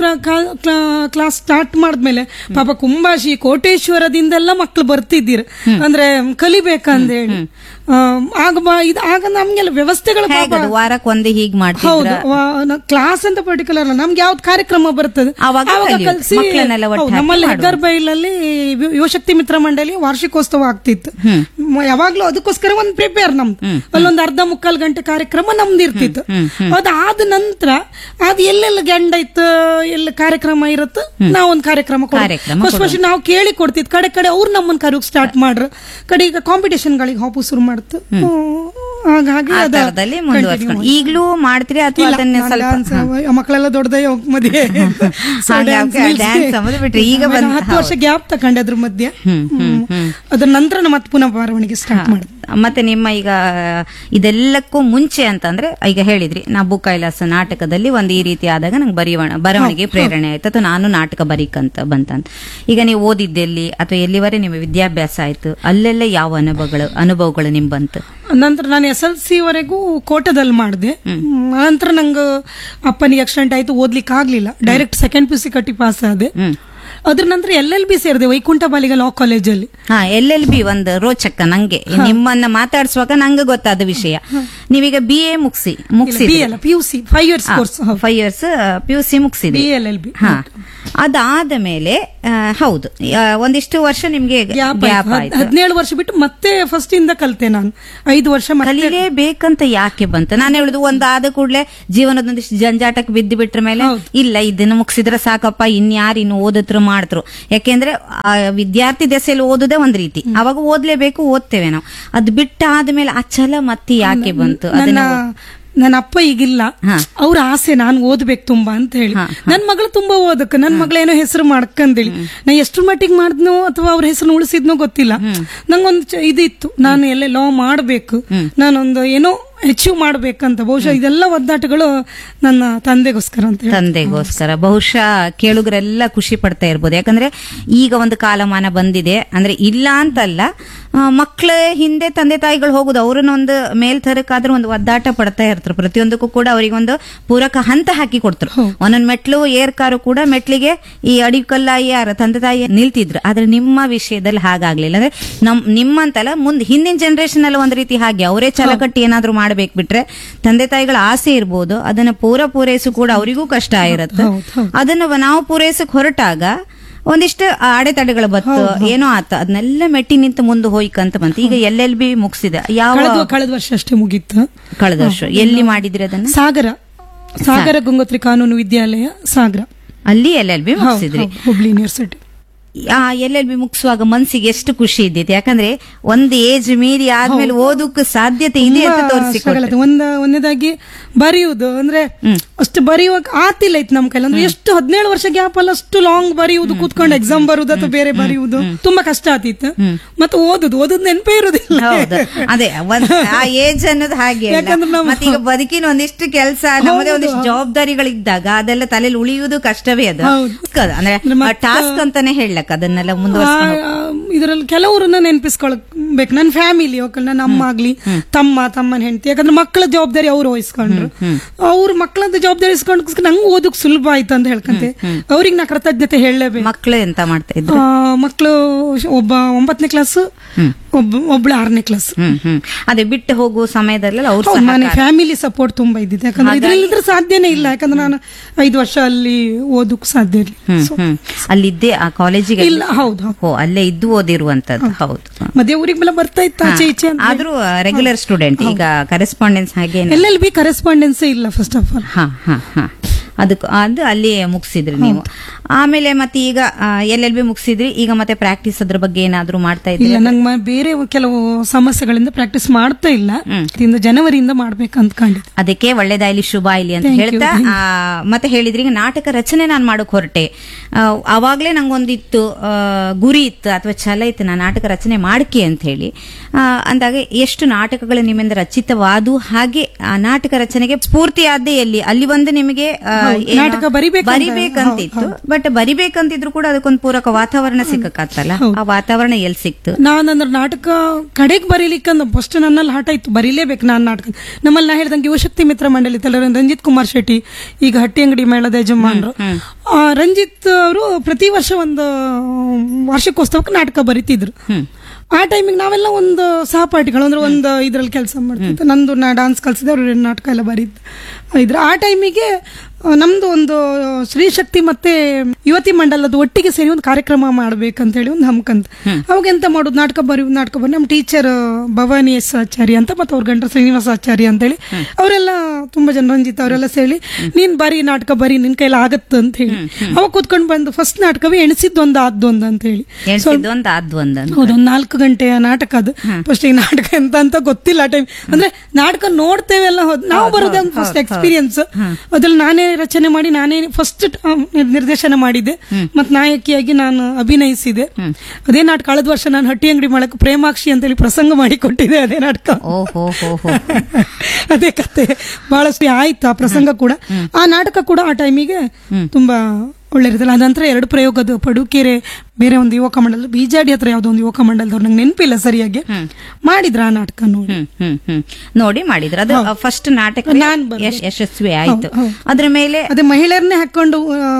ಕ್ಲಾಸ್ ಸ್ಟಾರ್ಟ್ ಮಾಡಿದ್ಮೇಲೆ ಪಾಪ ಕುಂಬಾಶಿ ಕೋಟೇಶ್ವರದಿಂದೆಲ್ಲ ಮಕ್ಳು ಬರ್ತಿದ್ದೀರ ಅಂದ್ರೆ ಕಲಿಬೇಕಂತ ಹೇಳಿ ಆ, ಆಗ ಬಾ- ಇದು ಆಗ ನಮ್ಗೆಲ್ಲ ವ್ಯವಸ್ಥೆಗಳು ಪಾಪ ಹೇಗದು ವಾರಕ್ಕೆ ಒಂದು ಹೀಗ್ ಮಾಡ್ತಿದ್ರ ಹೌದು ಕ್ಲಾಸ್ ಅಂತ ಪರ್ಟಿಕ್ಯುಲರ್ ನಮ್ಗೆ ಯಾವ್ದು ಕಾರ್ಯಕ್ರಮ ಬರ್ತದೆ ಆವಾಗ ಕಲಿಯೋದು. ಕಲ್ಸಿ ಮಕ್ಳನ್ನೆಲ್ಲ ಒಟ್ಟು ಹೌದು, ಹಾಕಿ ನಮ್ಮಲ್ಲಿ ಮಾಡೋದು. ಹೆಗ್ಗರ್ ಬೈಲಲ್ಲಿ ಯು- ಯುವಶಕ್ತಿ ಮಿತ್ರ ಮಂಡಳಿ ವಾರ್ಷಿಕೋತ್ಸವ ಆಗ್ತಿತ್ತು ಮ- ಯಾವಾಗ್ಲೂ ಅದಕ್ಕೋಸ್ಕರ ಒಂದು ಪ್ರಿಪೇರ್ ನಮ್ದು ಅಲ್ಲೊಂದು ಅರ್ಧ ಮುಕ್ಕಾಲ್ ಗಂಟೆ ಕಾರ್ಯಕ್ರಮ ನಮ್ದು ಇರ್ತಿತ್ತು ಅದಾದ ನಂತರ ಅದು ಎಲ್ಲೆಲ್ಲ ಗಂಡ ಇತ್ತು ಎಲ್ಲ ಕಾರ್ಯಕ್ರಮ ಇರುತ್ತೆ ನಾವೊಂದು ಕಾರ್ಯಕ್ರಮ ಕಾರ್ಯಕ್ರಮ ಫಸ್ಟ್ ಫಸ್ಟ್ ನಾವು ಕೇಳಿ ಕೊಡ್ತಿದ್ ಕಡೆ ಕಡೆ ಅವ್ರು ನಮ್ಮನ್ನ ಕರುಗ್ ಸ್ಟಾರ್ಟ್ ಮಾಡ್ರು ಕಡೆ ಈಗ ಕಾಂಪಿಟೇಷನ್ ಗಳಿಗೆ ಹಾಪು ಶುರು ಮಾಡ್ತು ಹ್ಮ್. ಹಾಗಾಗಿ ಆ ಅದ ತರದಲ್ಲಿ continue ಮುಂದುವರ್ಸ್ಕೊಂಡು ಈಗ್ಲೂ ಮಾಡ್ತೀರಿ ಅಥವಾ ಇಲ್ಲ, ಅದನ್ನ ನಾನ್ ಸ್ವಲ್ಪ dance ಆ ಮಕ್ಕಳೆಲ್ಲ ದೊಡ್ಡದೇ ಮದುವೆ So ಹಾಗೆ dance ಹಾಗೆ ನಿಲ್ಸಿ. dance ಅನ್ನೋದು ಬಿಟ್ರೆ ಈಗ ಆಮೇಲೆ ಬಂದ್- ಹತ್ತು ವರ್ಷ ಗ್ಯಾಪ್ ತಕೊಂಡೆ ಅದ್ರ ಮಧ್ಯೆ ಹ್ಮ್. ಅದ್ರ ನಂತರ ನಾ ಮತ್ತೆ ಪುನಃ ಬರವಣಿಗೆ ಸ್ಟಾರ್ಟ್ ಮಾಡಿದೆ ಮತ್ತೆ ನಿಮ್ಮ ಈಗ ಇದೆಲ್ಲಕ್ಕೂ ಮುಂಚೆ ಅಂತಂದ್ರೆ ಈಗ ಹೇಳಿದ್ರಿ ನಾ ಬು ಕೈಲಾಸ ನಾಟಕದಲ್ಲಿ ಒಂದು ಈ ರೀತಿ ಆದಾಗ ನಂಗೆ ಬರೆಯುವ ಬರವಣಿಗೆ ಪ್ರೇರಣೆ ಆಯ್ತು ಅಥವಾ ನಾನು ನಾಟಕ ಬರೀಕಂತ ಬಂತಂತ ಈಗ ನೀವು ಓದಿದ್ದೆಲ್ಲಿ ಅಥವಾ ಎಲ್ಲಿವರೆ ನಿಮ್ಮ ವಿದ್ಯಾಭ್ಯಾಸ ಆಯ್ತು ಅಲ್ಲೆಲ್ಲ ಯಾವ ಅನುಭವಗಳು ಅನುಭವಗಳು ನಿಮ್ ಬಂತು ನಂತರ ನಾನು ಎಸ್ ಎಲ್ ಸಿ ವರೆಗೂ ಕೋಟದಲ್ಲಿ ಮಾಡಿದೆ ನಂತರ ನಂಗೆ ಅಪ್ಪನಿಗೆ ಆಕ್ಸಿಡೆಂಟ್ ಆಯ್ತು ಓದ್ಲಿಕ್ಕೆ ಆಗ್ಲಿಲ್ಲ ಡೈರೆಕ್ಟ್ ಸೆಕೆಂಡ್ ಪಿ ಸಿ ಕಟ್ಟಿ ಪಾಸ್ ಆದೆ ಅದ್ರ ನಂತರ ಎಲ್ ಎಲ್ ಬಿ ಸೇರಿದೆ ವೈಕುಂಠ ಬಾಲಿಗ ಲಾ ಕಾಲೇಜಲ್ಲಿ ಹಾ ಎಲ್ ಎಲ್ ಬಿ ಒಂದು ರೋಚಕ ನಂಗೆ ನಿಮ್ಮನ್ನ ಮಾತಾಡ್ಸುವಾಗ ನಂಗೆ ಗೊತ್ತಾದ ವಿಷಯ ನೀವೀಗ ಬಿ ಎ ಮುಗಿಸಿ ಬಿ ಮುಗಿಸಿ ಅಲ್ಲ P U C five years course five years P U C ಮುಗಿಸಿದ್ರಿ ಬಿ ಎಲ್ ಎಲ್ ಬಿ ಹಾ ಅದಾದ ಮೇಲೆ ಆ, ಹೌದು ಆ, ಒಂದಿಷ್ಟು ವರ್ಷ ನಿಮ್ಗೆ ಗ್ಯಾಪ್ ಗ್ಯಾಪ್ ಆಯ್ತು ಹದಿನೇಳು ವರ್ಷ ಬಿಟ್ಟು ಮತ್ತೆ ಫಸ್ಟ್ ಇಂದ ಕಲ್ತೆ ನಾನು ಐದು ವರ್ಷ ಮತ್ತೆ ಕಲೀಲೇಬೇಕಂತ ಯಾಕೆ ಬಂತು ನಾನು ಹೇಳುದು ಒಂದ್ ಆದ ಕೂಡಲೇ ಜೀವನದ ಒಂದಿಷ್ಟು ಜಂಜಾಟಕ್ಕೆ ಬಿದ್ದು ಬಿಟ್ರ ಮೇಲೆ ಇಲ್ಲ ಇದನ್ನ ಮುಗಿಸಿದ್ರೆ ಸಾಕಪ್ಪ ಇನ್ಯಾರು ಇನ್ನು ಓದಿದ್ರು ಮಾಡಿದ್ರು ಯಾಕೆಂದ್ರೆ ಆ ವಿದ್ಯಾರ್ಥಿ ದೆಸೆಯಲ್ಲಿ ಓದುದೇ ಒಂದ್ ರೀತಿ ಅವಾಗ ಓದ್ಲೇಬೇಕು ಓದ್ತೇವೆ ನಾವು ಅದ್ ಬಿಟ್ಟಾದ್ಮೇಲೆ ಆ ಛಲ ಮತ್ತೆ ಯಾಕೆ ಬಂತು ನನ್ನ ಅದನ್ನ ನನ್ನ ಅಪ್ಪ ಈಗಿಲ್ಲ ಹಾ. ಅವ್ರ ಆಸೆ ನಾನು ಓದ್ಬೇಕು ತುಂಬಾ ಅಂತ ಹೇಳಿ ನನ್ ಮಗಳು ತುಂಬಾ ಓದಕ್ ನನ್ ಮಗಳೇನೋ ಹೆಸರು ಮಾಡಕ್ಕಂದೇಳಿ ನಾ ಎಷ್ಟು ಮಟ್ಟಿಗೆ ಮಾಡಿದ್ನೋ ಅಥವಾ ಅವ್ರ ಹೆಸರು ಉಳಿಸಿದ್ನೋ ಗೊತ್ತಿಲ್ಲ ನಂಗೊಂದು ಚ- ಇದಿತ್ತು ನಾನು ಎಲ್ಲೇ ಲಾ ಮಾಡ್ಬೇಕು ನಾನೊಂದು ಏನೋ ಅಚೀವ್ ಮಾಡ್ಬೇಕಂತ ಬಹುಶಃ ಇದೆಲ್ಲ ಒದ್ದಾಟಗಳು ನನ್ನ ತಂದೆಗೋಸ್ಕರ ಅಂತ ಹೇಳಿ ತಂದೆಗೋಸ್ಕರ ಬಹುಶಃ ಕೇಳುಗರೆಲ್ಲ ಖುಷಿ ಪಡ್ತಾ ಇರ್ಬೋದು ಯಾಕಂದ್ರೆ ಈಗ ಒಂದು ಕಾಲಮಾನ ಬಂದಿದೆ ಅಂದ್ರೆ ಇಲ್ಲ ಅಂತಲ್ಲ ಮಕ್ಕಳ ಹಿಂದೆ ತಂದೆ ತಾಯಿಗಳು ಹೋಗುದು ಅವ್ರನ್ನ ಒಂದು ಮೇಲ್ತರಕ್ಕಾದ್ರೂ ಒಂದು ಒದ್ದಾಟ ಪಡ್ತಾ ಇರ್ತಾರೆ ಪ್ರತಿಯೊಂದಕ್ಕೂ ಕೂಡ ಅವರಿಗೆ ಒಂದು ಪೂರಕ ಹಂತ ಹಾಕಿ ಕೊಡ್ತಾರೆ ಒಂದೊಂದ್ ಮೆಟ್ಲು ಏರ್ಕಾರು ಕೂಡ ಮೆಟ್ಲಿಗೆ ಈ ಅಡಿಕಲ್ಲ ಯಾರ ತಂದೆ ತಾಯಿ ನಿಲ್ತಿದ್ರು ಆದ್ರೆ ನಿಮ್ಮ ವಿಷಯದಲ್ಲಿ ಹಾಗಾಗ್ಲಿಲ್ಲ ಅಂದ್ರೆ ನಮ್ ನಿಮ್ಮಂತಲ್ಲ ಮುಂದೆ ಹಿಂದಿನ ಜನರೇಷನ್ ಅಲ್ಲಿ ಒಂದ್ ರೀತಿ ಹಾಗೆ ಅವರೇ ಛಲಕಟ್ಟಿ ಏನಾದ್ರೂ ಮಾಡ್ಬೇಕು ಬಿಟ್ರೆ ತಂದೆ ತಾಯಿಗಳ ಆಸೆ ಇರ್ಬೋದು ಅದನ್ನ ಪೂರ ಪೂರೈಸು ಕೂಡ ಅವರಿಗೂ ಕಷ್ಟ ಇರುತ್ತೆ ಅದನ್ನ ನಾವು ಪೂರೈಸಕ್ ಹೊರಟಾಗ ಒಂದಿಷ್ಟು ಅಡೆತಡೆಗಳು ಬತ್ತು ಏನೋ ಆತ ಅದನ್ನೆಲ್ಲ ಮೆಟ್ಟಿ ನಿಂತು ಮುಂದೆ ಹೋಯ್ಕಂತ ಬಂತು ಈಗ ಎಲ್ಲೆಲ್ ಬಿ ಮುಗಿಸಿದೆ ಯಾವ ಕಳೆದ ಕಳೆದ ವರ್ಷ ಅಷ್ಟೇ ಮುಗೀತು ಕಳೆದ ವರ್ಷ ಎಲ್ಲಿ ಮಾಡಿದ್ರಿ ಅದನ್ನ ಸಾಗರ ಸಾಗರ ಗಂಗೋತ್ರಿ ಕಾನೂನು ವಿದ್ಯಾಲಯ ಸಾಗರ ಅಲ್ಲಿ ಎಲ್ಲೆಲ್ ಬಿ ಮುಗಿಸಿದ್ರಿ ಹೌದು, ಹುಬ್ಳಿ ಯೂನಿವರ್ಸಿಟಿ ಆ ಎಲ್ ಎಲ್ ಬಿ ಮುಗಿಸುವಾಗ ಮನ್ಸಿಗೆ ಎಷ್ಟು ಖುಷಿ ಇದ್ದಿತ್ತು ಯಾಕಂದ್ರೆ ಒಂದ್ ಏಜ್ ಮೀರಿ ಆದ್ಮೇಲೆ ಓದಕ್ಕೆ ಸಾಧ್ಯತೆ ಇದೆ ಅಂತ ತೋರಿಸಿ struggle ಆಯ್ತು. ಒಂದ ಒಂದನೇದಾಗಿ ಬರೆಯುವುದು ಅಂದ್ರೆ ಅಷ್ಟು ಬರೆಯುವಾಗ ಆತಿಲ್ಲ ಇತ್ತು ನಮ್ ಕೈಲಿ ಅಂದ್ರೆ ಎಷ್ಟು ಹದಿನೇಳು ವರ್ಷ ಗ್ಯಾಪ್ ಅಲ್ಲ ಅಷ್ಟು ಲಾಂಗ್ ಬರೆಯುವುದು ಕೂತ್ಕೊಂಡು ಎಕ್ಸಾಮ್ ಬರುವುದು ಅಥವಾ ಬೇರೆ ಬರೆಯುವುದು ತುಂಬಾ ಕಷ್ಟ ಆತಿತ್ತು ಮತ್ತೆ ಓದುದು ಓದುದು ನೆನಪೇ ಇರುದಿಲ್ಲ ಹೌದು ಅದೇ ಒಂದ್- ಆ ಏಜ್ ಅನ್ನೋದು ಹಾಗೆ ಅಲ್ಲ. ಯಾಕಂದ್ರೆ ನಮ್ಮ- ಮತ್ತೆ ಈಗ ಬದುಕಿನ ಒಂದಿಷ್ಟು ಕೆಲಸ ನಮ್ಮದೇ ಒಂದಿಷ್ಟು ಜವಾಬ್ದಾರಿಗಳಿದ್ದಾಗ ಅದೆಲ್ಲ ತಲೆಯಲ್ಲಿ ಉಳಿಯುವುದು ಕಷ್ಟವೇ ಅದು ಹೌದು. ಕ- ಅಂದ್ರೆ ಟಾಸ್ಕ್ ಅಂತಾನೆ ಹೇಳಕ್ ಅದನ್ನೆಲ್ಲ ಮುಂದುವರ್ಸ್ಕೊಂಡು ಇದರಲ್ಲಿ ಕೆಲವರನ್ನ ನೆನಪಿಸ್ಕೊಳ್ಬೇಕು ನನ್ನ ಫ್ಯಾಮಿಲಿ ನನ್ನ ಅಮ್ಮ ಆಗ್ಲಿ ತಮ್ಮ ತಮ್ಮನ ಹೆಂಡತಿ ಯಾಕಂದ್ರೆ ಮಕ್ಕಳ ಜವಾಬ್ದಾರಿ ಅವ್ರು ವಹಿಸ್ಕೊಂಡ್ರು ಅವ್ರ ಮಕ್ಕಳದ್ದು ಜವಾಬ್ದಾರಿ ಇಸ್ಕೊಂಡ್ ನಂಗೆ ಓದಕ್ ಸುಲಭ ಆಯ್ತು ಅಂತ ಹೇಳ್ಕಂತೆ ಅವ್ರಿಗೆ ನಾ ಕೃತಜ್ಞತೆ ಹೇಳಲೇಬೇಕು ಮಕ್ಳು ಎಂತ ಮಾಡ್ತಾ ಇದ್ರು ಮಕ್ಕಳು ಒಬ್ಬ ಒಂಬತ್ತನೇ ಕ್ಲಾಸ್ ಒಬ್ಬ ಒಬ್ಳು ಆರನೇ ಕ್ಲಾಸ್ ಹ್ಮ್ ಹ್ಮ್ ಅದೇ ಬಿಟ್ಟು ಹೋಗುವ ಸಮಯದಲ್ಲೆಲ್ಲ ಅವ್ರು ಹೌದು, ಸಹ ಮನೆ ಫ್ಯಾಮಿಲಿ ಸಪೋರ್ಟ್ ತುಂಬಾ ಇದ್ದಿದೆ ಯಾಕಂದ್ರೆ ಇದ್ರಲ್ಲಿದ್ರೆ ಸಾಧ್ಯನೇ ಇಲ್ಲ ಯಾಕಂದ್ರೆ ನಾನು ಐದು ವರ್ಷ ಅಲ್ಲಿ ಓದಕ್ ಸಾಧ್ಯ ಇಲ್ಲ ಹ್ಮ್ ಹ್ಮ್ ಅಲ್ಲಿದ್ದೆ ಆ ಕಾಲೇಜಿಗೆ ಇಲ್ಲ ಹೌದು ಹೌದು. ಓ ಅಲ್ಲೇ ಇದ್ದು ಓದಿರುವಂತದ್ದು ಹೌದು ಮಧ್ಯೆ ಊರಿಗೆ ಬರ್ತಾ ಇತ್ತು ಆಚೆ ಈಚೆ ಅಂತ ಆದ್ರೂ ರೆಗ್ಯುಲರ್ ಸ್ಟೂಡೆಂಟ್ ಈಗ ಕರೆಸ್ಪಾಂಡೆನ್ಸ್ ಹಾಗೆ ಎಲ್ ಎಲ್ ಬಿ ಕರೆಸ್ಪಾಂಡೆನ್ಸ್ ಇಲ್ಲ ಫಸ್ಟ್ ಆಫ್ ಆಲ್ ಹಾ ಹಾ ಹಾ ಅದಕ್ಕೆ ಅದು ಅಲ್ಲಿ ಮುಗಿಸಿದ್ರಿ ನೀವು ಆಮೇಲೆ ಮತ್ತೆ ಈಗ ಎಲ್ ಎಲ್ ಬಿ ಮುಗಿಸಿದ್ರಿ ಈಗ ಮತ್ತೆ ಪ್ರಾಕ್ಟೀಸ್ ಅದ್ರ ಬಗ್ಗೆ ಏನಾದ್ರೂ ಮಾಡ್ತಾ ಇದ್ರಿ ಇಲ್ಲ ನಂಗೆ ಮ- ಬೇರೆ ಕೆಲವು ಸಮಸ್ಯೆಗಳಿಂದ ಪ್ರಾಕ್ಟೀಸ್ ಮಾಡ್ತಾ ಇಲ್ಲ ಇಂದ ಜನವರಿಯಿಂದ ಮಾಡ್ಬೇಕು ಅಂದ್ಕೊಂಡಿದ್ದೆ ಅದಕ್ಕೆ ಒಳ್ಳೇದಾಯ್ಲಿ ಶುಭ ಆಯ್ಲಿ ಅಂತ ಹೇಳ್ತಾ ಆ, ಮತ್ತೆ ಹೇಳಿದ್ರಿ ಈಗ ನಾಟಕ ರಚನೆ ನಾನು ಮಾಡಕ್ ಹೊರಟೆ ಆ, ಅವಾಗ್ಲೇ ನಂಗೊಂದಿತ್ತು ಆ, ಗುರಿ ಇತ್ತು ಅಥವಾ ಛಲ ಇತ್ತು ನಾನು ನಾಟಕ ರಚನೆ ಮಾಡ್ಕೆ ಅಂತ ಹೇಳಿ ಆ, ಅಂದಾಗ ಎಷ್ಟು ನಾಟಕಗಳು ನಿಮ್ಮಿಂದ ರಚಿತವಾದು ಹಾಗೆ ಆ ನಾಟಕ ರಚನೆಗೆ ಸ್ಫೂರ್ತಿ ಆದ್ದೇ ಎಲ್ಲಿ ಅಲ್ಲಿ ಒಂದು ನಿಮಗೆ ಆ, ಏನೋ ನಾಟಕ ಬರಿಬೇಕಂತ- ಬರಿಬೇಕಂತಿತ್ತು ಬಟ್ ಬರಿಬೇಕಂತಿದ್ರು ಕೂಡ ಅದಕ್ಕೊಂದು ಪೂರಕ ವಾತಾವರಣ ಸಿಕ್ಕತ್ತಲ್ಲ ಆ ವಾತಾವರಣ ಎಲ್ಲಿ ಸಿಕ್ತು ನಾನಂದ್ರೆ ನಾಟಕ ಕಡೆಗೆ ಬರೀಲಿಕ್ಕಂದ ಫಸ್ಟ್ ನನ್ನಲ್ಲಿ ಹಠ ಇತ್ತು ಬರೀಲೇಬೇಕು ನಾನು ನಾಟಕ ನಮ್ಮಲ್ಲಿ ನಾ ಹೇಳ್ದಂಗೆ ಯುವಶಕ್ತಿ ಮಿತ್ರ ಮಂಡಳಿ ತಲೆ ರಂಜಿತ್ ಕುಮಾರ್ ಶೆಟ್ಟಿ ಈಗ ಹಟ್ಟಿ ಅಂಗಡಿ ಮೇಳದ ಯಜಮಾನರು ಆ, ರಂಜಿತ್ ಅವರು ಪ್ರತಿ ವರ್ಷ ಒಂದು ವಾರ್ಷಿಕೋತ್ಸವಕ್ಕೆ ನಾಟಕ ಬರೀತಿದ್ರು ಆ ಟೈಮಿಗೆ ನಾವೆಲ್ಲ ಒಂದು ಸಹಪಾಠಿಗಳು ಅಂದ್ರೆ ಒಂದು ಇದ್ರಲ್ಲಿ ಕೆಲಸ ಮಾಡ್ತಿದ್ದೆ ನಂದು ನಾ ಡಾನ್ಸ್ ಕಲ್ಸಿದೆ ಅವ್ರು ನಾಟಕ ಎಲ್ಲ ಬರೀತು ಇದ್ರ ಆ ಟೈಮಿಗೆ ಆ, ನಮ್ದು ಒಂದು ಸ್ತ್ರೀ ಶಕ್ತಿ ಮತ್ತೆ ಯುವತಿ ಮಂಡಲದ ಒಟ್ಟಿಗೆ ಸೇರಿ ಒಂದು ಕಾರ್ಯಕ್ರಮ ಮಾಡ್ಬೇಕಂತ ಹೇಳಿ ಒಂದು ಹಮ್ಕಂತ ಅವಾಗ ಎಂತ ಮಾಡೋದು ನಾಟಕ ಬರಿ ನಾಟಕ ಬರಿ ನಮ್ಮ ಟೀಚರ್ ಭವಾನಿ ಎಸ್ ಆಚಾರ್ಯ ಅಂತ ಮತ್ತೆ ಅವ್ರ ಗಂಡ ಶ್ರೀನಿವಾಸ ಆಚಾರ್ಯ ಅಂತ ಹೇಳಿ ಅವರೆಲ್ಲ ತುಂಬಾ ಜನ ರಂಜಿತ್ ಅವರೆಲ್ಲ ಸೇರಿ ನೀನ್ ಬರಿ ನಾಟಕ ಬರಿ ನಿನ್ ಕೈಲಿ ಆಗತ್ತ ಅಂತ ಹೇಳಿ ಅವಾಗ ಕೂತ್ಕೊಂಡು ಬಂದು ಫಸ್ಟ್ ನಾಟಕವೇ ಎಣಿಸಿದ್ದೊಂದು ಆದ್ದೊಂದು ಅಂತ ಹೇಳಿ ಎಣಿಸಿದ್ದು ಒಂದು ಆದ್ವು ಒಂದು ಹೌದು ಒಂದು ನಾಲ್ಕು ಗಂಟೆಯ ನಾಟಕ ಅದು ಫಸ್ಟ್ ಈ ನಾಟಕ ಎಂತ ಅಂತ ಗೊತ್ತಿಲ್ಲ ಟೈಮ್ ಅಂದ್ರೆ ನಾಟಕ ನೋಡ್ತೇವೆಲ್ಲ ಹೋದ್- ನಾವು ಬರೋದೇ ಒಂದು ಫಸ್ಟ್ ಎಕ್ಸ್ಪೀರಿಯನ್ಸ್ ಅದ್ರಲ್ಲಿ ನಾನೇ ರಚನೆ ಮಾಡಿ ನಾನೇ ಫಸ್ಟ್ ನಿರ್ದೇಶನ ಮಾಡಿದ್ದೆ ಮತ್ ನಾಯಕಿಯಾಗಿ ನಾನು ಅಭಿನಯಿಸಿದೆ ಅದೇ ನಾಟಕ ಕಳೆದ ವರ್ಷ ನಾನು ಹಟ್ಟಿ ಅಂಗಡಿ ಮಾಡಕ್ಕೆ ಪ್ರೇಮಾಕ್ಷಿ ಅಂತೇಳಿ ಪ್ರಸಂಗ ಮಾಡಿ ಕೊಟ್ಟಿದ್ದೆ ಅದೇ ನಾಟಕ ಓ ಹೋ ಹೋ ಹೋ ಅದೇ ಕತೆ ಬಹಳಷ್ಟು ಆಯ್ತು ಆ ಪ್ರಸಂಗ ಕೂಡ ಆ ನಾಟಕ ಕೂಡ ಆ ಟೈಮಿಗೆ ತುಂಬಾ ಒಳ್ಳೆ ಇರ್ತಲ್ಲ ಅದಂತರ ಎರಡು ಪ್ರಯೋಗದ ಪಡುಕೆರೆ ಬೇರೆ ಒಂದು ಯುವಕ ಮಂಡಲ ಬಿಜಾಡಿ ಹತ್ರ ಯಾವ್ದೋ ಒಂದು ಯುವಕ ಮಂಡಲದವ್ರು ನಂಗೆ ನೆನಪಿಲ್ಲ ಸರಿಯಾಗಿ ಮಾಡಿದ್ರ ಆ ನಾಟಕ ನೋಡಿ ಹ್ಮ್ ಹ್ಮ್ ಹ್ಮ್ ನೋಡಿ ಮಾಡಿದ್ರ ಅದು ಫಸ್ಟ್ ನಾಟಕ ನಾನ್ ಬರ್ದೆ. ಯಶ್- ಯಶಸ್ವಿ ಆಯ್ತು ಹೌದು, ಹೌದು. ಅದ್ರ ಮೇಲೆ ಅದೇ ಮಹಿಳೆಯರನ್ನೇ ಹಾಕೊಂಡು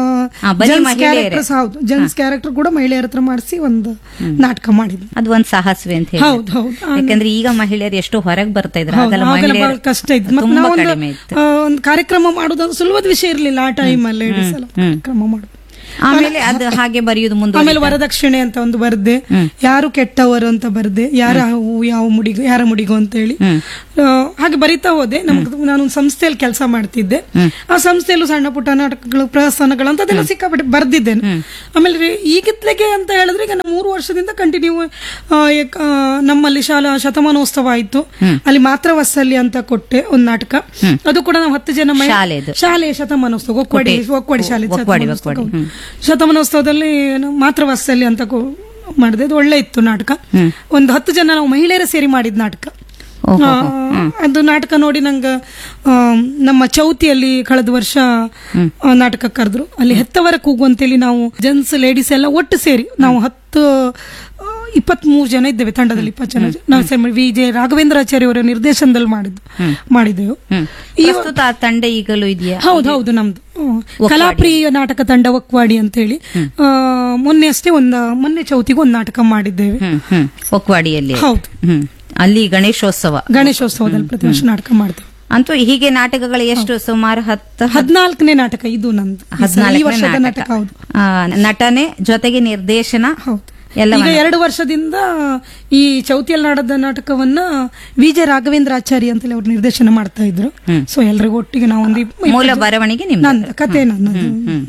ಆ, ಬರೀ ಮಹಿಳೆಯರೇ. ಕ್ಯಾರೆಕ್ಟರ್ಸ್ ಹೌದು ಜೆಂಟ್ಸ್ ಕ್ಯಾರೆಕ್ಟರ್ ಕೂಡ ಮಹಿಳೆಯರ ಹತ್ರ ಮಾಡಿಸಿ ಒಂದು ನಾಟಕ ಮಾಡಿದ್ವಿ ಅದು ಒಂದ್ ಸಾಹಸವೇ ಅಂತ ಹೇಳಿ ಹೌದು, ಹೌದು. ಯಾಕಂದ್ರೆ ಈಗ ಮಹಿಳೆಯರು ಎಷ್ಟೋ ಹೊರಗೆ ಬರ್ತಾ ಇದ್ರು ಹೌದು, ಆಗಲ್ಲ ಆಗೆಲ್ಲ ಬಹಳ ಮಹಿಳೆಯರು ಕಷ್ಟ ಇತ್ತು ಮತ್ತೆ ತುಂಬಾ ನಾವೊಂದು ಕಡಿಮೆ ಇತ್ತು ಆ, ಒಂದು ಕಾರ್ಯಕ್ರಮ ಮಾಡೋದು ಸುಲಭದ ವಿಷಯ ಇರಲಿಲ್ಲ ಆ ಟೈಮ್ ಅಲ್ಲಿ ಕಾರ್ಯಕ್ರಮ ಮಾಡೋದು ಆಮೇಲೆ ಅದು ಹಾಗೆ ಬರೆಯುವುದು ಮುಂದೆ ಆಮೇಲೆ ವರದಕ್ಷಿಣೆ ಅಂತ ಒಂದು ಬರ್ದೆ ಯಾರು ಕೆಟ್ಟವರು ಅಂತ ಬರ್ದೆ ಯಾರ ಹೂ ಯಾವ ಮುಡಿಗೋ ಯಾರ ಮುಡಿಗೋ ಅಂತ ಹೇಳಿ ಆ, ಹಾಗೆ ಬರಿತಾ ಹೋದೆ ನಮ್ಗೆ ನಾನು ಒಂದು ಸಂಸ್ಥೆಯಲ್ಲಿ ಕೆಲಸ ಮಾಡ್ತಿದ್ದೆ ಆ ಸಂಸ್ಥೆಯಲ್ಲೂ ಸಣ್ಣ ಪುಟ್ಟ ನಾಟಕಗಳು ಪ್ರಹಸನಗಳು ಅಂತದೆಲ್ಲ ಸಿಕ್ಕಾಪಟ್ಟೆ ಬರ್ದಿದ್ದೇನೆ ಆಮೇಲೆ ರೀ- ಈಗಿತ್ಲೆಗೆ ಅಂತ ಹೇಳಿದ್ರೆ ಈಗ ನಾನು ಮೂರು ವರ್ಷದಿಂದ ಕಂಟಿನ್ಯೂ ನಮ್ಮಲ್ಲಿ ಶಾಲಾ ಶತಮಾನೋತ್ಸವ ಆಯ್ತು ಅಲ್ಲಿ ಮಾತ್ರ ವತ್ಸಲ್ಯ ಅಂತ ಕೊಟ್ಟೆ ಒಂದು ನಾಟಕ ಅದು ಕೂಡ ನಾವು ಹತ್ತು ಜನ ಮಹಿ- ಶಾಲೆದು. ಶಾಲೆಯ ಶತಮಾನೋತ್ಸವ ಒಕ್ವಾಡಿ ಒಕ್ವಾಡಿ ಶಾಲೆ ಒಕ್ವಾಡಿ, ಶತಮಾನೋತ್ಸವ. ಒಕ್ವಾಡಿ, ಶತಮಾನೋತ್ಸವದಲ್ಲಿ ನಾವು ಮಾತ್ರ ವಾತ್ಸಲ್ಯ ಅಂತ ಕೊ- ಮಾಡಿದೆ ಅದು ಒಳ್ಳೆ ಇತ್ತು ನಾಟಕ ಒಂದು ಹತ್ತು ಜನ ನಾವು ಮಹಿಳೆಯರ ಸೇರಿ ಮಾಡಿದ ನಾಟಕ ಓಹೋ, ಆ, ಅದು ನಾಟಕ ನೋಡಿ ನಂಗೆ ಆ, ನಮ್ಮ ಚೌತಿಯಲ್ಲಿ ಕಳೆದ ವರ್ಷ ಆ, ನಾಟಕ ಕರೆದ್ರು ಅಲ್ಲಿ ಹೆತ್ತವರ ಕೂಗು ಅಂತೇಳಿ ನಾವು ಜೆಂಟ್ಸ್ ಲೇಡೀಸ್ ಎಲ್ಲ ಒಟ್ಟು ಸೇರಿ ನಾವು ಹತ್ತು ಇಪ್ಪತ್ತ್ ಮೂರು ಜನ ಇದ್ದೇವೆ ತಂಡದಲ್ಲಿ ಇಪ್ಪತ್ತು ಜನ ನಾವು ಸೆಮ್- ವಿ ಜೆ ರಾಘವೇಂದ್ರಾಚಾರ್ಯ ಅವರ ನಿರ್ದೇಶನದಲ್ಲಿ ಮಾಡಿದ್ದು ಮಾಡಿದ್ದೆವು ಈ ಪ್ರಸ್ತುತ ಆ ತಂಡ ಈಗಲೂ ಇದೆಯಾ ಹೌದು ಹೌದು ನಮ್ದು ಹ್ಮ್. ಕಲಾಪ್ರಿಯ ನಾಟಕ ತಂಡ ಒಕ್ವಾಡಿ ಅಂತ ಹೇಳಿ ಆ, ಮೊನ್ನೆ ಅಷ್ಟೇ ಒಂದು ಮೊನ್ನೆ ಚೌತಿಗೆ ಒಂದು ನಾಟಕ ಮಾಡಿದ್ದೇವೆ ಹ್ಮ್ ಹ್ಮ್ ಒಕ್ವಾಡಿಯಲ್ಲಿ ಹೌದು ಹ್ಮ್ ಅಲ್ಲಿ ಗಣೇಶೋತ್ಸವ ಗಣೇಶೋತ್ಸವದಲ್ಲಿ ಪ್ರತಿ ವರ್ಷ ನಾಟಕ ಮಾಡ್ತೇವೆ ಅಂತೂ ಹೀಗೆ ನಾಟಕಗಳು ಎಷ್ಟು ಸುಮಾರು ಹತ್ತು ಹದಿನಾಲ್ಕನೇ ನಾಟಕ ಇದು ನಂದು ಈ ಸಲ- ಈ ವರ್ಷದ ಹದಿನಾಲ್ಕನೇ ನಾಟಕ ಹೌದು ಆ, ನಟನೆ ಜೊತೆಗೆ ನಿರ್ದೇಶನ ಹೌದು ಎಲ್ಲ ಈಗ ಎರಡು ವರ್ಷದಿಂದ ಈ ಚೌತಿಯಲ್ಲಿ ನಾಡದ ನಾಟಕವನ್ನ ವಿಜಯ ರಾಘವೇಂದ್ರ ಆಚಾರ್ಯ ಅಂತೇಳಿ ಅವ್ರು ನಿರ್ದೇಶನ ಮಾಡ್ತಾ ಇದ್ರು ಸೊ ಎಲ್ರಿಗೂ ಒಟ್ಟಿಗೆ ನಾವು ಒಂದು ಇಪ್ಪ- ಮೂಲ ಬರವಣಿಗೆ ನಿಮ್ದು ನಂದು ಕತೆ ನನ್ನದು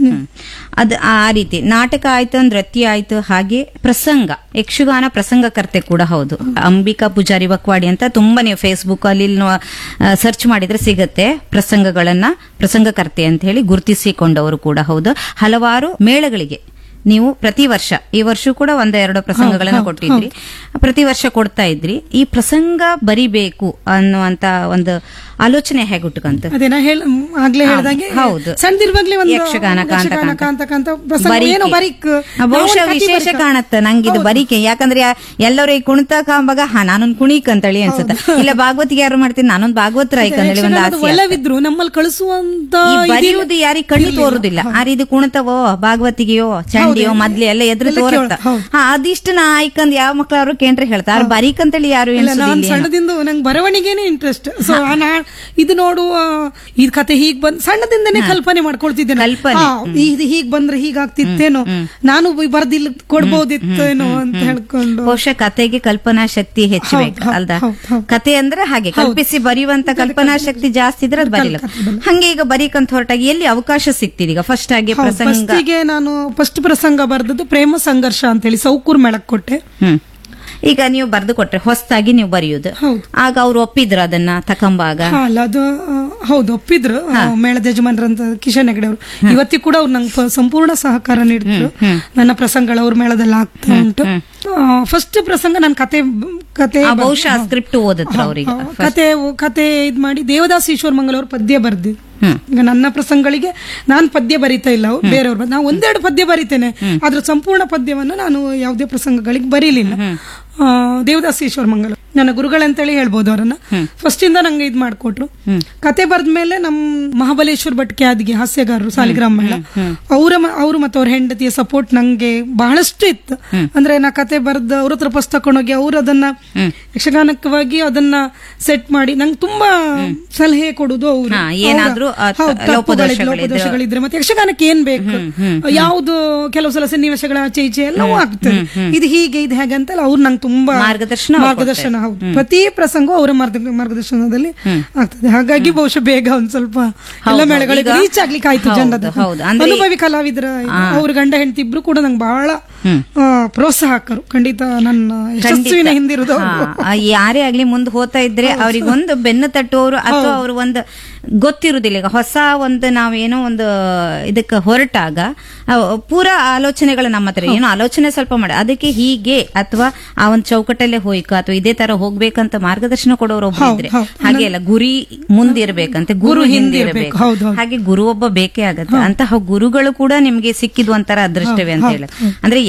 ಅದು ಆ ರೀತಿ ನಾಟಕ ಆಯ್ತು ನೃತ್ಯ ಆಯ್ತು ಹಾಗೆ ಪ್ರಸಂಗ ಯಕ್ಷಗಾನ ಪ್ರಸಂಗಕರ್ತೆ ಕೂಡ ಹೌದು ಅಂಬಿಕಾ ಪೂಜಾರಿ ಬಕ್ವಾಡಿ ಅಂತ ತುಂಬಾ ನೀವು ಫೇಸ್ಬುಕ್ ಅಲ್ಲಿ ಸರ್ಚ್ ಮಾಡಿದ್ರೆ ಸಿಗತ್ತೆ ಪ್ರಸಂಗಗಳನ್ನ ಪ್ರಸಂಗಕರ್ತೆ ಅಂತ ಹೇಳಿ ಗುರುತಿಸಿಕೊಂಡವರು ಕೂಡ ಹೌದು ಹಲವಾರು ಮೇಳಗಳಿಗೆ ನೀವು ಪ್ರತಿ ವರ್ಷ ಈ ವರ್ಷ ಕೂಡ ಒಂದೆರಡು ಪ್ರಸಂಗಗಳನ್ನ ಕೊಟ್ಟಿದ್ರಿ ಪ್ರತಿ ವರ್ಷ ಕೊಡ್ತಾ ಇದ್ರಿ ಈ ಪ್ರಸಂಗ ಬರಿಬೇಕು ಅನ್ನುವಂತ ಒಂದು ಆಲೋಚನೆ ಹೇಗೆ ಹುಟ್ಟುಕಂತ ಅದೇ ನಾ ಹೇಳ ಆಗ್ಲೇ ಹೇಳ್ದಂಗೆ ಹೌದು. ಸಣ್ಣದಿರುವಾಗ್ಲೇ ಒಂದು ಯಕ್ಷಗಾನ ಕಾಂತ ಯಕ್ಷಗಾನ ಕಾಂತ. ಕಾಂತ ಕಾಂತ ಪ್ರಸಂಗ ಬರಿಕೆ. ಏನೋ ಬರಿಕ್ ಆ, ಬಹುಶಃ ವಿಶೇಷ ಕಾಣತ್ತ ನಂಗಿದು ಬರಿಕೆ ಯಾಕಂದ್ರೆ ಯಾ- ಎಲ್ಲರೂ ಈ ಕುಣಿತ ಕಾಂಬಾಗ ಹಾ ನಾನೊಂದ್ ಕುಣಿಕ್ ಅಂತೇಳಿ ಅನ್ಸುತ್ತೆ ಇಲ್ಲ ಭಾಗವತಿಗೆ ಯಾರು ಮಾಡ್ತೀನಿ ನಾನೊಂದ್ ಭಾಗವತರ ಅಂತೇಳಿ ಒಂದು ಆಸೆ ಒಲವಿದ್ರು ನಮ್ಮಲ್ಲಿ ಕಳಿಸುವಂತ ಈ ಇದಿಲ್ಲ. ಬರೆಯುವುದು ಯಾರಿಗೆ ಕಣ್ಣು ತೋರುದಿಲ್ಲ ಆ ರೀತಿ ಕುಣಿತವೋ ಭಾಗವತಿಗೆಯೋ ಚಂಡಿಯೋ ಮದ್ಲಿ ಎಲ್ಲ ಎದುರು ಎಲ್ಲ ಕೇಳ್- ತೋರುತ್ತ ಹೌದು. ಹಾ ಅದಿಷ್ಟು ನಾ ಆಯ್ಕಂದ್ ಯಾವ ಮಕ್ಳವ್ರು ಕೇಂದ್ರ ಹೇಳ್ತಾರೆ ಬರೀಕ್ ಅಂತೇಳಿ ಯಾರು ಇಲ್ಲ ನಾನು ಎನ್ಸುದಿಲ್ಲ ಸಣ್ಣದಿಂದ ನಂಗೆ ಬರವಣಿಗೆನೇ ಇಂಟ್ರೆಸ್ಟ್ ಸೊ ಇದು ನೋಡು ಆ, ಈ ಕತೆ ಹೀಗ್ ಬಂದ್ ಸಣ್ಣದಿಂದನೇ ಕಲ್ಪನೆ ಮಾಡ್ಕೊಳ್ತಿದ್ದೆ ನಾನು. ಕಲ್ಪನೆ. ಆ, ಇದು ಹೀಗ್ ಬಂದ್ರೆ ಹೀಗಾಗ್ತಿತ್ತೇನೋ ನಾನು ಬರ್ದಿಲ್ಲ ಕೊಡ್ಬೋದಿತ್ತೇನೋ ಅಂತ ಹೇಳ್ಕೊಂಡು ಬಹುಶಃ ಕತೆಗೆ ಕಲ್ಪನಾ ಶಕ್ತಿ ಹೆಚ್ಚಬೇಕು ಹೌದು, ಅಲ್ದಾ ಹೌದು, ಹೌದು. ಕತೆ ಅಂದ್ರೆ ಹಾಗೆ ಕಲ್ಪಿಸಿ ಬರೆಯುವಂತ ಕಲ್ಪನಾ ಶಕ್ತಿ ಜಾಸ್ತಿ ಇದ್ರೆ ಅದು ಬರೀಲ್ಲ ಹಂಗೆ ಈಗ ಬರೀಕಂತ ಹೊರಟಾಗಿ ಎಲ್ಲಿ ಅವಕಾಶ ಸಿಗ್ತಿದೆ ಈಗ ಫಸ್ಟ್ ಆಗಿ ಪ್ರಸಂಗ ಫಸ್ಟಿಗೆ ನಾನು ಫಸ್ಟ್ ಪ್ರಸಂಗ ಬರ್ದದ್ದು ಪ್ರೇಮ ಸಂಘರ್ಷ ಅಂತ ಹೇಳಿ ಸೌಕೂರ್ ಮೇಳಕ್ ಕೊಟ್ಟೆ ಹ್ಮ್ ಈಗ ನೀವು ಬರೆದು ಕೊಟ್ರೆ ಹೊಸದಾಗಿ ನೀವು ಬರೆಯುವುದು ಹೌದು. ಆಗ ಅವ್ರು ಒಪ್ಪಿದ್ರ ಅದನ್ನ ತಕಂಬಾಗ ಹಾ, ಅಲ್ಲ ಅದು ಆ, ಹೌದು ಒಪ್ಪಿದ್ರು ಆ, ಮೇಳದ ಯಜಮಾನ್ರಂತ ಕಿಶನ್ ಹೆಗಡೆ ಅವರು ಇವತ್ತಿಗೂ ಕೂಡ ಅವ್ರು ನಂಗೆ ಪ- ಸಂಪೂರ್ಣ ಸಹಕಾರ ನೀಡಿದ್ರು ನನ್ನ ಪ್ರಸಂಗಗಳು ಅವ್ರ ಮೇಳದಲ್ಲಿ ಆಗ್ತಾ ಉಂಟು ಫಸ್ಟ್ ಪ್ರಸಂಗ ನನ್ನ ಕತೆ ಕತೆ ಆ ಬರ್ದು- ಬಹುಶಃ ಸ್ಕ್ರಿಪ್ಟ್ ಓದಿದ್ರ ಅವ್ರಿಗೆ ಹಾ, ಕತೆ ಕತೆ ಇದ್ ಮಾಡಿ ದೇವದಾಸ್ ಈಶ್ವರ್ ಮಂಗಲ್ ಪದ್ಯ ಬರ್ದಿ ಈಗ ನನ್ನ ಪ್ರಸಂಗಗಳಿಗೆ ನಾನು ಪದ್ಯ ಬರೀತಾ ಇಲ್ಲ ಅವ್ರು ಬೇರೆಯವ್ರು ಬರ್- ನಾನು ಒಂದೆರಡು ಪದ್ಯ ಬರೀತೇನೆ ಅದ್ರ ಸಂಪೂರ್ಣ ಪದ್ಯವನ್ನು ನಾನು ಯಾವುದೇ ಪ್ರಸಂಗಗಳಿಗೆ ಬರೀಲಿಲ್ಲ ಆ, ದೇವದಾಸ್ ಈಶ್ವರ್ ಮಂಗಲ್ ನನ್ನ ಗುರುಗಳಂತೇಳಿ ಹೇಳ್ಬೋದು ಅವರನ್ನ ಫಸ್ಟ್ ಇಂದ ನಂಗೆ ಇದ್ ಮಾಡ್ಕೊಟ್ರು ಕತೆ ಬರ್ದ್ಮೇಲೆ ನಮ್ ಮಹಾಬಲೇಶ್ವರ್ ಭಟ್ ಕ್ಯಾದಿಗೆ ಹಾಸ್ಯಗಾರರು ಸಾಲಿಗ್ರಾಮ ಮೇಳ ಅವರ ಅವರು ಮತ್ತು ಅವ್ರ ಹೆಂಡತಿಯ ಸಪೋರ್ಟ್ ನಂಗೆ ಬಹಳಷ್ಟು ಇತ್ತು ಅಂದ್ರೆ ನಾ ಕತೆ ಬರ್ದು ಅವ್ರ ಹತ್ರ ಪುಸ್ತಕ ತಕೊಂಡೋಗಿ ಅವ್ರು ಅದನ್ನ ಯಕ್ಷಗಾನಕವಾಗಿ ಅದನ್ನ ಸೆಟ್ ಮಾಡಿ ನಂಗೆ ತುಂಬಾ ಸಲಹೆ ಕೊಡುದು ಅವರು ಹಾ, ಏನಾದ್ರೂ ಆ ತ- ಲೋಪದೋಷಗಳಿದ್ರೆ- ಲೋಪದೋಷಗಳಿದ್ರೆ ಮತ್ತೆ ಯಕ್ಷಗಾನಕ್ಕೆ ಏನ್ ಬೇಕು ಯಾವ್ದು ಕೆಲವು ಸಲ ಸನ್ನಿವೇಶಗಳ ಆಚೆ ಈಚೆ ಎಲ್ಲವೂ ಆಗ್ತದೆ ಇದು ಹೀಗೆ ಇದು ಹೇಗೆ ಅಂತ ಅವ್ರು ನಂಗೆ ತುಂಬಾ ಮಾರ್ಗದರ್ಶನ ಅವ್ರು ಮಾರ್ಗದರ್ಶನ ಹೌದು ಪ್ರತಿ ಪ್ರಸಂಗವು ಅವರ ಮಾರ್ಗ- ಮಾರ್ಗದರ್ಶನದಲ್ಲಿ ಆಗ್ತದೆ ಹಾಗಾಗಿ ಬಹುಶಃ ಬೇಗ ಒಂದ್ ಸ್ವಲ್ಪ ಎಲ್ಲ ಹೌದು, ಮೇಳಗಳಿಗೆ ಈಗ- ರೀಚ್ ಆಗ್ಲಿಕ್ಕೆ ಆಯ್ತು ಹೌದು, ಜನರದ ಹೌದು. ಅಂದ್ರೆ- ಅನುಭವಿ ಕಲಾವಿದರ ಅವ್ರ ಗಂಡ ಹೆಂಡತಿ ಇಬ್ರು ಕೂಡ ನಂಗೆ ಬಹಳ ಆ, ಪ್ರೋತ್ಸಾಹಕರು ಖಂಡಿತ ನನ್ನ ಯಶಸ್ವಿನ ಹಿಂದಿರುವುದು ಹಾ, ಆ ಯಾರೇ ಆಗ್ಲಿ ಮುಂದೆ ಹೋಗ್ತಾ ಇದ್ರೆ ಅವ್ರಿಗೊಂದು ಬೆನ್ನು ತಟ್ಟುವವರು ಅಥವಾ ಅವರು ಒಂದು ಗೊತ್ತಿರುದಿಲ್ಲ ಈಗ ಹೊಸ ಒಂದು ನಾವೇನೋ ಒಂದು ಇದಕ್ಕೆ ಹೊರಟಾಗ ಆ, ಪೂರಾ ಆಲೋಚನೆಗಳು ನಮ್ಮ ಹತ್ರ ಏನೋ ಆಲೋಚನೆ ಸ್ವಲ್ಪ ಮಾಡಿ ಅದಕ್ಕೆ ಹೀಗೆ ಅಥವಾ ಆ ಒಂದು ಚೌಕಟ್ಟಲ್ಲೇ ಹೋಯ್ಕ ಅಥವಾ ಇದೇ ತರ ಹೋಗ್ಬೇಕಂತ ಮಾರ್ಗದರ್ಶನ ಕೊಡೋರು ಒಬ್ರು ಇದ್ರೆ ಹೌದು. ಹಾಗೆ ಅಲ್ಲ ಗುರಿ ಮುಂದಿರ್ಬೇಕಂತೆ ಗುರು ಹಿಂದಿರ್ಬೇಕು ಹೌದು, ಹೌದು. ಹಾಗೆ ಗುರು ಒಬ್ಬ ಬೇಕೇ ಆಗತ್ತೆ ಅಂತಹ ಗುರುಗಳು ಕೂಡ ನಿಮ್ಗೆ ಸಿಕ್ಕಿದ್ ಒಂಥರ ಅದೃಷ್ಟವೇ ಅಂತ ಹೇಳಿ ಅಂದ್ರೆ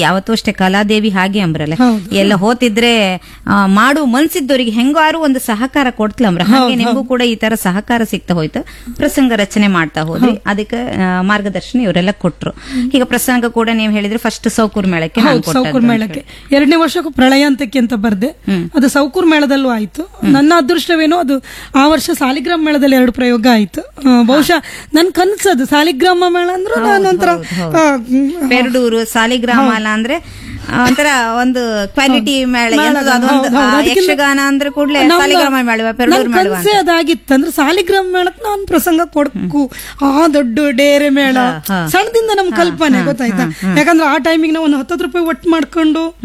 ಯಾವತ್ತೂ ಅಷ್ಟೇ ಕಲಾದೇವಿ ಹಾಗೆ ಅಂಬ್ರಲ್ಲ ಎಲ್ಲ ಹೋತಿದ್ರೆ ಆ, ಮಾಡು ಮನ್ಸಿದ್ದವರಿಗೆ ಹೆಂಗಾರು ಒಂದು ಸಹಕಾರ ಕೊಡ್ತಲ ಅಂಬ್ರ ಹಾಗೆ ನಿಮಗೂ ಕೂಡ ಈ ತರ ಸಹಕಾರ ಸಿಗ್ತಾ ಹೋಯ್ತು ಪ್ರಸಂಗ ರಚನೆ ಮಾಡ್ತಾ ಹೋದ್ರಿ ಅದಕ್ಕೆ ಆ, ಮಾರ್ಗದರ್ಶನ ಇವರೆಲ್ಲ ಕೊಟ್ರು ಈಗ ಪ್ರಸಂಗ ಕೂಡ ನೀವು ಹೇಳಿದ್ರೆ ಫಸ್ಟ್ ಸೌಕೂರ್ ಮೇಳಕ್ಕೆ ನಾನು ಹೌದು ಕೊಟ್ಟದ್ದು ಸೌಕೂರ್ ಅಂತ ಮೇಳಕ್ಕೆ ಎರಡನೇ ವರ್ಷಕ್ಕೂ ಪ್ರಳಯಾಂತಕ್ಕೆ ಅಂತ ಬರ್ದೆ ಅದು ಸೌಕೂರ್ ಮೇಳದಲ್ಲೂ ಆಯ್ತು ನನ್ನ ಅದೃಷ್ಟವೇನೋ ಅದು ಆ ವರ್ಷ ಸಾಲಿಗ್ರಾಮ ಮೇಳದಲ್ಲಿ ಎರಡು ಪ್ರಯೋಗ ಆಯ್ತು ಆ, ಬಹುಶಃ ನನ್ ಕನ್ಸದು ಸಾಲಿಗ್ರಾಮ ಮೇಳ ಅಂದ್ರೆ ನಾನು ಒಂಥರ ಆ, ಹ್ಮ್, ಪೆರಡೂರು ಸಾಲಿಗ್ರಾಮ ಅಲ್ಲ ಅಂದ್ರೆ ಆ, ಒಂಥರ ಒಂದು ಕ್ವಾಲಿಟಿ ಮೇಳ ಎಂತದು ಅದೊಂದು ಹೌದು, ಹೌದು. ಆ, ಅದಕ್ಕಿಂತ ಯಕ್ಷಗಾನ ಅಂದ್ರೆ ಕೂಡಲೇ ನಮ್ಮ- ಸಾಲಿಗ್ರಾಮ ಮೇಳುವ ಪೆರಡೂರು ನನ್ ಮೇಳುವ ಕನ್ಸೇ ಅದಾಗಿತ್ತು ಅಂದ್ರೆ ಸಾಲಿಗ್ರಾಮ ಮೇಳಕ್ ನಾನ್ ಪ್ರಸಂಗ ಕೊಡ್ಕು ಆ ದೊಡ್ಡ ಡೇರೆ ಮೇಳ ಸಣ್ಣದಿಂದ ನಮ್ ಕಲ್ಪನೆ ಗೊತ್ತಾಯ್ತಾ ಯಾಕಂದ್ರೆ ಆ ಟೈಮಿಗೆ ನಾವು ಒಂದು ಹತ್ತತ್ತು ರೂಪಾಯಿ ಒಟ್ಟು ಮಾಡ್ಕೊಂಡು